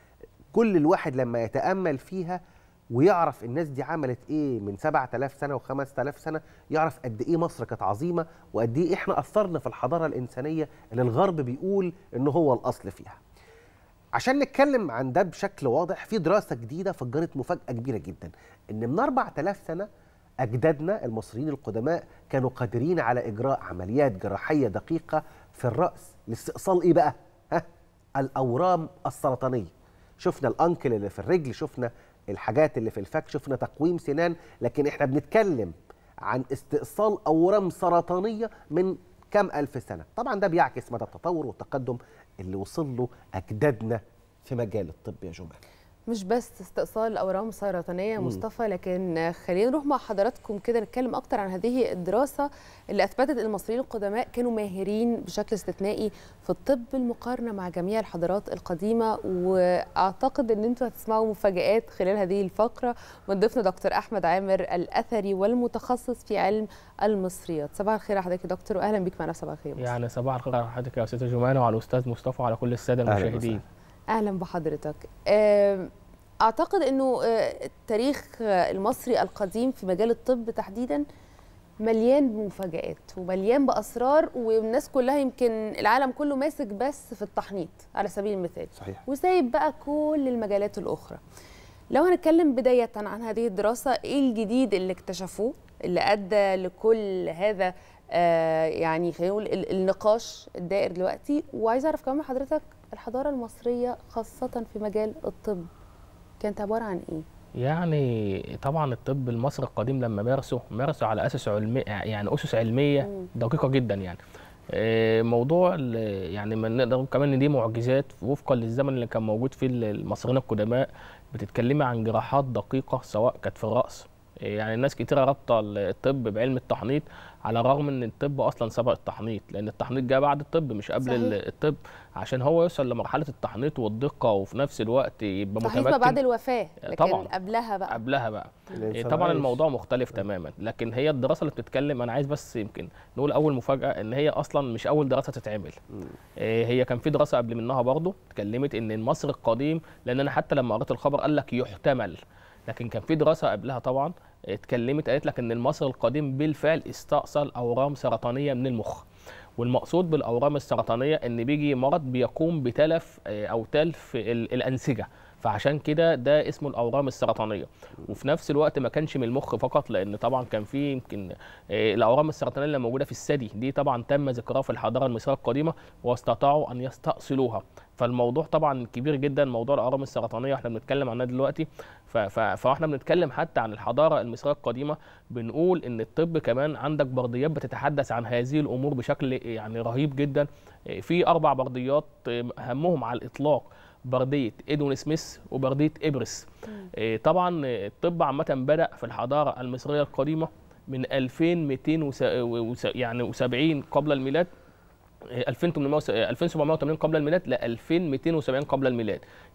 كل الواحد لما يتامل فيها ويعرف الناس دي عملت ايه من 7000 سنه و5000 سنه يعرف قد ايه مصر كانت عظيمه وقد ايه احنا اثرنا في الحضاره الانسانيه اللي الغرب بيقول ان هو الاصل فيها عشان نتكلم عن ده بشكل واضح في دراسه جديده فجرت مفاجاه كبيره جدا ان من 4000 سنه اجدادنا المصريين القدماء كانوا قادرين على اجراء عمليات جراحيه دقيقه في الراس لاستئصال ايه بقى ها الاورام السرطانيه شفنا الانكل اللي في الرجل شفنا الحاجات اللي في الفك شفنا تقويم سنان لكن احنا بنتكلم عن استئصال اورام سرطانيه من كام الف سنه طبعا ده بيعكس مدى التطور والتقدم اللي وصل له اجدادنا في مجال الطب يا جمال مش بس استئصال الاورام السرطانيه يا مم. مصطفى لكن خلينا نروح مع حضراتكم كده نتكلم اكتر عن هذه الدراسه اللي اثبتت ان المصريين القدماء كانوا ماهرين بشكل استثنائي في الطب بالمقارنه مع جميع الحضارات القديمه واعتقد ان انتوا هتسمعوا مفاجات خلال هذه الفقره من ضيفنا دكتور احمد عامر الاثري والمتخصص في علم المصريات صباح الخير يا حضرتك يا دكتور واهلا بيك معنا في صباح الخير يعني صباح الخير على حضرتك يا استاذه جمانه وعلى الاستاذ مصطفى وعلى كل الساده أهلاً المشاهدين اهلا بحضرتك آم، اعتقد انه آه، التاريخ آه، المصري القديم في مجال الطب تحديدا مليان بمفاجآت ومليان باسرار والناس كلها يمكن العالم كله ماسك بس في التحنيط على سبيل المثال صحيح وسايب بقى كل المجالات الاخرى لو هنتكلم بدايه عن هذه الدراسه ايه الجديد اللي اكتشفوه اللي ادى لكل هذا آه يعني خلينا نقول ال- النقاش الدائر دلوقتي وعايزه اعرف كمان من حضرتك الحضاره المصريه خاصه في مجال الطب كانت عباره عن ايه يعني طبعا الطب المصري القديم لما مارسه مارسه على اسس علمي يعني اسس علميه دقيقه جدا يعني آه، موضوع ال- يعني ما نقدر نقول كمان ان دي معجزات وفقا للزمن اللي كان موجود فيه المصريين القدماء بتتكلمي عن جراحات دقيقه سواء كانت في الراس آه، يعني الناس كتيره رابطه الطب بعلم التحنيط على الرغم ان الطب اصلا سبق التحنيط لان التحنيط جاء بعد الطب مش قبل صحيح. ال- الطب عشان هو يوصل لمرحله التحنيط والدقه وفي نفس الوقت يبقى صحيح متمكن ما بعد الوفاه لكن طبعاً. قبلها بقى قبلها بقى الإنسان إيه طبعا عايش. الموضوع مختلف تماما لكن هي الدراسه اللي بتتكلم انا عايز بس يمكن نقول اول مفاجاه ان هي اصلا مش اول دراسه تتعمل إيه هي كان في دراسه قبل منها برضه اتكلمت ان المصري القديم لان انا حتى لما قريت الخبر قال لك يحتمل لكن كان في دراسه قبلها طبعا اتكلمت قالت لك ان المصري القديم بالفعل استأصل اورام سرطانيه من المخ والمقصود بالاورام السرطانيه ان بيجي مرض بيقوم بتلف آه، او تلف ال- الانسجه فعشان كده ده اسمه الاورام السرطانيه وفي نفس الوقت ما كانش من المخ فقط لان طبعا كان في يمكن آه، الاورام السرطانيه اللي موجوده في الثدي دي طبعا تم ذكرها في الحضاره المصريه القديمه واستطاعوا ان يستأصلوها فالموضوع طبعا كبير جدا موضوع الاورام السرطانيه احنا بنتكلم عنها دلوقتي ف- ف- فاحنا بنتكلم حتى عن الحضاره المصريه القديمه بنقول ان الطب كمان عندك برديات بتتحدث عن هذه الامور بشكل يعني رهيب جدا في اربع برديات اهمهم على الاطلاق برديه ادوين سميث وبرديه ابرس إيه، طبعا الطب عامه بدا في الحضاره المصريه القديمه من 2200 وس- وس- يعني و70 قبل الميلاد 2800 2780 قبل الميلاد ل 2270 قبل الميلاد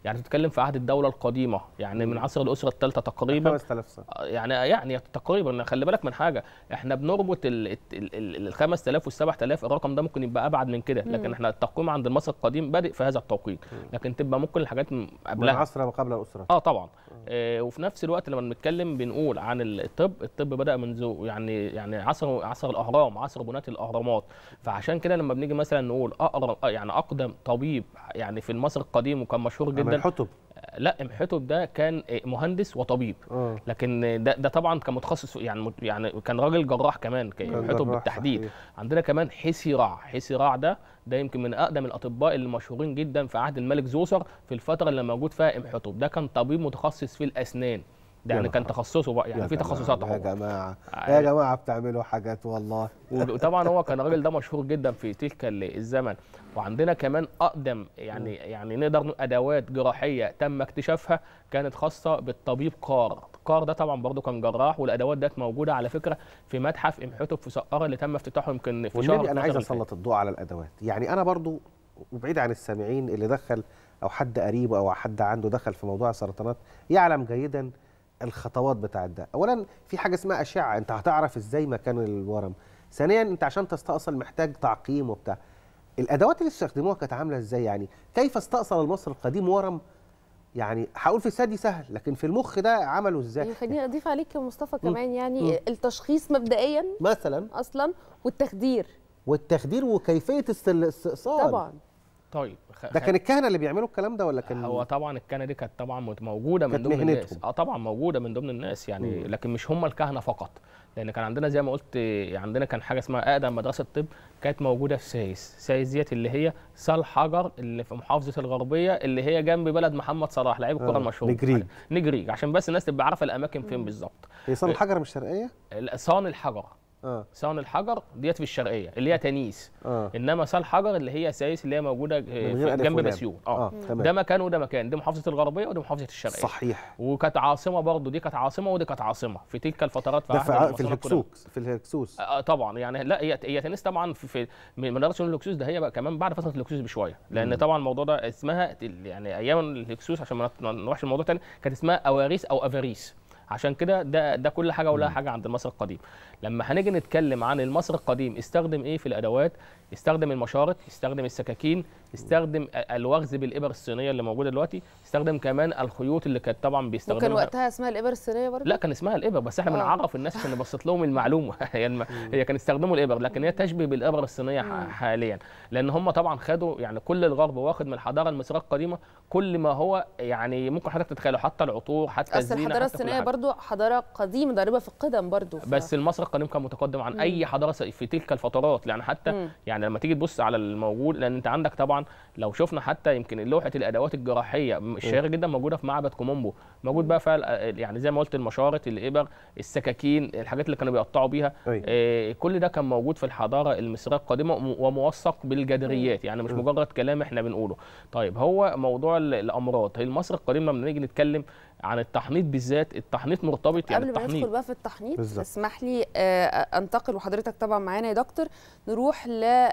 يعني بتتكلم في عهد الدوله القديمه يعني من عصر الاسره الثالثه تقريبا 5000 سنه يعني يعني تقريبا خلي بالك من حاجه احنا بنربط ال ال- ال ال 5000 وال 7000 الرقم ده ممكن يبقى ابعد من كده لكن مم. احنا التقويم عند المصري القديم بادئ في هذا التوقيت لكن تبقى ممكن الحاجات م- من قبلها عصر ما قبل الاسره اه طبعا آه وفي نفس الوقت لما بنتكلم بنقول عن الطب الطب بدا منذ يعني يعني عصر عصر الاهرام عصر بناة الاهرامات فعشان كده لما بنيجي مثلا نقول اقرب آه يعني اقدم طبيب يعني في مصر القديم وكان مشهور جدا حتب لا امحتب ده كان مهندس وطبيب آه. لكن ده, ده طبعا كان متخصص يعني يعني كان راجل جراح كمان كان امحتب جراح، بالتحديد صحيح. عندنا كمان حسيراع حسيراع ده ده يمكن من اقدم الاطباء اللي مشهورين جدا في عهد الملك زوسر في الفتره اللي موجود فيها امحتب ده كان طبيب متخصص في الاسنان ده يا يعني كان نهار. تخصصه بقى يعني يا في جماعة، تخصصات يا اهو جماعه يا جماعه بتعملوا حاجات والله وطبعا هو كان الراجل ده مشهور جدا في تلك ال- الزمن وعندنا كمان اقدم يعني يعني نقدر نقول ادوات جراحيه تم اكتشافها كانت خاصه بالطبيب قار قار ده طبعا برضه كان جراح والادوات ديت موجوده على فكره في متحف امحتب في سقاره اللي تم افتتاحه يمكن في شهر والنبي انا عايز 12 اللي اسلط الضوء على الادوات يعني انا برضو وبعيد عن السامعين اللي دخل او حد قريبه او حد عنده دخل في موضوع السرطانات يعلم جيدا الخطوات بتاعت ده اولا في حاجه اسمها اشعه انت هتعرف ازاي مكان الورم ثانيا انت عشان تستأصل محتاج تعقيم وبتاع الادوات اللي استخدموها كانت عامله ازاي يعني كيف استأصل المصري القديم ورم يعني هقول في الثدي سهل لكن في المخ ده عملوا ازاي يعني خليني اضيف عليك يا مصطفى مم. كمان يعني مم. التشخيص مبدئيا مثلا اصلا والتخدير والتخدير وكيفيه است- الاستئصال طبعا طيب خ- ده خ- كان الكهنه اللي بيعملوا الكلام ده ولا كان هو طبعا الكهنه دي كانت طبعا مت- موجوده من كانت ضمن الناس مهنتهم. اه طبعا موجوده من ضمن الناس يعني مم. لكن مش هم الكهنه فقط لان كان عندنا زي ما قلت آه، عندنا كان حاجه اسمها اقدم مدرسه طب كانت موجوده في سايس سايس ديت اللي هي سال حجر اللي في محافظه الغربيه اللي هي جنب بلد محمد صلاح لعيب الكره آه، المشهور نجريج. نجريج عشان بس الناس تبقى عارفه الاماكن فين بالظبط هي صان الحجر مش شرقيه ال- صان الحجر اه صان الحجر ديت في الشرقيه اللي هي تنيس اه انما صال حجر اللي هي سايس اللي هي موجوده آه، من غير في- ألف جنب ولام. بسيون اه آه، تمام. ده مكان وده مكان دي محافظه الغربيه ودي محافظه الشرقيه صحيح وكانت عاصمه برضه دي كانت عاصمه ودي كانت عاصمه في تلك الفترات ده في, عهد ع- في المصرية القدماء. الهكسوس في الهكسوس آه طبعا يعني لا هي هي تنس طبعا في, في من مدرسه شؤون الهكسوس ده هي بقى كمان بعد فتره الهكسوس بشويه لان مم. طبعا طبعا الموضوع ده اسمها ال- يعني ايام الهكسوس عشان ما نت- ما نروحش الموضوع تاني كانت اسمها اواريس او افاريس عشان كده ده ده كل حاجه ولها حاجه عند المصري القديم لما هنيجي نتكلم عن المصري القديم استخدم ايه في الادوات استخدم المشارط استخدم السكاكين استخدم ا- الوغز بالابر الصينيه اللي موجوده دلوقتي استخدم كمان الخيوط اللي كانت طبعا وكان بيستخدمها وقتها اسمها الابر الصينيه برضه لا كان اسمها الابر بس احنا آه. بنعرف الناس عشان نبسط لهم المعلومه هي الم... هي كانوا يستخدموا الابر لكن هي تشبه بالابر الصينيه ح- حاليا لان هم طبعا خدوا يعني كل الغرب واخد من الحضاره المصريه القديمه كل ما هو يعني ممكن حضرتك تتخيله حتى العطور حتى اصل الزينه الحضاره حتى كل الصينيه حاجة. برضو حضاره قديمه ضاربه في القدم برضو ف... بس المصري القديم كان متقدم عن مم. اي حضاره س- في تلك الفترات يعني حتى مم. يعني لما تيجي تبص على الموجود لان انت عندك طبعا لو شفنا حتى يمكن لوحه الادوات الجراحيه م- الشهيره جدا موجوده في معبد كومومبو موجود بقى فيها ال- يعني زي ما قلت المشارط الابر السكاكين الحاجات اللي كانوا بيقطعوا بيها أيوة. آه كل ده كان موجود في الحضاره المصريه القديمه وم- وموثق بالجدريات يعني مش مم. مجرد كلام احنا بنقوله طيب هو موضوع ال- الامراض هي المصري القديم لما نيجي نتكلم عن التحنيط بالذات التحنيط مرتبط يعني قبل ما التحنيط ندخل بقى في التحنيط بالظبط. اسمح لي آه، انتقل وحضرتك طبعا معانا يا دكتور نروح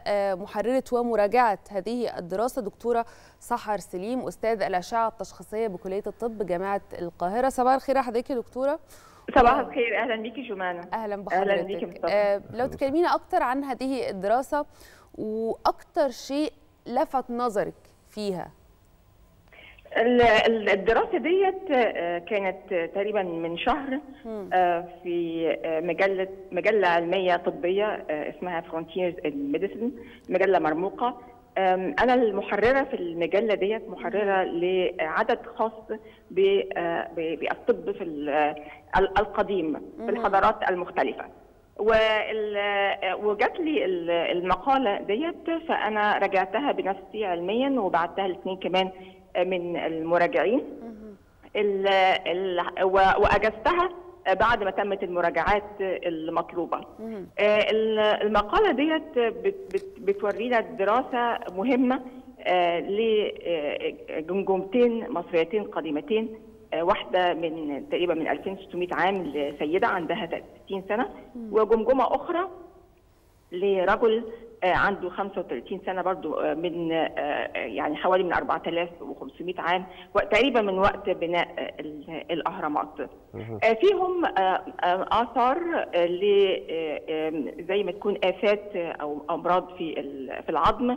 لمحرره ومراجعه هذه الدراسه دكتوره سحر سليم استاذ الاشعه التشخيصيه بكليه الطب جامعه القاهره صباح الخير يا حضرتك يا دكتوره صباح الخير اهلا بيكي جمانه اهلا اهلا بحضرتك بيكي مصطفى آه، لو تكلمينا اكتر عن هذه الدراسه واكتر شيء لفت نظرك فيها ال- ال- الدراسه ديت آه، كانت آه، تقريبا من شهر آه، في آه، مجله مجله علميه طبيه آه، اسمها فرونتيرز ميديسن مجله مرموقه آم، انا المحرره في المجله ديت محرره لعدد خاص ب- آه، ب- بالطب في ال- آه، ال- القديم في مهم. الحضارات المختلفه وال- وجات لي ال- المقاله ديت فانا راجعتها بنفسي علميا وبعتها لاثنين كمان من المراجعين ال ال و- واجزتها بعد ما تمت المراجعات المطلوبه آه، ال- المقاله ديت بت- بت- بتورينا دراسه مهمه آه، لجمجمتين مصريتين قديمتين آه، واحده من تقريبا من 2600 عام لسيده عندها 60 سنه وجمجمه اخرى لرجل آه، عنده 35 سنه برضو آه، من آه، يعني حوالي من 4500 عام وتقريبا من وقت بناء آه، ال- الاهرامات آه، فيهم آه، آه، اثار آه، ل آه، آم، زي ما تكون افات آه، او امراض في ال- في العظم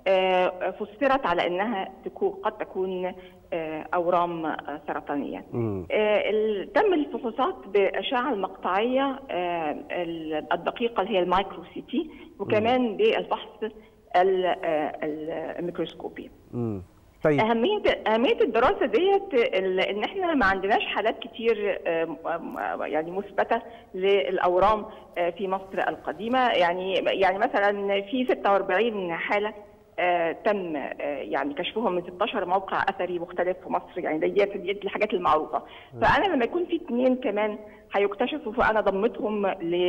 آه، فسرت على انها تكون قد تكون آه، اورام آه، سرطانيه مم. آه، ال- تم الفحوصات بالاشعه المقطعيه آه، ال- الدقيقه اللي هي المايكرو سي تي وكمان بالفحص ال- آه، الميكروسكوبي مم. طيب اهميه اهميه الدراسه ديت ال- ان احنا ما عندناش حالات كتير آم، آم، يعني مثبته للاورام آه، في مصر القديمه يعني يعني مثلا في 46 حاله آه، تم آه، يعني كشفهم من 16 موقع اثري مختلف في مصر يعني ديت ديت الحاجات المعروفه فانا لما يكون في اثنين كمان هيكتشفوا فانا ضمتهم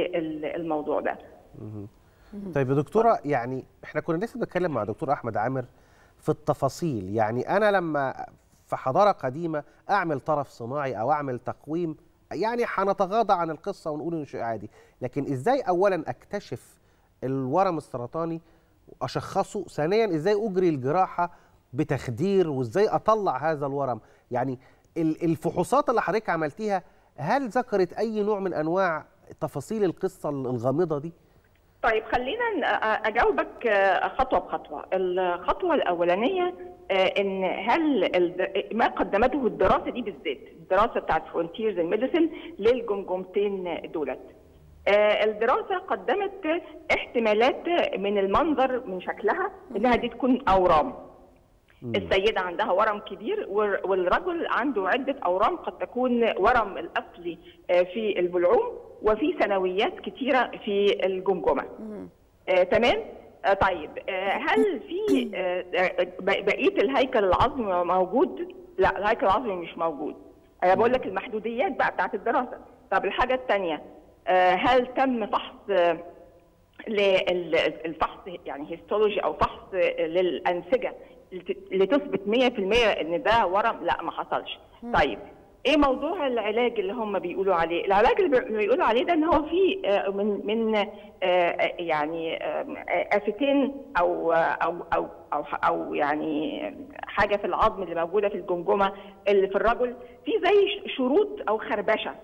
للموضوع ده مهم. طيب يا دكتوره يعني احنا كنا لسه بنتكلم مع دكتور احمد عامر في التفاصيل يعني انا لما في حضاره قديمه اعمل طرف صناعي او اعمل تقويم يعني هنتغاضى عن القصه ونقول انه شيء عادي لكن ازاي اولا اكتشف الورم السرطاني واشخصه ثانيا ازاي اجري الجراحه بتخدير وازاي اطلع هذا الورم يعني ال- الفحوصات اللي حضرتك عملتيها هل ذكرت اي نوع من انواع تفاصيل القصه الغامضه دي طيب خلينا ن- أ- اجاوبك آه، خطوه بخطوه الخطوه الاولانيه آه، ان هل ال- ما قدمته الدراسه دي بالذات الدراسه بتاعت فرونتيرز الميديسن للجمجمتين دولت آه، الدراسه قدمت احتمالات من المنظر من شكلها انها دي تكون اورام السيدة عندها ورم كبير وال- والرجل عنده عدة أورام قد تكون ورم الأصلي آه، في البلعوم وفي ثانويات كتيرة في الجمجمة آه، تمام آه، طيب آه، هل في آه، آه، ب- بقية الهيكل العظمي موجود؟ لا الهيكل العظمي مش موجود أنا بقول لك المحدوديات بقى بتاعت الدراسة طب الحاجة الثانية هل تم فحص آه، للفحص يعني هيستولوجي او فحص للانسجه لتثبت 100% ان ده ورم لا ما حصلش طيب ايه موضوع العلاج اللي هم بيقولوا عليه العلاج اللي بي- بيقولوا عليه ده ان هو في آه، من من آه، يعني آه، افتين او او او او او يعني حاجه في العظم اللي موجوده في الجمجمه اللي في الرجل في زي شروط او خربشه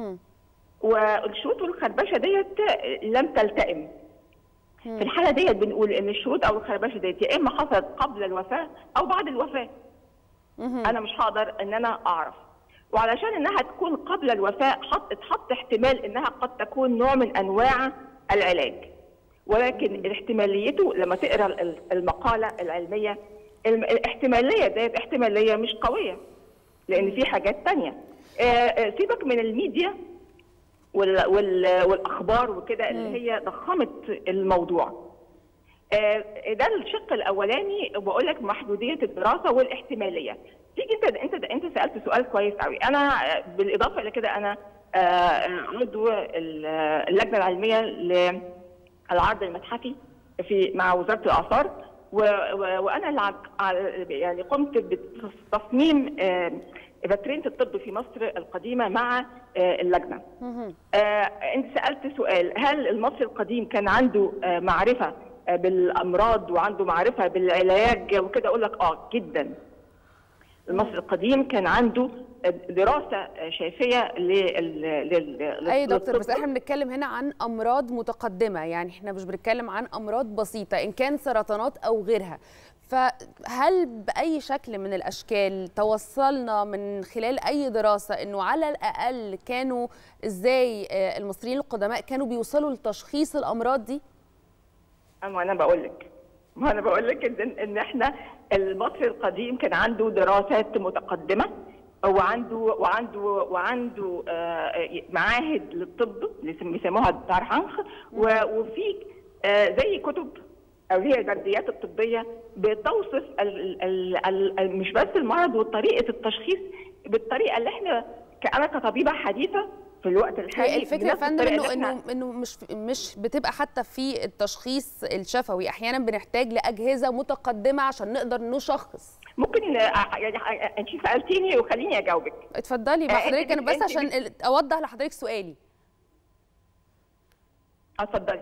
والشروط والخربشه ديت لم تلتئم في الحاله ديت بنقول ان الشروط او الخربشه ديت يا اما حصلت قبل الوفاه او بعد الوفاه انا مش هقدر ان انا اعرف وعلشان انها تكون قبل الوفاه حط اتحط احتمال انها قد تكون نوع من انواع العلاج ولكن احتماليته لما تقرا ال- المقاله العلميه الم- الاحتماليه ديت احتماليه مش قويه لان في حاجات تانية آه، آه، سيبك من الميديا وال وال والاخبار وكده اللي هي ضخمت الموضوع آه، ده الشق الاولاني بقول لك محدوديه الدراسه والاحتماليه تيجي انت انت انت سالت سؤال كويس قوي انا آه، بالاضافه الى كده انا آه، عضو ال- اللجنه العلميه للعرض المتحفي في مع وزاره الاثار و- و- وانا اللي عق- ع- يعني قمت بتصميم آه، فاترينه الطب في مصر القديمه مع آه، اللجنه آه، انت سالت سؤال هل المصري القديم كان عنده آه، معرفه آه، بالامراض وعنده معرفه بالعلاج وكده اقول لك اه جدا المصري القديم كان عنده آه، دراسه آه، شافيه لل لل اي دكتور بس للطب. احنا بنتكلم هنا عن امراض متقدمه يعني احنا مش بنتكلم عن امراض بسيطه ان كان سرطانات او غيرها فهل باي شكل من الاشكال توصلنا من خلال اي دراسه انه على الاقل كانوا ازاي آه، المصريين القدماء كانوا بيوصلوا لتشخيص الامراض دي ما انا بقول لك ما انا بقول لك ان ان احنا المصري القديم كان عنده دراسات متقدمه وعنده وعنده وعنده آه، معاهد للطب اللي يسم- بيسموها دارهانخ و- وفي آه، زي كتب او هي البرديات الطبيه بتوصف ال ال ال ال مش بس المرض وطريقه التشخيص بالطريقه اللي احنا ك- انا كطبيبه حديثه في الوقت الحالي هي الفكره يا بنفس فندم الطريقة انه اللي إحنا- انه انه مش مش بتبقى حتى في التشخيص الشفوي احيانا بنحتاج لاجهزه متقدمه عشان نقدر نشخص ممكن آه، يعني آه، انت سالتيني وخليني اجاوبك اتفضلي آه، مع أنت حضرتك انا بت- بس أنت عشان بت- ال- اوضح لحضرتك سؤالي اتفضلي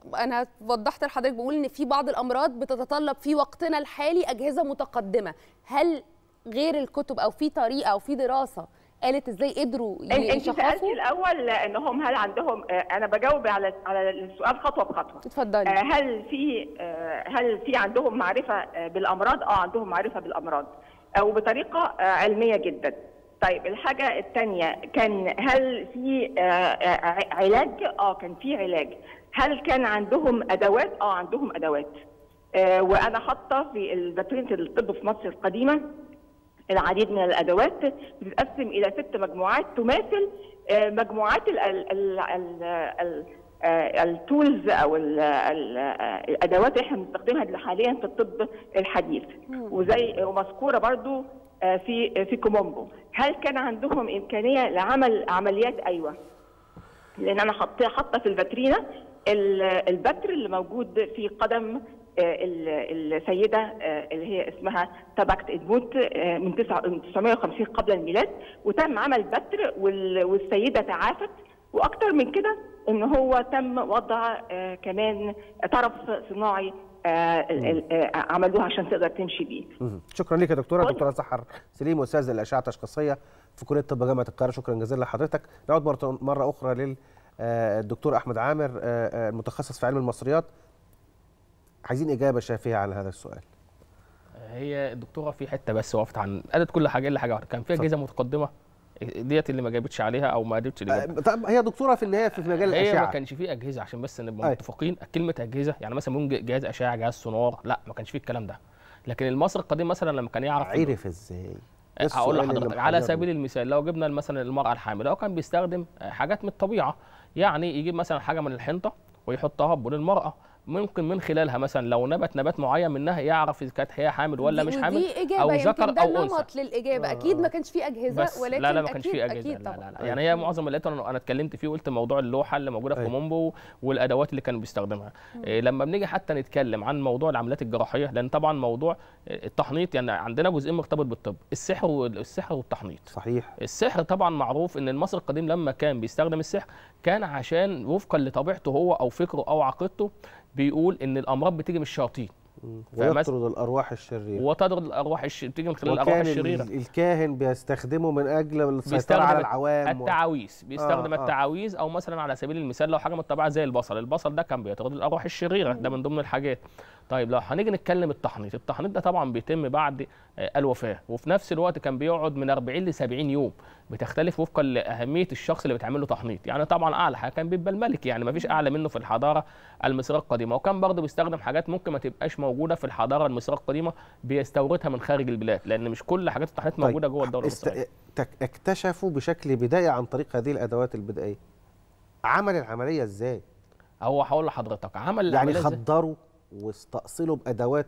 انا وضحت لحضرتك بقول ان في بعض الامراض بتتطلب في وقتنا الحالي اجهزه متقدمه هل غير الكتب او في طريقه او في دراسه قالت ازاي قدروا انت انت يشخصوا سالتي الاول انهم هل عندهم آه، انا بجاوب على على السؤال خطوه بخطوه اتفضلي آه، هل في آه، هل في عندهم معرفه آه، بالامراض اه عندهم معرفه بالامراض او بطريقه آه، علميه جدا طيب الحاجه الثانيه كان هل في آه، آه، ع- علاج اه كان في علاج هل كان عندهم ادوات اه عندهم ادوات آه، وانا حاطه في الباترينه الطب في مصر القديمه العديد من الادوات بتتقسم الى ست مجموعات تماثل آه، مجموعات ال- ال- ال- ال- ال- آه، التولز او ال- ال- آه، الادوات اللي احنا بنستخدمها حاليا في الطب الحديث وزي ومذكوره برضو آه، في في كومومبو هل كان عندهم امكانيه لعمل عمليات ايوه لان انا حاطه حاطه في الفاترينا ال- البتر اللي موجود في قدم آه، ال- السيده آه، اللي هي اسمها تبكت ادموت آه، من تسعة- من 950 قبل الميلاد وتم عمل بتر وال- والسيده تعافت واكتر من كده ان هو تم وضع آه، كمان طرف صناعي آه، ال- ال- آه، عملوها عشان تقدر تمشي بيه مهم. شكرا لك يا دكتوره دكتوره سحر سليم استاذ الاشعه التشخيصيه في كليه الطب جامعه القاهره شكرا جزيلا لحضرتك نعود مرة- مره اخرى للدكتور احمد عامر آه، آه، المتخصص في علم المصريات عايزين اجابه شافيه على هذا السؤال هي الدكتوره في حته بس وقفت عن قالت كل حاجه الا حاجه واحده كان في اجهزه متقدمه ديت اللي ما جابتش عليها او ما قدرتش تجاوب طب هي دكتوره في النهايه في مجال هي ما الاشعه كانش فيه اجهزه عشان بس نبقى أي. متفقين كلمه اجهزه يعني مثلا ممكن جهاز اشعه جهاز سونار لا ما كانش فيه الكلام ده لكن المصري القديم مثلا لما كان يعرف إنه- عرف ازاي ده هقول السؤال اللي لحضرتك على محيرني. سبيل المثال لو جبنا مثلا المراه الحامل هو كان بيستخدم حاجات من الطبيعه يعني يجيب مثلا حاجه من الحنطه ويحطها بول المراه ممكن من خلالها مثلا لو نبت نبات معين منها يعرف اذا كانت هي حامل ولا دي- مش حامل ودي اجابه او يمكن ذكر ده او انثى نمط للاجابه اكيد ما كانش فيه اجهزه بس ولكن لا لا ما كانش أكيد فيه اجهزه أكيد لا, طبعا لا, لا يعني هي معظم اللي انا انا اتكلمت فيه وقلت موضوع اللوحه اللي موجوده في كومومبو والادوات اللي كانوا بيستخدمها إيه لما بنيجي حتى نتكلم عن موضوع العمليات الجراحيه لان طبعا موضوع التحنيط يعني عندنا جزئين مرتبط بالطب السحر والسحر والتحنيط صحيح السحر طبعا معروف ان المصري القديم لما كان بيستخدم السحر كان عشان وفقا لطبيعته هو او فكره او عقيدته بيقول ان الامراض بتيجي من الشياطين فمثلا- ويطرد الارواح الشريره وتطرد الارواح الش... بتيجي من خلال الارواح وكان الشريره ال- الكاهن بيستخدمه من اجل السيطره بيستخدم على الت- العوام و- التعاويذ بيستخدم آه، آه. التعاويذ او مثلا على سبيل المثال لو حاجه من الطبيعه زي البصل البصل ده كان بيطرد الارواح الشريره ده من ضمن الحاجات طيب لو هنيجي نتكلم التحنيط التحنيط ده طبعا بيتم بعد آه، الوفاه وفي نفس الوقت كان بيقعد من 40 ل 70 يوم بتختلف وفقا لاهميه الشخص اللي بيتعمل له تحنيط يعني طبعا اعلى حاجه كان بيبقى الملك يعني ما فيش اعلى منه في الحضاره المصريه القديمه وكان برضه بيستخدم حاجات ممكن ما تبقاش موجوده في الحضاره المصريه القديمه بيستوردها من خارج البلاد لان مش كل حاجات التحنيط طيب، موجوده جوه الدوله است... المصريه تك- اكتشفوا بشكل بدايه عن طريق هذه الادوات البدائيه عمل العمليه ازاي هو هقول لحضرتك عمل يعني العملية إزاي؟ خدروا واستأصلوا بادوات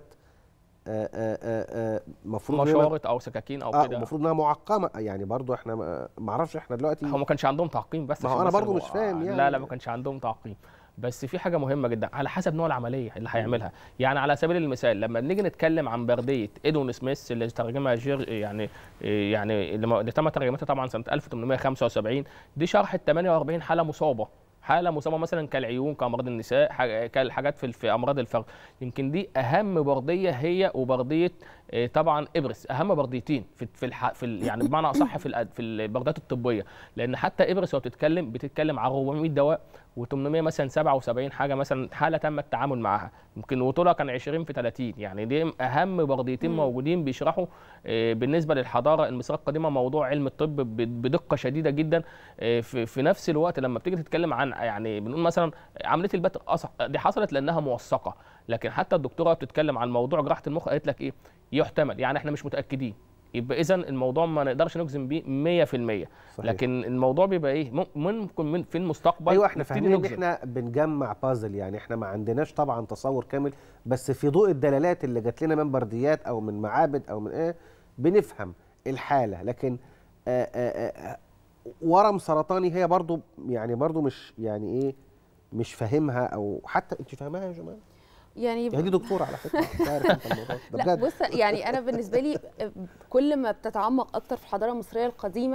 آه، آه، آه، آه، مفروض إنها- مشارط او سكاكين او اه كده المفروض انها معقمه يعني برضو احنا ما ما اعرفش احنا دلوقتي هو ما كانش عندهم تعقيم بس ما هو عشان أنا بس برضو نبقى- مش فاهم يعني. لا لا ما كانش عندهم تعقيم بس في حاجه مهمه جدا على حسب نوع العمليه اللي هيعملها يعني على سبيل المثال لما بنيجي نتكلم عن برديه ادون سميث اللي ترجمها جير يعني يعني اللي ما- اللي تم ترجمتها طبعا سنه 1875 دي شرحت 48 حاله مصابه حاله مصابه مثلا كالعيون كامراض النساء ح- كالحاجات في في امراض الفرد يمكن دي اهم برديه هي وبرديه آه، طبعا ابرس اهم برديتين في في الح... في ال... يعني بمعنى اصح في الأد... في البردات الطبيه لان حتى ابرس وهي بتتكلم بتتكلم عن 400 دواء و800 مثلا 77 حاجه مثلا حاله تم التعامل معاها يمكن وطولها كان 20 في 30 يعني دي اهم برديتين مم. موجودين بيشرحوا آه، بالنسبه للحضاره المصريه القديمه موضوع علم الطب ب- بدقه شديده جدا آه، في في نفس الوقت لما بتيجي تتكلم عن يعني بنقول مثلا عمليه البتر أصح دي حصلت لانها موثقه لكن حتى الدكتوره بتتكلم عن موضوع جراحه المخ قالت لك ايه يحتمل يعني احنا مش متاكدين يبقى اذا الموضوع ما نقدرش نجزم بيه 100% صحيح. لكن الموضوع بيبقى ايه مم- ممكن من في المستقبل ايوه احنا نبتدي فاهمين ان نجزم. احنا بنجمع بازل يعني احنا ما عندناش طبعا تصور كامل بس في ضوء الدلالات اللي جات لنا من برديات او من معابد او من ايه بنفهم الحاله لكن آآ آآ ورم سرطاني هي برضو يعني برضو مش يعني ايه مش فاهمها او حتى انت فاهمها يا جماعه يعني هي دي دكتوره على فكره مش عارف انت الموضوع ده لا بجد بص يعني انا بالنسبه لي كل ما بتتعمق اكتر في الحضاره المصريه القديمه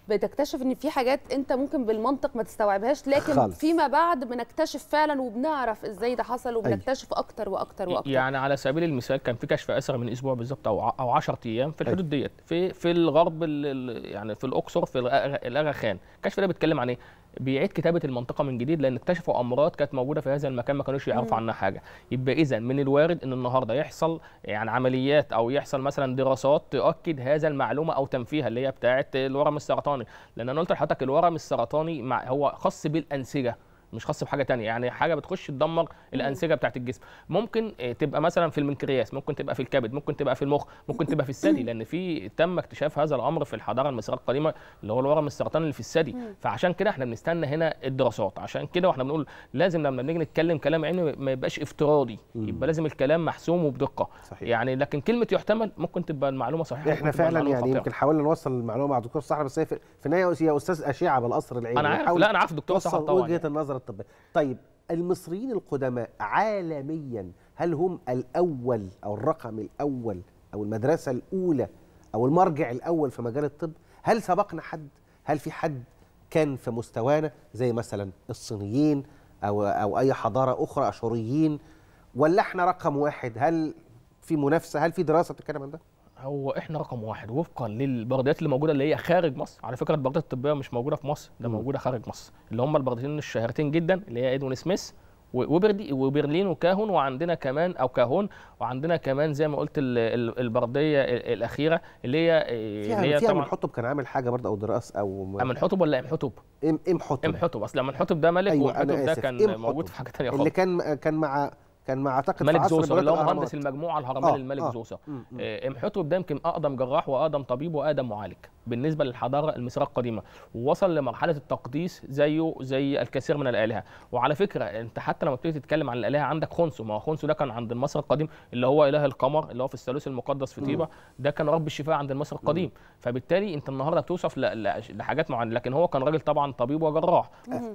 بتكتشف ان في حاجات انت ممكن بالمنطق ما تستوعبهاش لكن خالص. فيما بعد بنكتشف فعلا وبنعرف ازاي ده حصل وبنكتشف اكتر واكتر واكتر يعني على سبيل المثال كان في كشف اسرى من اسبوع بالظبط او ع- او 10 ايام في الحدود ديت في في الغرب ال- ال- يعني في الاقصر في الأغ- الاغا خان الكشف ده بيتكلم عن ايه بيعيد كتابه المنطقه من جديد لان اكتشفوا امراض كانت موجوده في هذا المكان ما كانوش يعرفوا مم. عنها حاجه يبقى اذا من الوارد ان النهارده يحصل يعني عمليات او يحصل مثلا دراسات تؤكد هذا المعلومه او تنفيها اللي هي بتاعه الورم السرطاني لان انا قلت لحضرتك الورم السرطاني مع هو خاص بالانسجه مش خاص بحاجه تانية يعني حاجه بتخش تدمر الانسجه بتاعت الجسم ممكن آه، تبقى مثلا في المنكرياس ممكن تبقى في الكبد ممكن تبقى في المخ ممكن تبقى في الثدي لان في تم اكتشاف هذا الامر في الحضاره المصريه القديمه اللي هو الورم السرطاني اللي في الثدي مم. فعشان كده احنا بنستنى هنا الدراسات عشان كده واحنا بنقول لازم لما بنيجي نتكلم كلام علمي ما يبقاش افتراضي يبقى لازم الكلام محسوم وبدقه صحيح. يعني لكن كلمه يحتمل ممكن تبقى المعلومه صحيحه احنا ممكن تبقى فعلا المعلومة يعني خاطئة. يمكن حاولنا نوصل المعلومه مع الدكتور صحرا بس هي في في النهايه هي استاذ اشعه بالقصر العيني أنا عارف. بنحاول لا، أنا عارف الدكتور توصل صحرا طبعاً وجهه يعني. النظر الطبيه طيب المصريين القدماء عالميا هل هم الاول او الرقم الاول او المدرسه الاولى او المرجع الاول في مجال الطب هل سبقنا حد هل في حد كان في مستوانا زي مثلا الصينيين او او اي حضاره اخرى اشوريين ولا احنا رقم واحد هل في منافسه هل في دراسه بتتكلم عن ده هو احنا رقم واحد وفقا للبرديات اللي موجوده اللي هي خارج مصر على فكره البرديات الطبيه مش موجوده في مصر ده مم. موجوده خارج مصر اللي هم البرديتين الشهيرتين جدا اللي هي ادوين سميث و- وبردي وبرلين وكاهون وعندنا كمان او كاهون وعندنا كمان زي ما قلت ال- ال- البرديه ال- الاخيره اللي هي اللي فيها هي فيها طبعا منحطب كان عامل حاجه برضه او دراسه او امن حطب ولا ام حطب؟ ام ام حطب ام حطب اصل امن حطب ده ملك ايوه وام حطب انا ده اسف كان إم موجود حطب. في حاجه ثانيه اللي خالص كان كان مع كان مع اعتقد في ملك عصر زوسر بناة اللي هو الأهرامات. مهندس المجموعه الهرميه آه، الملك آه. زوسر م- م. آه، ام حتب ده يمكن اقدم جراح واقدم طبيب واقدم معالج بالنسبه للحضاره المصريه القديمه ووصل لمرحله التقديس زيه زي الكثير من الالهه وعلى فكره انت حتى لما بتيجي تتكلم عن الالهه عندك خنسو ما هو خنسو ده كان عند المصري القديم اللي هو اله القمر اللي هو في الثالوث المقدس في م. طيبه ده كان رب الشفاء عند المصري القديم فبالتالي انت النهارده بتوصف ل- ل- لحاجات معينه لكن هو كان راجل طبعا طبيب وجراح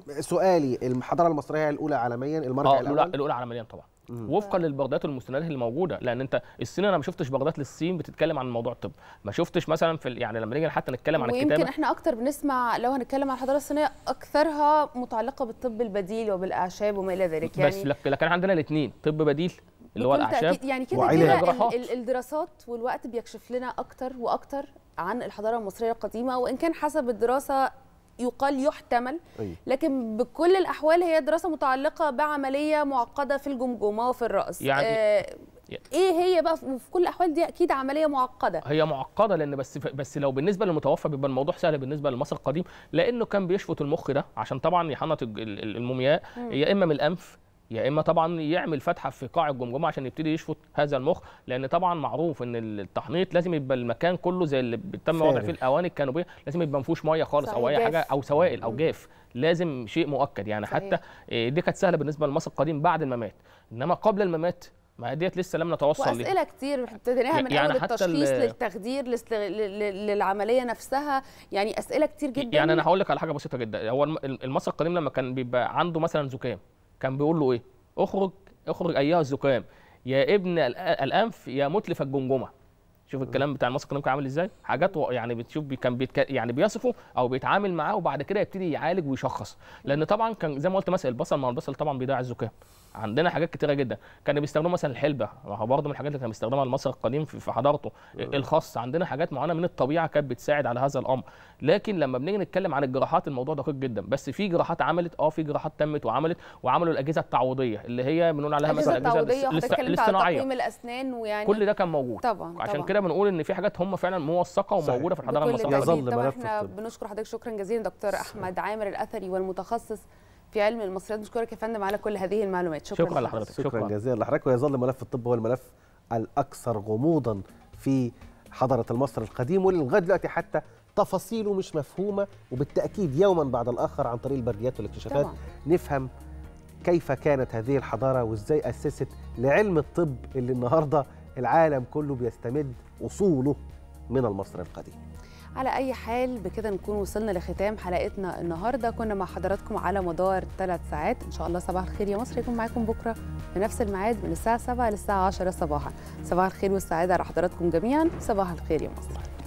سؤالي الحضاره المصريه الاولى عالميا المرجع اه الاول الاولى الاولى عالميا طبعا وفقا للبردات والمستندات اللي موجوده لان انت الصين انا ما شفتش بردات للصين بتتكلم عن موضوع الطب ما شفتش مثلا في ال- يعني لما نيجي حتى نتكلم عن ويمكن الكتابه احنا اكتر بنسمع لو هنتكلم عن الحضاره الصينيه اكثرها متعلقه بالطب البديل وبالاعشاب وما الى ذلك بس لك لكن عندنا الاثنين طب بديل اللي هو بكل الاعشاب تأكيد. يعني كده وعلاج. كده جراحات. ال- ال- الدراسات والوقت بيكشف لنا اكتر واكتر عن الحضاره المصريه القديمه وان كان حسب الدراسه يقال يحتمل أيوة. لكن بكل الاحوال هي دراسه متعلقه بعمليه معقده في الجمجمه وفي الراس يعني- آه ايه هي بقى وفي كل الاحوال دي اكيد عمليه معقده هي معقده لان بس بس لو بالنسبه للمتوفى بيبقى الموضوع سهل بالنسبه لمصر القديم لانه كان بيشفط المخ ده عشان طبعا يحنط الج- ال- ال- المومياء مم. يا اما من الانف يا اما طبعا يعمل فتحه في قاع الجمجمه عشان يبتدي يشفط هذا المخ لان طبعا معروف ان التحنيط لازم يبقى المكان كله زي اللي بيتم وضع فارغ. فيه الاواني الكانوبيه لازم يبقى ما فيهوش ميه خالص او صحيح، اي جاف. حاجه او سوائل او جاف لازم شيء مؤكد يعني صحيح. حتى إيه، دي كانت سهله بالنسبه لمصر القديم بعد الممات انما قبل الممات ما ديت لسه لم نتوصل ليها واسئله كتير ابتديناها من يعني اول حتى التشخيص ال- للتخدير للست- ل- ل- للعمليه نفسها يعني اسئله كتير جدا يعني انا هقول لك على حاجه بسيطه جدا هو الم- المصري القديم لما كان بيبقى عنده مثلا زكام كان بيقول له ايه اخرج اخرج ايها الزكام يا ابن الأ- الانف يا متلف الجمجمه شوف الكلام بتاع المصري القديم كان عامل ازاي حاجات و- يعني بتشوف بي كان بيتك... يعني بيصفه او بيتعامل معاه وبعد كده يبتدي يعالج ويشخص لان طبعا كان زي ما قلت مثلا البصل ما هو البصل طبعا بيضيع الزكام عندنا حاجات كتيره جدا كانوا بيستخدموا مثلا الحلبه ما هو برضه من الحاجات اللي كان بيستخدمها المصري القديم في في حضارته الخاص عندنا حاجات معينه من الطبيعه كانت بتساعد على هذا الامر لكن لما بنيجي نتكلم عن الجراحات الموضوع دقيق جدا بس في جراحات عملت اه في جراحات تمت وعملت وعملوا الاجهزه التعويضيه اللي هي بنقول عليها الاجهزه مثلا الاجهزه التعويضيه الاست- وحضرتك اتكلمت على الاصطناعيه تقويم الاسنان ويعني كل ده كان موجود طبعا عشان طبعا. كده بنقول ان في حاجات هم فعلا موثقه وموجوده في الحضاره بكل المصريه تأكيد. طبعا احنا بنشكر حضرتك شكرا جزيلا دكتور احمد عامر الاثري والمتخصص في علم المصريات بنشكرك يا فندم على كل هذه المعلومات شكرا, لحضرتك. شكرا جزيلا لحضرتك ويظل ملف الطب هو الملف الاكثر غموضا في حضاره المصري القديم واللي لغايه دلوقتي حتى تفاصيله مش مفهومه وبالتاكيد يوما بعد الاخر عن طريق البرديات والاكتشافات طبعاً. نفهم كيف كانت هذه الحضاره وازاي اسست لعلم الطب اللي النهارده العالم كله بيستمد اصوله من المصري القديم على اي حال بكده نكون وصلنا لختام حلقتنا النهارده كنا مع حضراتكم على مدار ثلاث ساعات ان شاء الله صباح الخير يا مصر يكون معاكم بكره في نفس الميعاد من الساعه 7 للساعه 10 صباحا صباح الخير والسعاده على حضراتكم جميعا صباح الخير يا مصر